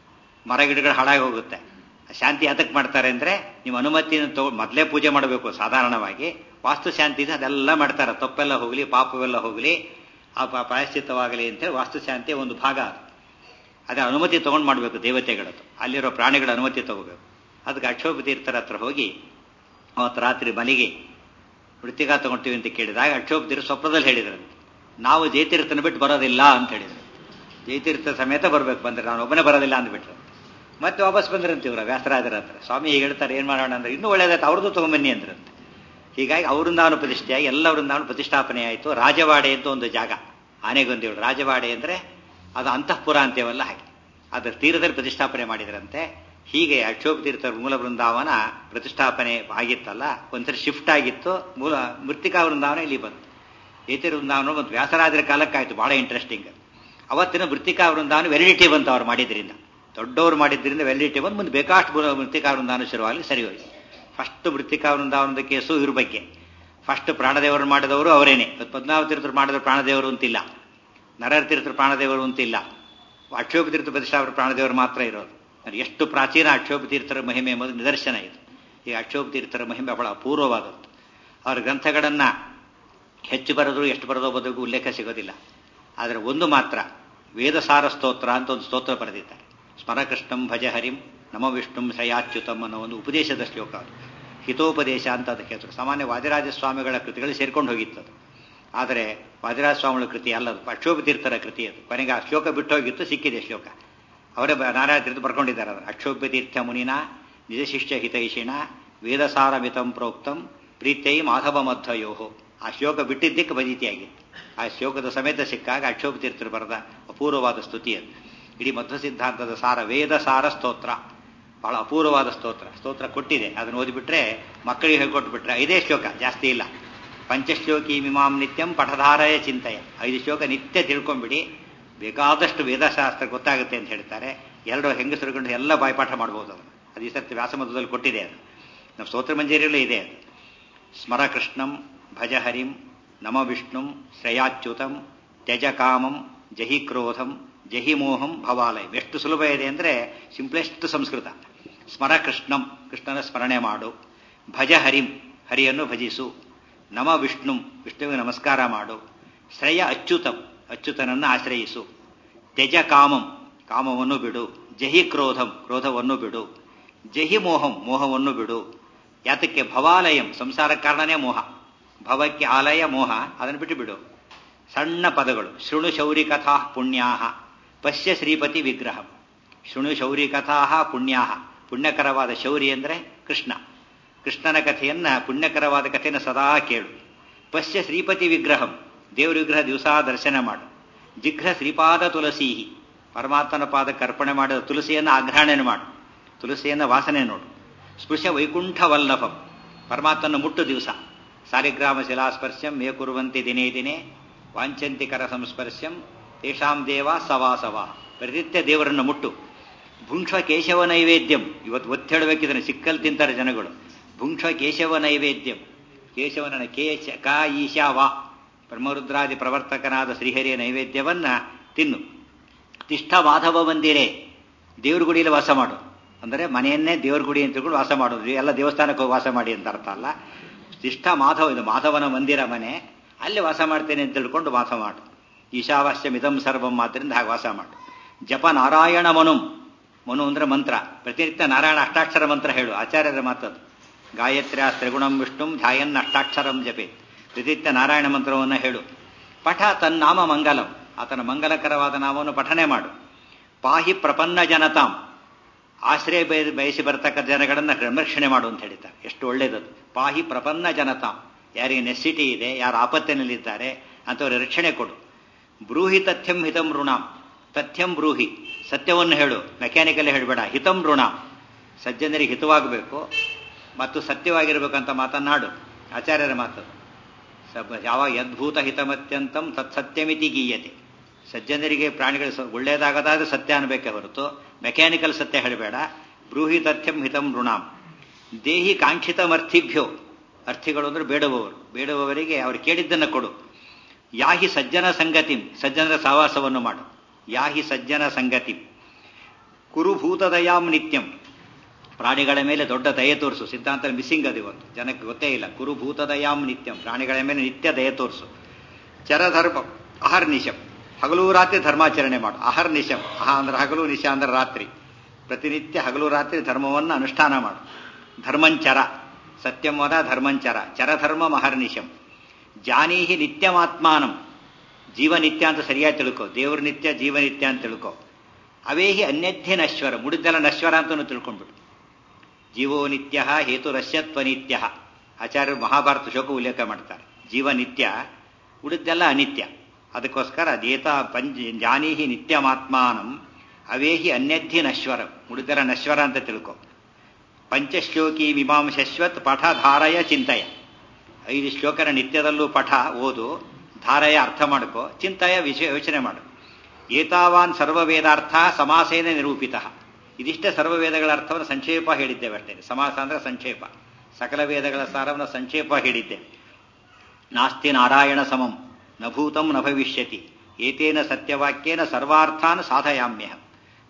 ಮರ ಗಿಡಗಳು ಹಾಳಾಗಿ ಹೋಗುತ್ತೆ ಶಾಂತಿ ಯಾತಕ್ಕೆ ಮಾಡ್ತಾರೆ ಅಂದರೆ ನೀವು ಅನುಮತಿಯನ್ನು ತಗೊಂಡು ಮೊದಲೇ ಪೂಜೆ ಮಾಡಬೇಕು ಸಾಧಾರಣವಾಗಿ ವಾಸ್ತುಶಾಂತಿ ಇದೆ ಅದೆಲ್ಲ ಮಾಡ್ತಾರೆ ತಪ್ಪೆಲ್ಲ ಹೋಗಲಿ ಪಾಪವೆಲ್ಲ ಹೋಗಲಿ ಆ ಪ್ರಾಯಶ್ಚಿತ್ತವಾಗಲಿ ಅಂತೇಳಿ ವಾಸ್ತುಶಾಂತಿ ಒಂದು ಭಾಗ ಅದು ಅದೇ ಅನುಮತಿ ತೊಗೊಂಡು ಮಾಡಬೇಕು ದೇವತೆಗಳದ್ದು ಅಲ್ಲಿರೋ ಪ್ರಾಣಿಗಳ ಅನುಮತಿ ತಗೋಬೇಕು ಅದಕ್ಕೆ ಅಕ್ಷೋಭ ತೀರ್ಥರ ಹತ್ರ ಹೋಗಿ ಅವತ್ತು ರಾತ್ರಿ ಮನೆಗೆ ಮೃತಿಕಾ ತಗೊಳ್ತೀವಿ ಅಂತ ಕೇಳಿದಾಗ ಅಕ್ಷೋಭ ತೀರ್ಥ ಸ್ವಪ್ನದಲ್ಲಿ ಹೇಳಿದ್ರಂತೆ ನಾವು ಜಯತೀರ್ಥನ ಬಿಟ್ಟು ಬರೋದಿಲ್ಲ ಅಂತ ಹೇಳಿದ್ರು ಜಯತೀರ್ಥ ಸಮೇತ ಬರ್ಬೇಕು ಬಂದ್ರೆ ನಾನು ಒಬ್ಬನೇ ಬರೋದಿಲ್ಲ ಅಂದ್ಬಿಟ್ರು ಮತ್ತೆ ವಾಪಸ್ ಬಂದ್ರಂತೆ ಇವರು ವ್ಯಾಸರಾಜರ ಹತ್ರ ಸ್ವಾಮಿ ಹೀಗೆ ಹೇಳ್ತಾರೆ ಏನು ಮಾಡೋಣ ಅಂದ್ರೆ ಇನ್ನೂ ಒಳ್ಳೇದಾಯ್ತು ಅವ್ರದ್ದು ತಗೊಂಬನ್ನಿ ಅಂದ್ರಂತೆ ಹೀಗಾಗಿ ಅವರಿಂದಾನು ಪ್ರತಿಷ್ಠೆಯಾಗಿ ಎಲ್ಲ ವೃಂದಾವನ ಪ್ರತಿಷ್ಠಾಪನೆ ಆಯಿತು ರಾಜವಾಡೆ ಅಂತ ಒಂದು ಜಾಗ ಆನೆಗೊಂದಿಗಳು ರಾಜವಾಡೆ ಅಂದರೆ ಅದು ಅಂತಃಪುರ ಅಂತೇವಲ್ಲ ಹಾಗೆ ಅದರ ತೀರದಲ್ಲಿ ಪ್ರತಿಷ್ಠಾಪನೆ ಮಾಡಿದ್ರಂತೆ ಹೀಗೆ ಅಕ್ಷೋಭ ತೀರ್ಥರ ಮೂಲ ವೃಂದಾವನ ಪ್ರತಿಷ್ಠಾಪನೆ ಆಗಿತ್ತಲ್ಲ ಒಂದ್ಸರಿ ಶಿಫ್ಟ್ ಆಗಿತ್ತು ಮೂಲ ಮೃತ್ತಿಕಾ ವೃಂದಾವನ ಇಲ್ಲಿ ಬಂತು ಏತಿ ವೃಂದಾವನ ಮತ್ತು ವ್ಯಾಸರಾಜರ ಕಾಲಕ್ಕಾಯ್ತು ಬಹಳ ಇಂಟ್ರೆಸ್ಟಿಂಗ್ ಅವತ್ತಿನ ಮೃತ್ತಿಕಾ ವೃಂದಾವನ ವೆಲಿಡಿಟಿ ಬಂತು ಅವ್ರು ಮಾಡಿದ್ರಿಂದ ದೊಡ್ಡವರು ಮಾಡಿದ್ರಿಂದ ವೆಲಿಡಿಟಿ ಬಂದು ಮುಂದೆ ಬೇಕಾಷ್ಟು ಮೃತ್ತಿಕಾ ವೃಂದಾವನ ಶುರುವಾಗಿ ಸರಿ ಹೋಯ್ತು ಫಸ್ಟ್ ಮೃತ್ತಿಕಾ ವೃಂದಾವನದ ಕೇಸು ಇವ್ರ ಬಗ್ಗೆ ಫಸ್ಟ್ ಪ್ರಾಣದೇವರು ಮಾಡಿದವರು ಅವರೇನೆ ಪದ್ಮನಾಭ ತೀರ್ಥರು ಮಾಡಿದ ಪ್ರಾಣದೇವರು ಅಂತಿಲ್ಲ ನರರ ತೀರ್ಥರು ಪ್ರಾಣದೇವರು ಅಂತಿಲ್ಲ ಅಕ್ಷೋಭ ತೀರ್ಥ ಪ್ರತಿಷ್ಠಾಪನ ಪ್ರಾಣದೇವರು ಮಾತ್ರ ಇರೋದು ಅದು ಎಷ್ಟು ಪ್ರಾಚೀನ ಅಕ್ಷೋಭ ತೀರ್ಥರ ಮಹಿಮೆ ಎಂಬುದು ನಿದರ್ಶನ ಇದು ಈ ಅಕ್ಷೋಭ ತೀರ್ಥರ ಮಹಿಮೆ ಬಹಳ ಅಪೂರ್ವವಾದದ್ದು ಅವರ ಗ್ರಂಥಗಳನ್ನು ಹೆಚ್ಚು ಬರೆದ್ರು ಎಷ್ಟು ಬರೆದೋ ಬದಗೂ ಉಲ್ಲೇಖ ಸಿಗೋದಿಲ್ಲ ಆದರೆ ಒಂದು ಮಾತ್ರ ವೇದಸಾರ ಸ್ತೋತ್ರ ಅಂತ ಒಂದು ಸ್ತೋತ್ರ ಬರೆದಿದ್ದಾರೆ ಸ್ಮರಕೃಷ್ಣಂ ಭಜ ಹರಿಂ ನಮ ವಿಷ್ಣುಂ ಶ್ರಯಾಚ್ಯುತಂ ಅನ್ನೋ ಒಂದು ಉಪದೇಶದ ಶ್ಲೋಕ ಅದು ಹಿತೋಪದೇಶ ಅಂತ ಅದಕ್ಕೆ ಹೆಸರು ಸಾಮಾನ್ಯ ವಾದಿರಾಜ ಸ್ವಾಮಿಗಳ ಕೃತಿಗಳು ಸೇರ್ಕೊಂಡು ಹೋಗಿತ್ತು ಅದು ಆದರೆ ವಾದಿರಾಜ ಸ್ವಾಮಿಗಳ ಕೃತಿ ಅಲ್ಲ ಅದು ಅಕ್ಷೋಭ ತೀರ್ಥರ ಕೃತಿ ಅದು ಕೊನೆಗೆ ಆ ಶ್ಲೋಕ ಬಿಟ್ಟು ಹೋಗಿತ್ತು ಸಿಕ್ಕಿದೆ ಶ್ಲೋಕ ಅವರೇ ನಾರಾಯಣ ತೀರ್ಥ ಬರ್ಕೊಂಡಿದ್ದಾರೆ ಅದನ್ನು ಅಕ್ಷೋಭ್ಯ ತೀರ್ಥ ಮುನಿನ ನಿಜ ಶಿಷ್ಯ ಹಿತೈಷಿಣ ವೇದಸಾರಮಿತಂ ಪ್ರೋಕ್ತಂ ಪ್ರೀತೈ ಮಾಧವ ಮಧ್ವಯೋಹೋ ಆ ಶ್ಲೋಕ ಬಿಟ್ಟಿದ್ದಕ್ಕೆ ಬದೀತಿಯಾಗಿತ್ತು ಆ ಶ್ಲೋಕದ ಸಮೇತ ಸಿಕ್ಕಾಗ ಅಕ್ಷೋಭ ತೀರ್ಥರು ಬರೆದ ಅಪೂರ್ವವಾದ ಸ್ತುತಿ ಅದು ಇಡೀ ಮಧ್ವ ಸಿದ್ಧಾಂತದ ಸಾರ ವೇದ ಸಾರ ಸ್ತೋತ್ರ ಬಹಳ ಅಪೂರ್ವವಾದ ಸ್ತೋತ್ರ ಸ್ತೋತ್ರ ಕೊಟ್ಟಿದೆ ಅದನ್ನು ಓದಿಬಿಟ್ರೆ ಮಕ್ಕಳಿಗೆ ಹೇಳ್ಕೊಟ್ಬಿಟ್ರೆ ಐದೇ ಶ್ಲೋಕ ಜಾಸ್ತಿ ಇಲ್ಲ ಪಂಚಶ್ಲೋಕಿ ಮಿಮಾಂ ನಿತ್ಯಂ ಪಠಧಾರಯ ಚಿಂತೆಯ ಐದು ಶ್ಲೋಕ ನಿತ್ಯ ತಿಳ್ಕೊಂಬಿಡಿ ಬೇಕಾದಷ್ಟು ವೇದಶಾಸ್ತ್ರ ಗೊತ್ತಾಗುತ್ತೆ ಅಂತ ಹೇಳ್ತಾರೆ ಎರಡು ಹೆಂಗಸರುಕೊಂಡು ಎಲ್ಲ ಬಾಯ್ಪಾಠ ಮಾಡ್ಬೋದು ಅದನ್ನು ಅದು ಈ ಸರ್ತಿ ವ್ಯಾಸಮತದಲ್ಲಿ ಕೊಟ್ಟಿದೆ ಅದು ನಮ್ಮ ಸ್ತೋತ್ರ ಮಂಜರಿಯಲ್ಲೂ ಇದೆ ಅದು ಸ್ಮರ ಕೃಷ್ಣಂ ಭಜ ಹರಿಂ ನಮ ವಿಷ್ಣುಂ ಶ್ರೇಯಾಚ್ಯುತಂ ತ್ಯಜ ಕಾಮಂ ಜಹಿ ಕ್ರೋಧಂ ಜಹಿ ಮೋಹಂ ಭವಾಲಯಂ ಎಷ್ಟು ಸುಲಭ ಇದೆ ಅಂದರೆ ಸಿಂಪ್ಲೆಸ್ಟ್ ಸಂಸ್ಕೃತ ಸ್ಮರ ಕೃಷ್ಣಂ ಕೃಷ್ಣನ ಸ್ಮರಣೆ ಮಾಡು ಭಜ ಹರಿಂ ಹರಿಯನ್ನು ಭಜಿಸು ನಮ ವಿಷ್ಣುಂ ವಿಷ್ಣುವಿಗೆ ನಮಸ್ಕಾರ ಮಾಡು ಶ್ರೇಯ ಅಚ್ಯುತಂ ಅಚ್ಯುತನನ್ನು ಆಶ್ರಯಿಸು ತ್ಯಜ ಕಾಮಂ ಕಾಮವನ್ನು ಬಿಡು ಜಹಿ ಕ್ರೋಧಂ ಕ್ರೋಧವನ್ನು ಬಿಡು ಜಹಿ ಮೋಹಂ ಮೋಹವನ್ನು ಬಿಡು ಯಾತಕ್ಕೆ ಭವಾಲಯಂ ಸಂಸಾರ ಕಾರಣನೇ ಮೋಹ ಭವಕ್ಕೆ ಆಲಯ ಮೋಹ ಅದನ್ನು ಬಿಟ್ಟು ಬಿಡು ಸಣ್ಣ ಪದಗಳು ಶೃಣು ಶೌರಿ ಕಥಾ ಪುಣ್ಯಾಹ ಪಶ್ಯ ಶ್ರೀಪತಿ ವಿಗ್ರಹ ಶೃಣು ಶೌರಿ ಕಥಾ ಪುಣ್ಯಾಹ ಪುಣ್ಯಕರವಾದ ಶೌರಿ ಅಂದರೆ ಕೃಷ್ಣ ಕೃಷ್ಣನ ಕಥೆಯನ್ನ ಪುಣ್ಯಕರವಾದ ಕಥೆಯನ್ನು ಸದಾ ಕೇಳು ಪಶ್ಯ ಶ್ರೀಪತಿ ವಿಗ್ರಹಂ ದೇವರ ವಿಗ್ರಹ ದಿವಸ ದರ್ಶನ ಮಾಡು ಜಿಘ್ರ ಶ್ರೀಪಾದ ತುಳಸೀಹಿ ಪರಮಾತ್ಮನ ಪಾದಕ್ಕೆ ಅರ್ಪಣೆ ಮಾಡಿದ ತುಳಸಿಯನ್ನು ಆಗ್ರಹಣೆ ಮಾಡು ತುಳಸಿಯನ್ನು ವಾಸನೆ ನೋಡು ಸ್ಪೃಶ ವೈಕುಂಠ ವಲ್ಲಭಂ ಪರಮಾತ್ಮನ ಮುಟ್ಟು ದಿವಸ ಸಾಲಿಗ್ರಾಮ ಶಿಲಾಸ್ಪರ್ಶಂ ಮೇ ಕುರುವಂತೆ ದಿನೇ ದಿನೇ ವಾಂಚಂತಿ ಕರ ಸಂಸ್ಪರ್ಶಂ ತೇಷಾಂ ದೇವ ಸವಾಸವ ಪ್ರತಿತ್ಯ ದೇವರನ್ನು ಮುಟ್ಟು ಭುಂಕ್ಷ ಕೇಶವ ನೈವೇದ್ಯಂ ಇವತ್ತು ಒತ್ತೇಳಬೇಕಿದ್ರೆ ಸಿಕ್ಕಲ್ ತಿಂತಾರೆ ಜನಗಳು ಭುಂಕ್ಷ ಕೇಶವ ನೈವೇದ್ಯಂ ಕೇಶವನ ಕೇಶ ಕಾ ಈಶಾ ವಾ ಬ್ರಹ್ಮರುದ್ರಾದಿ ಪ್ರವರ್ತಕನಾದ ಶ್ರೀಹರಿಯ ನೈವೇದ್ಯವನ್ನ ತಿನ್ನು ತಿಷ್ಠ ಮಾಧವ ಮಂದಿರೇ ದೇವ್ರ ಗುಡಿಯಲ್ಲಿ ವಾಸ ಮಾಡು ಅಂದರೆ ಮನೆಯನ್ನೇ ದೇವ್ರ ಗುಡಿ ಅಂತ ತಿಳ್ಕೊಂಡು ವಾಸ ಮಾಡೋದು ಎಲ್ಲ ದೇವಸ್ಥಾನಕ್ಕೆ ಹೋಗಿ ವಾಸ ಮಾಡಿ ಅಂತ ಅರ್ಥ ಅಲ್ಲ ತಿಷ್ಠ ಮಾಧವ ಇದು ಮಾಧವನ ಮಂದಿರ ಮನೆ ಅಲ್ಲಿ ವಾಸ ಮಾಡ್ತೇನೆ ಅಂತ ತಿಳ್ಕೊಂಡು ವಾಸ ಮಾಡು ಈಶಾವಾಸ್ಯ ಮಿದಂ ಸರ್ವಂ ಆದ್ದರಿಂದ ಹಾಗೆ ವಾಸ ಮಾಡು ಜಪ ನಾರಾಯಣ ಮನುಂ ಮನು ಅಂದ್ರೆ ಮಂತ್ರ ಪ್ರತಿನಿತ್ಯ ನಾರಾಯಣ ಅಷ್ಟಾಕ್ಷರ ಮಂತ್ರ ಹೇಳು ಆಚಾರ್ಯರ ಮಾತದು ಗಾಯತ್ರ್ಯ ತ್ರಿಗುಣಂ ವಿಷ್ಣುಂ ಧ್ಯಾಯನ್ ಅಷ್ಟಾಕ್ಷರಂ ಜಪೆ ಪ್ರತಿನಿತ್ಯ ನಾರಾಯಣ ಮಂತ್ರವನ್ನು ಹೇಳು ಪಠ ತನ್ನಾಮ ಮಂಗಲಂ ಆತನ ಮಂಗಲಕರವಾದ ನಾಮವನ್ನು ಪಠನೆ ಮಾಡು ಪಾಹಿ ಪ್ರಪನ್ನ ಜನತಾಂ ಆಶ್ರಯ ಬಯಸಿ ಬರ್ತಕ್ಕ ಜನಗಳನ್ನು ಸಂರಕ್ಷಣೆ ಮಾಡು ಅಂತ ಹೇಳಿದ್ದಾರೆ ಎಷ್ಟು ಒಳ್ಳೇದದು ಪಾಹಿ ಪ್ರಪನ್ನ ಜನತಾಂ ಯಾರಿಗೆ ನೆಸಿಟಿ ಇದೆ ಯಾರು ಆಪತ್ತಿನಲ್ಲಿದ್ದಾರೆ ಅಂಥವ್ರ ರಕ್ಷಣೆ ಕೊಡು ಬ್ರೂಹಿ ತಥ್ಯಂ ಹಿತಂ ಋಣಾಂ ತಥ್ಯಂ ಬ್ರೂಹಿ ಸತ್ಯವನ್ನು ಹೇಳು ಮೆಕ್ಯಾನಿಕಲ್ ಹೇಳಬೇಡ ಹಿತಂ ಋಣಾಂ ಸಜ್ಜನರಿಗೆ ಹಿತವಾಗಬೇಕು ಮತ್ತು ಸತ್ಯವಾಗಿರಬೇಕು ಅಂತ ಮಾತನ್ನಾಡು ಆಚಾರ್ಯರ ಮಾತು ಯಾವಾಗ ಯದ್ಭೂತ ಹಿತಮತ್ಯಂತಂ ತತ್ಸತ್ಯಮಿತಿ ಗೀಯತೆ ಸಜ್ಜನರಿಗೆ ಪ್ರಾಣಿಗಳು ಒಳ್ಳೆಯದಾಗದಾದ್ರೆ ಸತ್ಯ ಅನ್ಬೇಕೆ ಹೊರತು ಮೆಕ್ಯಾನಿಕಲ್ ಸತ್ಯ ಹೇಳಬೇಡ ಬ್ರೂಹಿ ತಥ್ಯಂ ಹಿತಂ ಋಣಾಂ ದೇಹಿ ಕಾಂಕ್ಷಿತಮರ್ಥಿಭ್ಯೋ ಅರ್ಥಿಗಳು ಅಂದ್ರೆ ಬೇಡುವವರು ಬೇಡುವವರಿಗೆ ಅವರು ಕೇಳಿದ್ದನ್ನು ಕೊಡು ಯಾಹಿ ಸಜ್ಜನ ಸಂಗತಿ ಸಜ್ಜನರ ಸಹವಾಸವನ್ನು ಮಾಡು ಯಾಹಿ ಸಜ್ಜನ ಸಂಗತಿ ಕುರುಭೂತದಯಾಂ ನಿತ್ಯಂ ಪ್ರಾಣಿಗಳ ಮೇಲೆ ದೊಡ್ಡ ದಯೆ ತೋರಿಸು ಸಿದ್ಧಾಂತ ಮಿಸ್ಸಿಂಗ್ ಅದು ಇವತ್ತು ಜನಕ್ಕೆ ಗೊತ್ತೇ ಇಲ್ಲ ಕುರುಭೂತದಯಾಂ ನಿತ್ಯಂ ಪ್ರಾಣಿಗಳ ಮೇಲೆ ನಿತ್ಯ ದಯೆ ತೋರಿಸು ಚರಧರ್ಮ ಅಹರ್ನಿಶಂ ಹಗಲು ರಾತ್ರಿ ಧರ್ಮಾಚರಣೆ ಮಾಡು ಅಹರ್ನಿಶಂ ಅಹ ಅಂದ್ರೆ ಹಗಲು ನಿಶ ಅಂದ್ರೆ ರಾತ್ರಿ ಪ್ರತಿನಿತ್ಯ ಹಗಲು ರಾತ್ರಿ ಧರ್ಮವನ್ನು ಅನುಷ್ಠಾನ ಮಾಡು ಧರ್ಮಂಚರ ಸತ್ಯಂವದ ಧರ್ಮಂಚರ ಚರಧರ್ಮ ಮಹರ್ನಿಶಂ ಜಾನೀಹಿ ನಿತ್ಯಮಾತ್ಮಾನಂ ಜೀವನಿತ್ಯ ಅಂತ ಸರಿಯಾಗಿ ತಿಳ್ಕೊ ದೇವ್ರ ನಿತ್ಯ ಜೀವನಿತ್ಯ ಅಂತ ತಿಳ್ಕೊ ಅವೇಹಿ ಅನ್ಯಧ್ಯ ನಶ್ವರ ಮುಡಿದೆಲ್ಲ ನಶ್ವರ ಅಂತಲೂ ತಿಳ್ಕೊಂಡ್ಬಿಡು ಜೀವೋ ನಿತ್ಯ ಹೇತುರಶ್ಯತ್ವ ನಿತ್ಯ ಆಚಾರ್ಯರು ಮಹಾಭಾರತ ಶೋಕ ಉಲ್ಲೇಖ ಮಾಡ್ತಾರೆ ಜೀವ ನಿತ್ಯ ಉಳಿದೆಲ್ಲ ಅನಿತ್ಯ ಅದಕ್ಕೋಸ್ಕರ ಅದೇತ ಪಂಚ ಜಾನೀಹಿ ನಿತ್ಯಮಾತ್ಮಾನಂ ಅವೇಹಿ ಅನ್ಯಧ್ಯ ನಶ್ವರ ಉಳಿದೆಲ್ಲ ನಶ್ವರ ಅಂತ ತಿಳ್ಕೊ ಪಂಚಶ್ಲೋಕಿ ಮೀಮಾಂಶಶ್ವತ್ ಪಠ ಧಾರಯ ಚಿಂತಯ ಐದು ಶ್ಲೋಕನ ನಿತ್ಯದಲ್ಲೂ ಪಠ ಓದು ಧಾರಯ ಅರ್ಥ ಮಾಡ್ಕೋ ಚಿಂತಯ ವಿಷಯ ಯೋಚನೆ ಮಾಡು ಏತಾವಾನ್ ಸರ್ವವೇದಾರ್ಥ ಸಮಾಸೇನ ನಿರೂಪಿತ ಇದಿಷ್ಟೇ ಸರ್ವವೇದಗಳ ಅರ್ಥವನ್ನು ಸಂಕ್ಷೇಪ ಹೇಳಿದ್ದೇವೆ ಅಷ್ಟೇ ಸಮಾಸ ಅಂದ್ರೆ ಸಂಕ್ಷೇಪ ಸಕಲ ವೇದಗಳ ಸಾರವನ್ನು ಸಂಕ್ಷೇಪ ಹೇಳಿದ್ದೇವೆ ನಾಸ್ತಿ ನಾರಾಯಣ ಸಮಂ ನ ಭೂತಂ ನ ಭವಿಷ್ಯತಿ ಏತೇನ ಸತ್ಯವಾಕ್ಯೇನ ಸರ್ವಾರ್ಥಾನ್ ಸಾಧಯಾಮ್ಯಹಂ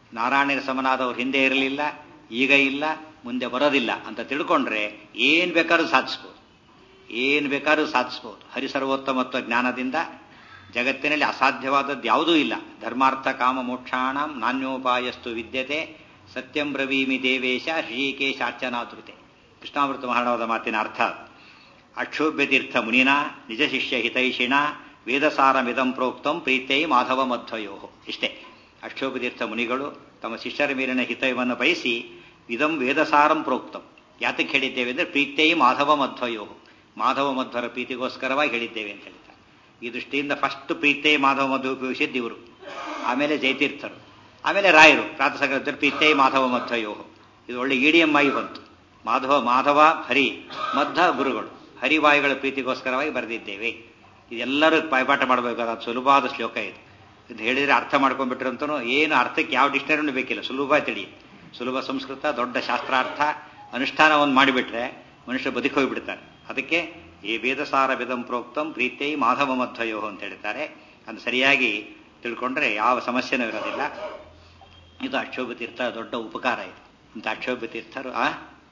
ನಾರಾಯಣನ ಸಮನಾದವ್ರು ಹಿಂದೆ ಇರಲಿಲ್ಲ ಈಗ ಇಲ್ಲ ಮುಂದೆ ಬರೋದಿಲ್ಲ ಅಂತ ತಿಳ್ಕೊಂಡ್ರೆ ಏನ್ ಬೇಕಾದ್ರೂ ಸಾಧಿಸ್ಬೋದು ಏನ್ ಬೇಕಾದ್ರೂ ಸಾಧಿಸ್ಬೋದು ಹರಿಸರ್ವೋತ್ತಮತ್ವ ಜ್ಞಾನದಿಂದ ಜಗತ್ತಿನಲ್ಲಿ ಅಸಾಧ್ಯವಾದದ್ದು ಯಾವುದೂ ಇಲ್ಲ ಧರ್ಮಾರ್ಥ ಕಾಮ ಮೋಕ್ಷಾಣಂ ನಾಣ್ಯೋಪಾಯಸ್ತು ವಿದ್ಯತೆ ಸತ್ಯಂ ಬ್ರವೀಮಿ ದೇವೇಶ ಶ್ರೀಕೇಶಾರ್ಚನಾದೃತೆ ಕೃಷ್ಣಾಮೃತ ಮಹಾರಾಣದ ಮಾತಿನ ಅರ್ಥ ಅಕ್ಷೋಭ್ಯತೀರ್ಥ ಮುನಿನ ನಿಜ ಶಿಷ್ಯ ಹಿತೈಷಿಣ ವೇದಸಾರಮಿದಂ ಪ್ರೋಕ್ತಂ ಪ್ರೀತೈ ಮಾಧವ ಮಧ್ವಯೋ ಇಷ್ಟೇ ಅಕ್ಷೋಭತೀರ್ಥ ಮುನಿಗಳು ತಮ್ಮ ಶಿಷ್ಯರ ಮೇಲಿನ ಹಿತವನ್ನು ಬಯಸಿ ಇದಂ ವೇದಸಾರಂ ಪ್ರೋಕ್ತಂ ಯಾತಕ್ಕೆ ಹೇಳಿದ್ದೇವೆ ಅಂದರೆ ಪ್ರೀತೈ ಮಾಧವ ಮಧ್ವಯೋ ಮಾಧವ ಮಧ್ವರ ಪ್ರೀತಿಗೋಸ್ಕರವಾಗಿ ಹೇಳಿದ್ದೇವೆ ಅಂತ ಹೇಳ್ತಾರೆ ಈ ದೃಷ್ಟಿಯಿಂದ ಫಸ್ಟ್ ಪ್ರೀತೈ ಮಾಧವ ಮಧ್ವ ಉಪಯೋಗಿಸಿದ್ದು ಇವರು ಆಮೇಲೆ ಜಯತೀರ್ಥರು ಆಮೇಲೆ ರಾಯರು ಪ್ರಾತಸಂಗ್ರಹದಲ್ಲಿ ಪ್ರೀತೈ ಮಾಧವ ಮಧ್ವಯೋ ಇದು ಒಳ್ಳೆ ಇಡಿಎಂ ಆಗಿ ಬಂತು ಮಾಧವ ಮಾಧವ ಹರಿ ಮಧ್ವ ಗುರುಗಳು ಹರಿವಾಯುಗಳ ಪ್ರೀತಿಗೋಸ್ಕರವಾಗಿ ಬರೆದಿದ್ದೇವೆ ಇದೆಲ್ಲರೂ ಪಾಯಪಾಠ ಮಾಡಬೇಕಾದ ಸುಲಭವಾದ ಶ್ಲೋಕ ಇದು ಇದು ಹೇಳಿದ್ರೆ ಅರ್ಥ ಮಾಡ್ಕೊಂಡ್ಬಿಟ್ರಂತೂ ಏನು ಅರ್ಥಕ್ಕೆ ಯಾವ ಡಿಕ್ಷನರಿನೂ ಬೇಕಿಲ್ಲ ಸುಲಭ ತಿಳಿ ಸುಲಭ ಸಂಸ್ಕೃತ ದೊಡ್ಡ ಶಾಸ್ತ್ರಾರ್ಥ ಅನುಷ್ಠಾನವನ್ನು ಮಾಡಿಬಿಟ್ರೆ ಮನುಷ್ಯ ಬದುಕಿ ಹೋಗ್ಬಿಡ್ತಾರೆ ಅದಕ್ಕೆ ಈ ವೇದಸಾರ ವಿಧಂ ಪ್ರೋಕ್ತಂ ಪ್ರೀತೈ ಮಾಧವ ಮಧ್ವಯೋ ಅಂತ ಹೇಳ್ತಾರೆ ಅದು ಸರಿಯಾಗಿ ತಿಳ್ಕೊಂಡ್ರೆ ಯಾವ ಸಮಸ್ಯೆನೂ ಇರೋದಿಲ್ಲ ಇದು ಅಕ್ಷೋಭ ತೀರ್ಥ ದೊಡ್ಡ ಉಪಕಾರ ಇದು ಇಂಥ ಅಕ್ಷೋಭ ತೀರ್ಥರು ಆ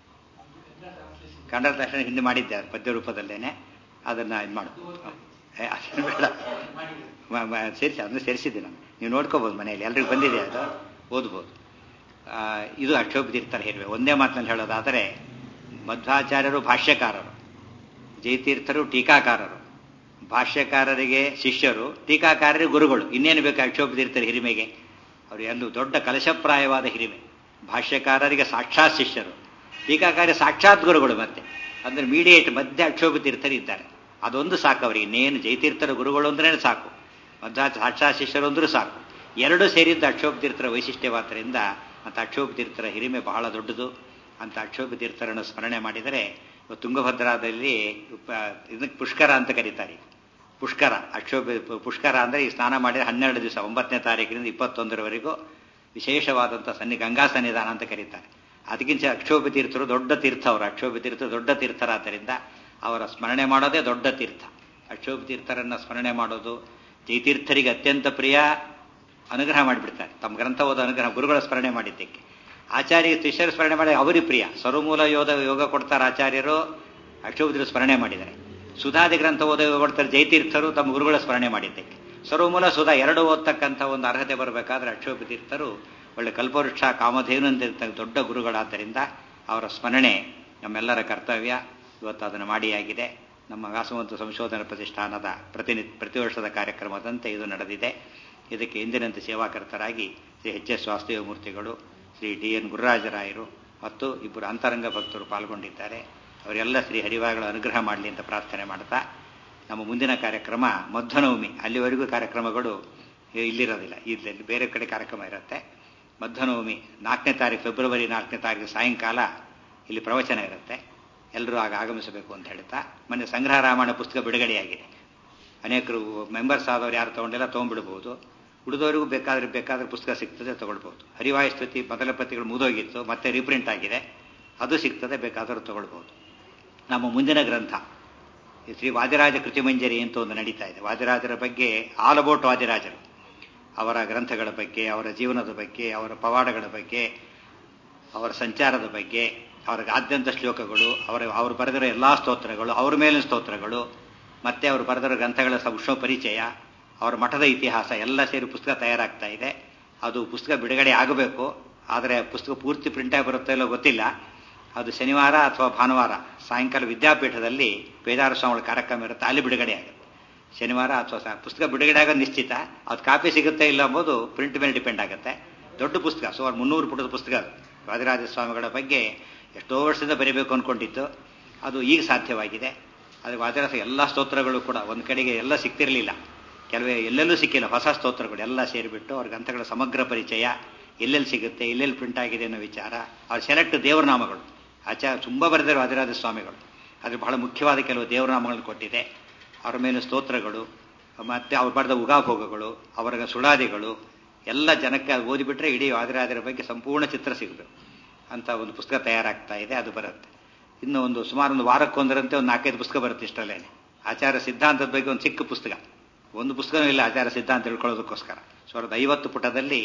ಕನ್ನಡ ತಕ್ಷಣ ಹಿಂದೆ ಮಾಡಿದ್ದೆ ಅದು ಪದ್ಯ ರೂಪದಲ್ಲೇನೆ ಅದನ್ನ ಇದು ಮಾಡು ಏ, ಅದನ್ನ ಬೇಡ ಮ- ಮ- ಸೇರಿಸಿ ಅದನ್ನ ಸೇರಿಸಿದ್ದೆ ನಾನು ನೀವು ನೋಡ್ಕೋಬಹುದು ಮನೆಯಲ್ಲಿ ಎಲ್ರಿಗೂ ಬಂದಿದೆ ಅದು ಓದ್ಬೋದು ಆ, ಇದು ಅಕ್ಷೋಭ ತೀರ್ಥರ ಹಿರಿವೆ ಒಂದೇ ಮಾತಿನಲ್ಲಿ ಹೇಳೋದಾದರೆ ಮಧ್ವಾಚಾರ್ಯರು ಭಾಷ್ಯಕಾರರು ಜಯತೀರ್ಥರು ಟೀಕಾಕಾರರು ಭಾಷ್ಯಕಾರರಿಗೆ ಶಿಷ್ಯರು ಟೀಕಾಕಾರರಿಗೆ ಗುರುಗಳು ಇನ್ನೇನು ಬೇಕು ಅಕ್ಷೋಭ ತೀರ್ಥರ ಹಿರಿಮೆಗೆ ಅವರು ಎಲ್ಲೂ ದೊಡ್ಡ ಕಲಶಪ್ರಾಯವಾದ ಹಿರಿಮೆ ಭಾಷ್ಯಕಾರರಿಗೆ ಸಾಕ್ಷಾತ್ ಶಿಷ್ಯರು ಟೀಕಾಕಾರಿ ಸಾಕ್ಷಾತ್ ಗುರುಗಳು ಮತ್ತೆ ಅಂದ್ರೆ ಮೀಡಿಯೇಟ್ ಮಧ್ಯ ಅಕ್ಷೋಭ ತೀರ್ಥರು ಇದ್ದಾರೆ ಅದೊಂದು ಸಾಕು ಅವರಿಗೆ ಇನ್ನೇನು ಜಯತೀರ್ಥರ ಗುರುಗಳು ಅಂದ್ರೆ ಸಾಕು ಮಧ್ವ ಸಾಕ್ಷಾತ್ ಶಿಷ್ಯರು ಅಂದ್ರೂ ಸಾಕು ಎರಡು ಸೇರಿದ್ದ ಅಕ್ಷೋಭ ತೀರ್ಥರ ವೈಶಿಷ್ಟ್ಯವಾದ್ದರಿಂದ ಅಂತ ಅಕ್ಷೋಭ ತೀರ್ಥರ ಹಿರಿಮೆ ಬಹಳ ದೊಡ್ಡದು ಅಂತ ಅಕ್ಷೋಭ ತೀರ್ಥರನ್ನು ಸ್ಮರಣೆ ಮಾಡಿದರೆ ಇವತ್ತು ತುಂಗಭದ್ರಾದಲ್ಲಿ ಉಪ- ಇದಕ್ಕೆ ಪುಷ್ಕರ ಅಂತ ಕರೀತಾರೆ ಪುಷ್ಕರ ಅಕ್ಷೋಭ ಪುಷ್ಕರ ಅಂದರೆ ಈ ಸ್ನಾನ ಮಾಡಿದ್ರೆ ಹನ್ನೆರಡು ದಿವಸ ಒಂಬತ್ತನೇ ತಾರೀಕಿನಿಂದ ಇಪ್ಪತ್ತೊಂದರವರೆಗೂ ವಿಶೇಷವಾದಂಥ ಸನ್ನಿ ಗಂಗಾ ಸನ್ನಿಧಾನ ಅಂತ ಕರೀತಾರೆ ಅದಕ್ಕಿಂತ ಅಕ್ಷೋಭ ತೀರ್ಥರು ದೊಡ್ಡ ತೀರ್ಥ ಅವರು ಅಕ್ಷೋಭ ತೀರ್ಥ ದೊಡ್ಡ ತೀರ್ಥರಾದ್ದರಿಂದ ಅವರ ಸ್ಮರಣೆ ಮಾಡೋದೇ ದೊಡ್ಡ ತೀರ್ಥ ಅಕ್ಷೋಭ ತೀರ್ಥರನ್ನ ಸ್ಮರಣೆ ಮಾಡೋದು ಜಯತೀರ್ಥರಿಗೆ ಅತ್ಯಂತ ಪ್ರಿಯ ಅನುಗ್ರಹ ಮಾಡಿಬಿಡ್ತಾರೆ ತಮ್ಮ ಗ್ರಂಥ ಓದ ಅನುಗ್ರಹ ಗುರುಗಳ ಸ್ಮರಣೆ ಮಾಡಿದ್ದಕ್ಕೆ ಆಚಾರ್ಯ ಶಿಷ್ಯರ ಸ್ಮರಣೆ ಮಾಡಿ ಅವರಿಗೆ ಪ್ರಿಯ ಸರ್ವಮೂಲ ಯೋಧ ಯೋಗ ಕೊಡ್ತಾರೆ ಆಚಾರ್ಯರು ಅಕ್ಷೋಭದ್ರ ಸ್ಮರಣೆ ಮಾಡಿದ್ದಾರೆ ಸುಧಾದಿ ಗ್ರಂಥ ಓದ ಯೋಗ ಕೊಡ್ತಾರೆ ಜಯತೀರ್ಥರು ತಮ್ಮ ಗುರುಗಳ ಸ್ಮರಣೆ ಮಾಡಿದ್ದಕ್ಕೆ ಸರ್ವಮೂಲ ಸುಧಾ ಎರಡು ಓದ್ತಕ್ಕಂಥ ಒಂದು ಅರ್ಹತೆ ಬರಬೇಕಾದ್ರೆ ಅಕ್ಷೋಭ ತೀರ್ಥರು ಒಳ್ಳೆ ಕಲ್ಪವೃಕ್ಷ ಕಾಮಧೇನು ಅಂತ ದೊಡ್ಡ ಗುರುಗಳಾದ್ದರಿಂದ ಅವರ ಸ್ಮರಣೆ ನಮ್ಮೆಲ್ಲರ ಕರ್ತವ್ಯ ಇವತ್ತು ಅದನ್ನು ಮಾಡಿಯಾಗಿದೆ ನಮ್ಮ ವ್ಯಾಸವಂತ ಸಂಶೋಧನಾ ಪ್ರತಿಷ್ಠಾನದ ಪ್ರತಿನಿ ಪ್ರತಿ ವರ್ಷದ ಕಾರ್ಯಕ್ರಮದಂತೆ ಇದು ನಡೆದಿದೆ ಇದಕ್ಕೆ ಎಂದಿನಂತೆ ಸೇವಾಕರ್ತರಾಗಿ ಶ್ರೀ ಎಚ್ ಎಸ್ ವಾಸ್ತವ ಮೂರ್ತಿಗಳು ಶ್ರೀ ಡಿ ಎನ್ ಗುರುರಾಜರಾಯರು ಮತ್ತು ಇಬ್ಬರು ಅಂತರಂಗ ಭಕ್ತರು ಪಾಲ್ಗೊಂಡಿದ್ದಾರೆ ಅವರೆಲ್ಲ ಶ್ರೀ ಹರಿವಾಗಳ ಅನುಗ್ರಹ ಮಾಡಲಿ ಅಂತ ಪ್ರಾರ್ಥನೆ ಮಾಡ್ತಾ ನಮ್ಮ ಮುಂದಿನ ಕಾರ್ಯಕ್ರಮ ಮಧ್ವನವಮಿ ಅಲ್ಲಿವರೆಗೂ ಕಾರ್ಯಕ್ರಮಗಳು ಇಲ್ಲಿರೋದಿಲ್ಲ ಇಲ್ಲಿ ಬೇರೆ ಕಡೆ ಕಾರ್ಯಕ್ರಮ ಇರುತ್ತೆ ಮಧ್ವನವಮಿ ನಾಲ್ಕನೇ ತಾರೀಕು ಫೆಬ್ರವರಿ ನಾಲ್ಕನೇ ತಾರೀಕು ಸಾಯಂಕಾಲ ಇಲ್ಲಿ ಪ್ರವಚನ ಇರುತ್ತೆ ಎಲ್ಲರೂ ಆಗ ಆಗಮಿಸಬೇಕು ಅಂತ ಹೇಳ್ತಾ ಮೊನ್ನೆ ಸಂಗ್ರಹ ರಾಮಾಯಣ ಪುಸ್ತಕ ಬಿಡುಗಡೆಯಾಗಿದೆ ಅನೇಕರು ಮೆಂಬರ್ಸ್ ಆದವ್ರು ಯಾರು ತೊಗೊಂಡಿಲ್ಲ ತೊಗೊಂಡ್ಬಿಡ್ಬೋದು ಉಳಿದವರಿಗೂ ಬೇಕಾದ್ರೆ ಬೇಕಾದ್ರೆ ಪುಸ್ತಕ ಸಿಗ್ತದೆ ತಗೊಳ್ಬೋದು ಹರಿವಾಯು ಸ್ತುತಿ ಮೊದಲ ಪ್ರತಿಗಳು ಮುಗಿದೋಗಿತ್ತು ಮತ್ತೆ ರೀಪ್ರಿಂಟ್ ಆಗಿದೆ ಅದು ಸಿಗ್ತದೆ ಬೇಕಾದರೂ ತಗೊಳ್ಬೋದು ನಮ್ಮ ಮುಂದಿನ ಗ್ರಂಥ ಈ ಶ್ರೀ ವಾದಿರಾಜ ಕೃತಿಮಂಜರಿ ಅಂತ ಒಂದು ನಡೀತಾ ಇದೆ ವಾದಿರಾಜರ ಬಗ್ಗೆ ಆಲ್ ಅಬೌಟ್ ವಾದಿರಾಜರು ಅವರ ಗ್ರಂಥಗಳ ಬಗ್ಗೆ ಅವರ ಜೀವನದ ಬಗ್ಗೆ ಅವರ ಪವಾಡಗಳ ಬಗ್ಗೆ ಅವರ ಸಂಚಾರದ ಬಗ್ಗೆ ಅವರ ಆದ್ಯಂತ ಶ್ಲೋಕಗಳು ಅವರ ಅವರು ಬರೆದಿರೋ ಎಲ್ಲಾ ಸ್ತೋತ್ರಗಳು ಅವರ ಮೇಲಿನ ಸ್ತೋತ್ರಗಳು ಮತ್ತೆ ಅವರು ಬರೆದಿರೋ ಗ್ರಂಥಗಳ ಸೂಕ್ಷ್ಮ ಪರಿಚಯ ಅವರ ಮಠದ ಇತಿಹಾಸ ಎಲ್ಲ ಸೇರಿ ಪುಸ್ತಕ ತಯಾರಾಗ್ತಾ ಇದೆ ಅದು ಪುಸ್ತಕ ಬಿಡುಗಡೆ ಆಗಬೇಕು ಆದರೆ ಪುಸ್ತಕ ಪೂರ್ತಿ ಪ್ರಿಂಟ್ ಆಗಿ ಬರುತ್ತೋ ಇಲ್ಲೋ ಗೊತ್ತಿಲ್ಲ ಅದು ಶನಿವಾರ ಅಥವಾ ಭಾನುವಾರ ಸಾಯಂಕಾಲ ವಿದ್ಯಾಪೀಠದಲ್ಲಿ ಬೇದಾರ ಸ್ವಾಮಿಗಳ ಕಾರ್ಯಕ್ರಮ ಇರುತ್ತೆ ಅಲ್ಲಿ ಬಿಡುಗಡೆ ಆಗುತ್ತೆ ಶನಿವಾರ ಅಥವಾ ಸಾ- ಪುಸ್ತಕ ಬಿಡುಗಡೆ ಆಗೋದು ನಿಶ್ಚಿತ ಅದು ಕಾಪಿ ಸಿಗುತ್ತೆ ಇಲ್ಲ ಎಂಬುದು ಪ್ರಿಂಟ್ ಮೇಲೆ ಡಿಪೆಂಡ್ ಆಗುತ್ತೆ ದೊಡ್ಡ ಪುಸ್ತಕ ಸುಮಾರು ಮುನ್ನೂರು ಪುಟದ ಪುಸ್ತಕ ಅದು ವಾದಿರಾಜ ಸ್ವಾಮಿಗಳ ಬಗ್ಗೆ ಎಷ್ಟೋ ವರ್ಷದಿಂದ ಬರೀಬೇಕು ಅಂದ್ಕೊಂಡಿದ್ದು ಅದು ಈಗ ಸಾಧ್ಯವಾಗಿದೆ ಅದು ವಾದಿರಾಜ ಎಲ್ಲ ಸ್ತೋತ್ರಗಳು ಕೂಡ ಒಂದು ಕಡೆಗೆ ಎಲ್ಲ ಸಿಗ್ತಿರಲಿಲ್ಲ ಕೆಲವೇ ಎಲ್ಲೆಲ್ಲೂ ಸಿಕ್ಕಿಲ್ಲ ಹೊಸ ಸ್ತೋತ್ರಗಳು ಎಲ್ಲ ಸೇರಿಬಿಟ್ಟು ಅವ್ರ ಗ್ರಂಥಗಳ ಸಮಗ್ರ ಪರಿಚಯ ಎಲ್ಲೆಲ್ಲಿ ಸಿಗುತ್ತೆ ಎಲ್ಲೆಲ್ಲಿ ಪ್ರಿಂಟ್ ಆಗಿದೆ ಅನ್ನೋ ವಿಚಾರ ಅವ್ರ ಸೆಲೆಕ್ಟ್ ದೇವರನಾಮಗಳು ಆಚಾರ ತುಂಬ ಬರೆದಿರೋ ವಾದಿರಾಜ ಸ್ವಾಮಿಗಳು ಅದು ಬಹಳ ಮುಖ್ಯವಾದ ಕೆಲವು ದೇವರನಾಮಗಳನ್ನು ಕೊಟ್ಟಿದೆ ಅವರ ಮೇಲೆ ಸ್ತೋತ್ರಗಳು ಮತ್ತೆ ಅವ್ರು ಬರೆದ ಉಗಾಭೋಗಗಳು ಅವರ ಸುಳಾದಿಗಳು ಎಲ್ಲ ಜನಕ್ಕೆ ಅದು ಓದಿಬಿಟ್ರೆ ಇಡೀ ವಾದಿರಾಜರ ಬಗ್ಗೆ ಸಂಪೂರ್ಣ ಚಿತ್ರ ಸಿಗಬೇಕು ಅಂತ ಒಂದು ಪುಸ್ತಕ ತಯಾರಾಗ್ತಾ ಇದೆ ಅದು ಬರುತ್ತೆ ಇನ್ನು ಒಂದು ಸುಮಾರು ಒಂದು ವಾರಕ್ಕೊಂದರಂತೆ ಒಂದು ನಾಲ್ಕೈದು ಪುಸ್ತಕ ಬರುತ್ತೆ ಇಷ್ಟಲ್ಲೇನೆ ಆಚಾರ ಸಿದ್ಧಾಂತದ ಬಗ್ಗೆ ಒಂದು ಚಿಕ್ಕ ಪುಸ್ತಕ ಒಂದು ಪುಸ್ತಕನೂ ಇಲ್ಲ ಆಚಾರ ಸಿದ್ಧಾಂತ ತಿಳ್ಕೊಳ್ಳೋದಕ್ಕೋಸ್ಕರ ಸಾವಿರದ ಐವತ್ತು ಪುಟದಲ್ಲಿ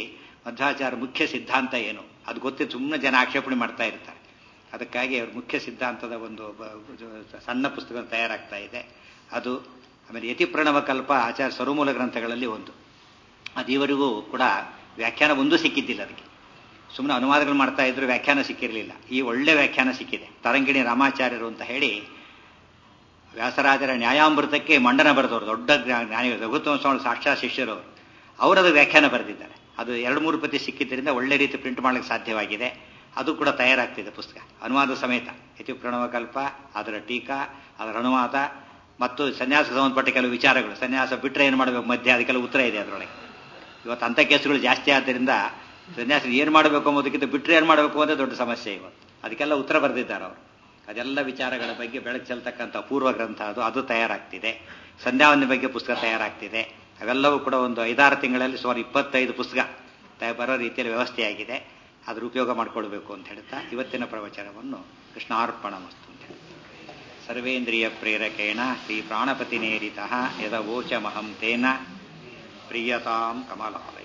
ಮಧ್ವಾಚಾರ ಮುಖ್ಯ ಸಿದ್ಧಾಂತ ಏನು ಅದು ಗೊತ್ತಿದ್ದು ಸುಮ್ಮನೆ ಜನ ಆಕ್ಷೇಪಣೆ ಮಾಡ್ತಾ ಇರ್ತಾರೆ ಅದಕ್ಕಾಗಿ ಅವ್ರ ಮುಖ್ಯ ಸಿದ್ಧಾಂತದ ಒಂದು ಸಣ್ಣ ಪುಸ್ತಕ ತಯಾರಾಗ್ತಾ ಇದೆ ಅದು ಆಮೇಲೆ ಯತಿ ಪ್ರಣವ ಕಲ್ಪ ಆಚಾರ್ಯ ಸ್ವರಮೂಲ ಗ್ರಂಥಗಳಲ್ಲಿ ಒಂದು ಅದಿವರೆಗೂ ಕೂಡ ವ್ಯಾಖ್ಯಾನ ಒಂದು ಸಿಕ್ಕಿದ್ದಿಲ್ಲ ಅದಕ್ಕೆ ಸುಮ್ಮನೆ ಅನುವಾದಗಳು ಮಾಡ್ತಾ ಇದ್ರು ವ್ಯಾಖ್ಯಾನ ಸಿಕ್ಕಿರಲಿಲ್ಲ ಈ ಒಳ್ಳೆ ವ್ಯಾಖ್ಯಾನ ಸಿಕ್ಕಿದೆ ತರಂಗಿಣಿ ರಾಮಾಚಾರ್ಯರು ಅಂತ ಹೇಳಿ ವ್ಯಾಸರಾಜರ ನ್ಯಾಯಾಮೃತಕ್ಕೆ ಮಂಡನ ಬರೆದವರು ದೊಡ್ಡ ಜ್ಞಾನಿಗಳು ರಘುತ್ತಮ ಸ್ವಾಮಿ ಸಾಕ್ಷಾತ್ ಶಿಷ್ಯರು ಅವರು ಅವರದು ವ್ಯಾಖ್ಯಾನ ಬರೆದಿದ್ದಾರೆ ಅದು ಎರಡು ಮೂರು ಪ್ರತಿ ಸಿಕ್ಕಿದ್ದರಿಂದ ಒಳ್ಳೆ ರೀತಿ ಪ್ರಿಂಟ್ ಮಾಡಲಿಕ್ಕೆ ಸಾಧ್ಯವಾಗಿದೆ ಅದು ಕೂಡ ತಯಾರಾಗ್ತಿದೆ ಪುಸ್ತಕ ಅನುವಾದ ಸಮೇತ ಯತಿ ಪ್ರಣವಕಲ್ಪ ಅದರ ಟೀಕಾ ಅದರ ಅನುವಾದ ಮತ್ತು ಸನ್ಯಾಸಕ್ಕೆ ಸಂಬಂಧಪಟ್ಟ ಕೆಲವು ವಿಚಾರಗಳು ಸನ್ಯಾಸ ಬಿಟ್ಟರೆ ಏನು ಮಾಡಬೇಕು ಮಧ್ಯೆ ಅದಕ್ಕೆಲ್ಲ ಉತ್ತರ ಇದೆ ಅದರೊಳಗೆ ಇವತ್ತು ಅಂಥ ಕೇಸುಗಳು ಜಾಸ್ತಿ ಆದ್ದರಿಂದ ಸನ್ಯಾಸ ಏನು ಮಾಡಬೇಕು ಎಂಬುದಕ್ಕಿಂತ ಬಿಟ್ಟರೆ ಏನು ಮಾಡಬೇಕು ಅನ್ನೋದೇ ದೊಡ್ಡ ಸಮಸ್ಯೆ ಇವತ್ತು ಅದಕ್ಕೆಲ್ಲ ಉತ್ತರ ಬರೆದಿದ್ದಾರೆ ಅವರು ಅದೆಲ್ಲ ವಿಚಾರಗಳ ಬಗ್ಗೆ ಬೆಳಕು ಚೆಲ್ತಕ್ಕಂಥ ಪೂರ್ವ ಗ್ರಂಥ ಅದು ಅದು ತಯಾರಾಗ್ತಿದೆ ಸಂಧ್ಯಾವಂದ ಬಗ್ಗೆ ಪುಸ್ತಕ ತಯಾರಾಗ್ತಿದೆ ಅವೆಲ್ಲವೂ ಕೂಡ ಒಂದು ಐದಾರು ತಿಂಗಳಲ್ಲಿ ಸುಮಾರು ಇಪ್ಪತ್ತೈದು ಪುಸ್ತಕ ಬರೋ ರೀತಿಯಲ್ಲಿ ವ್ಯವಸ್ಥೆಯಾಗಿದೆ ಅದ್ರ ಉಪಯೋಗ ಮಾಡಿಕೊಳ್ಬೇಕು ಅಂತ ಹೇಳ್ತಾ ಇವತ್ತಿನ ಪ್ರವಚನವನ್ನು ಕೃಷ್ಣಾರ್ಪಣ ಮಸ್ತು ಅಂತ ಹೇಳಿ ಸರ್ವೇಂದ್ರಿಯ ಪ್ರೇರಕೇಣ ಶ್ರೀ ಪ್ರಾಣಪತಿನೇರಿತ ಯದವೋಚಮಹಂ ತೇನ ಪ್ರಿಯತಾಂ ಕಮಲ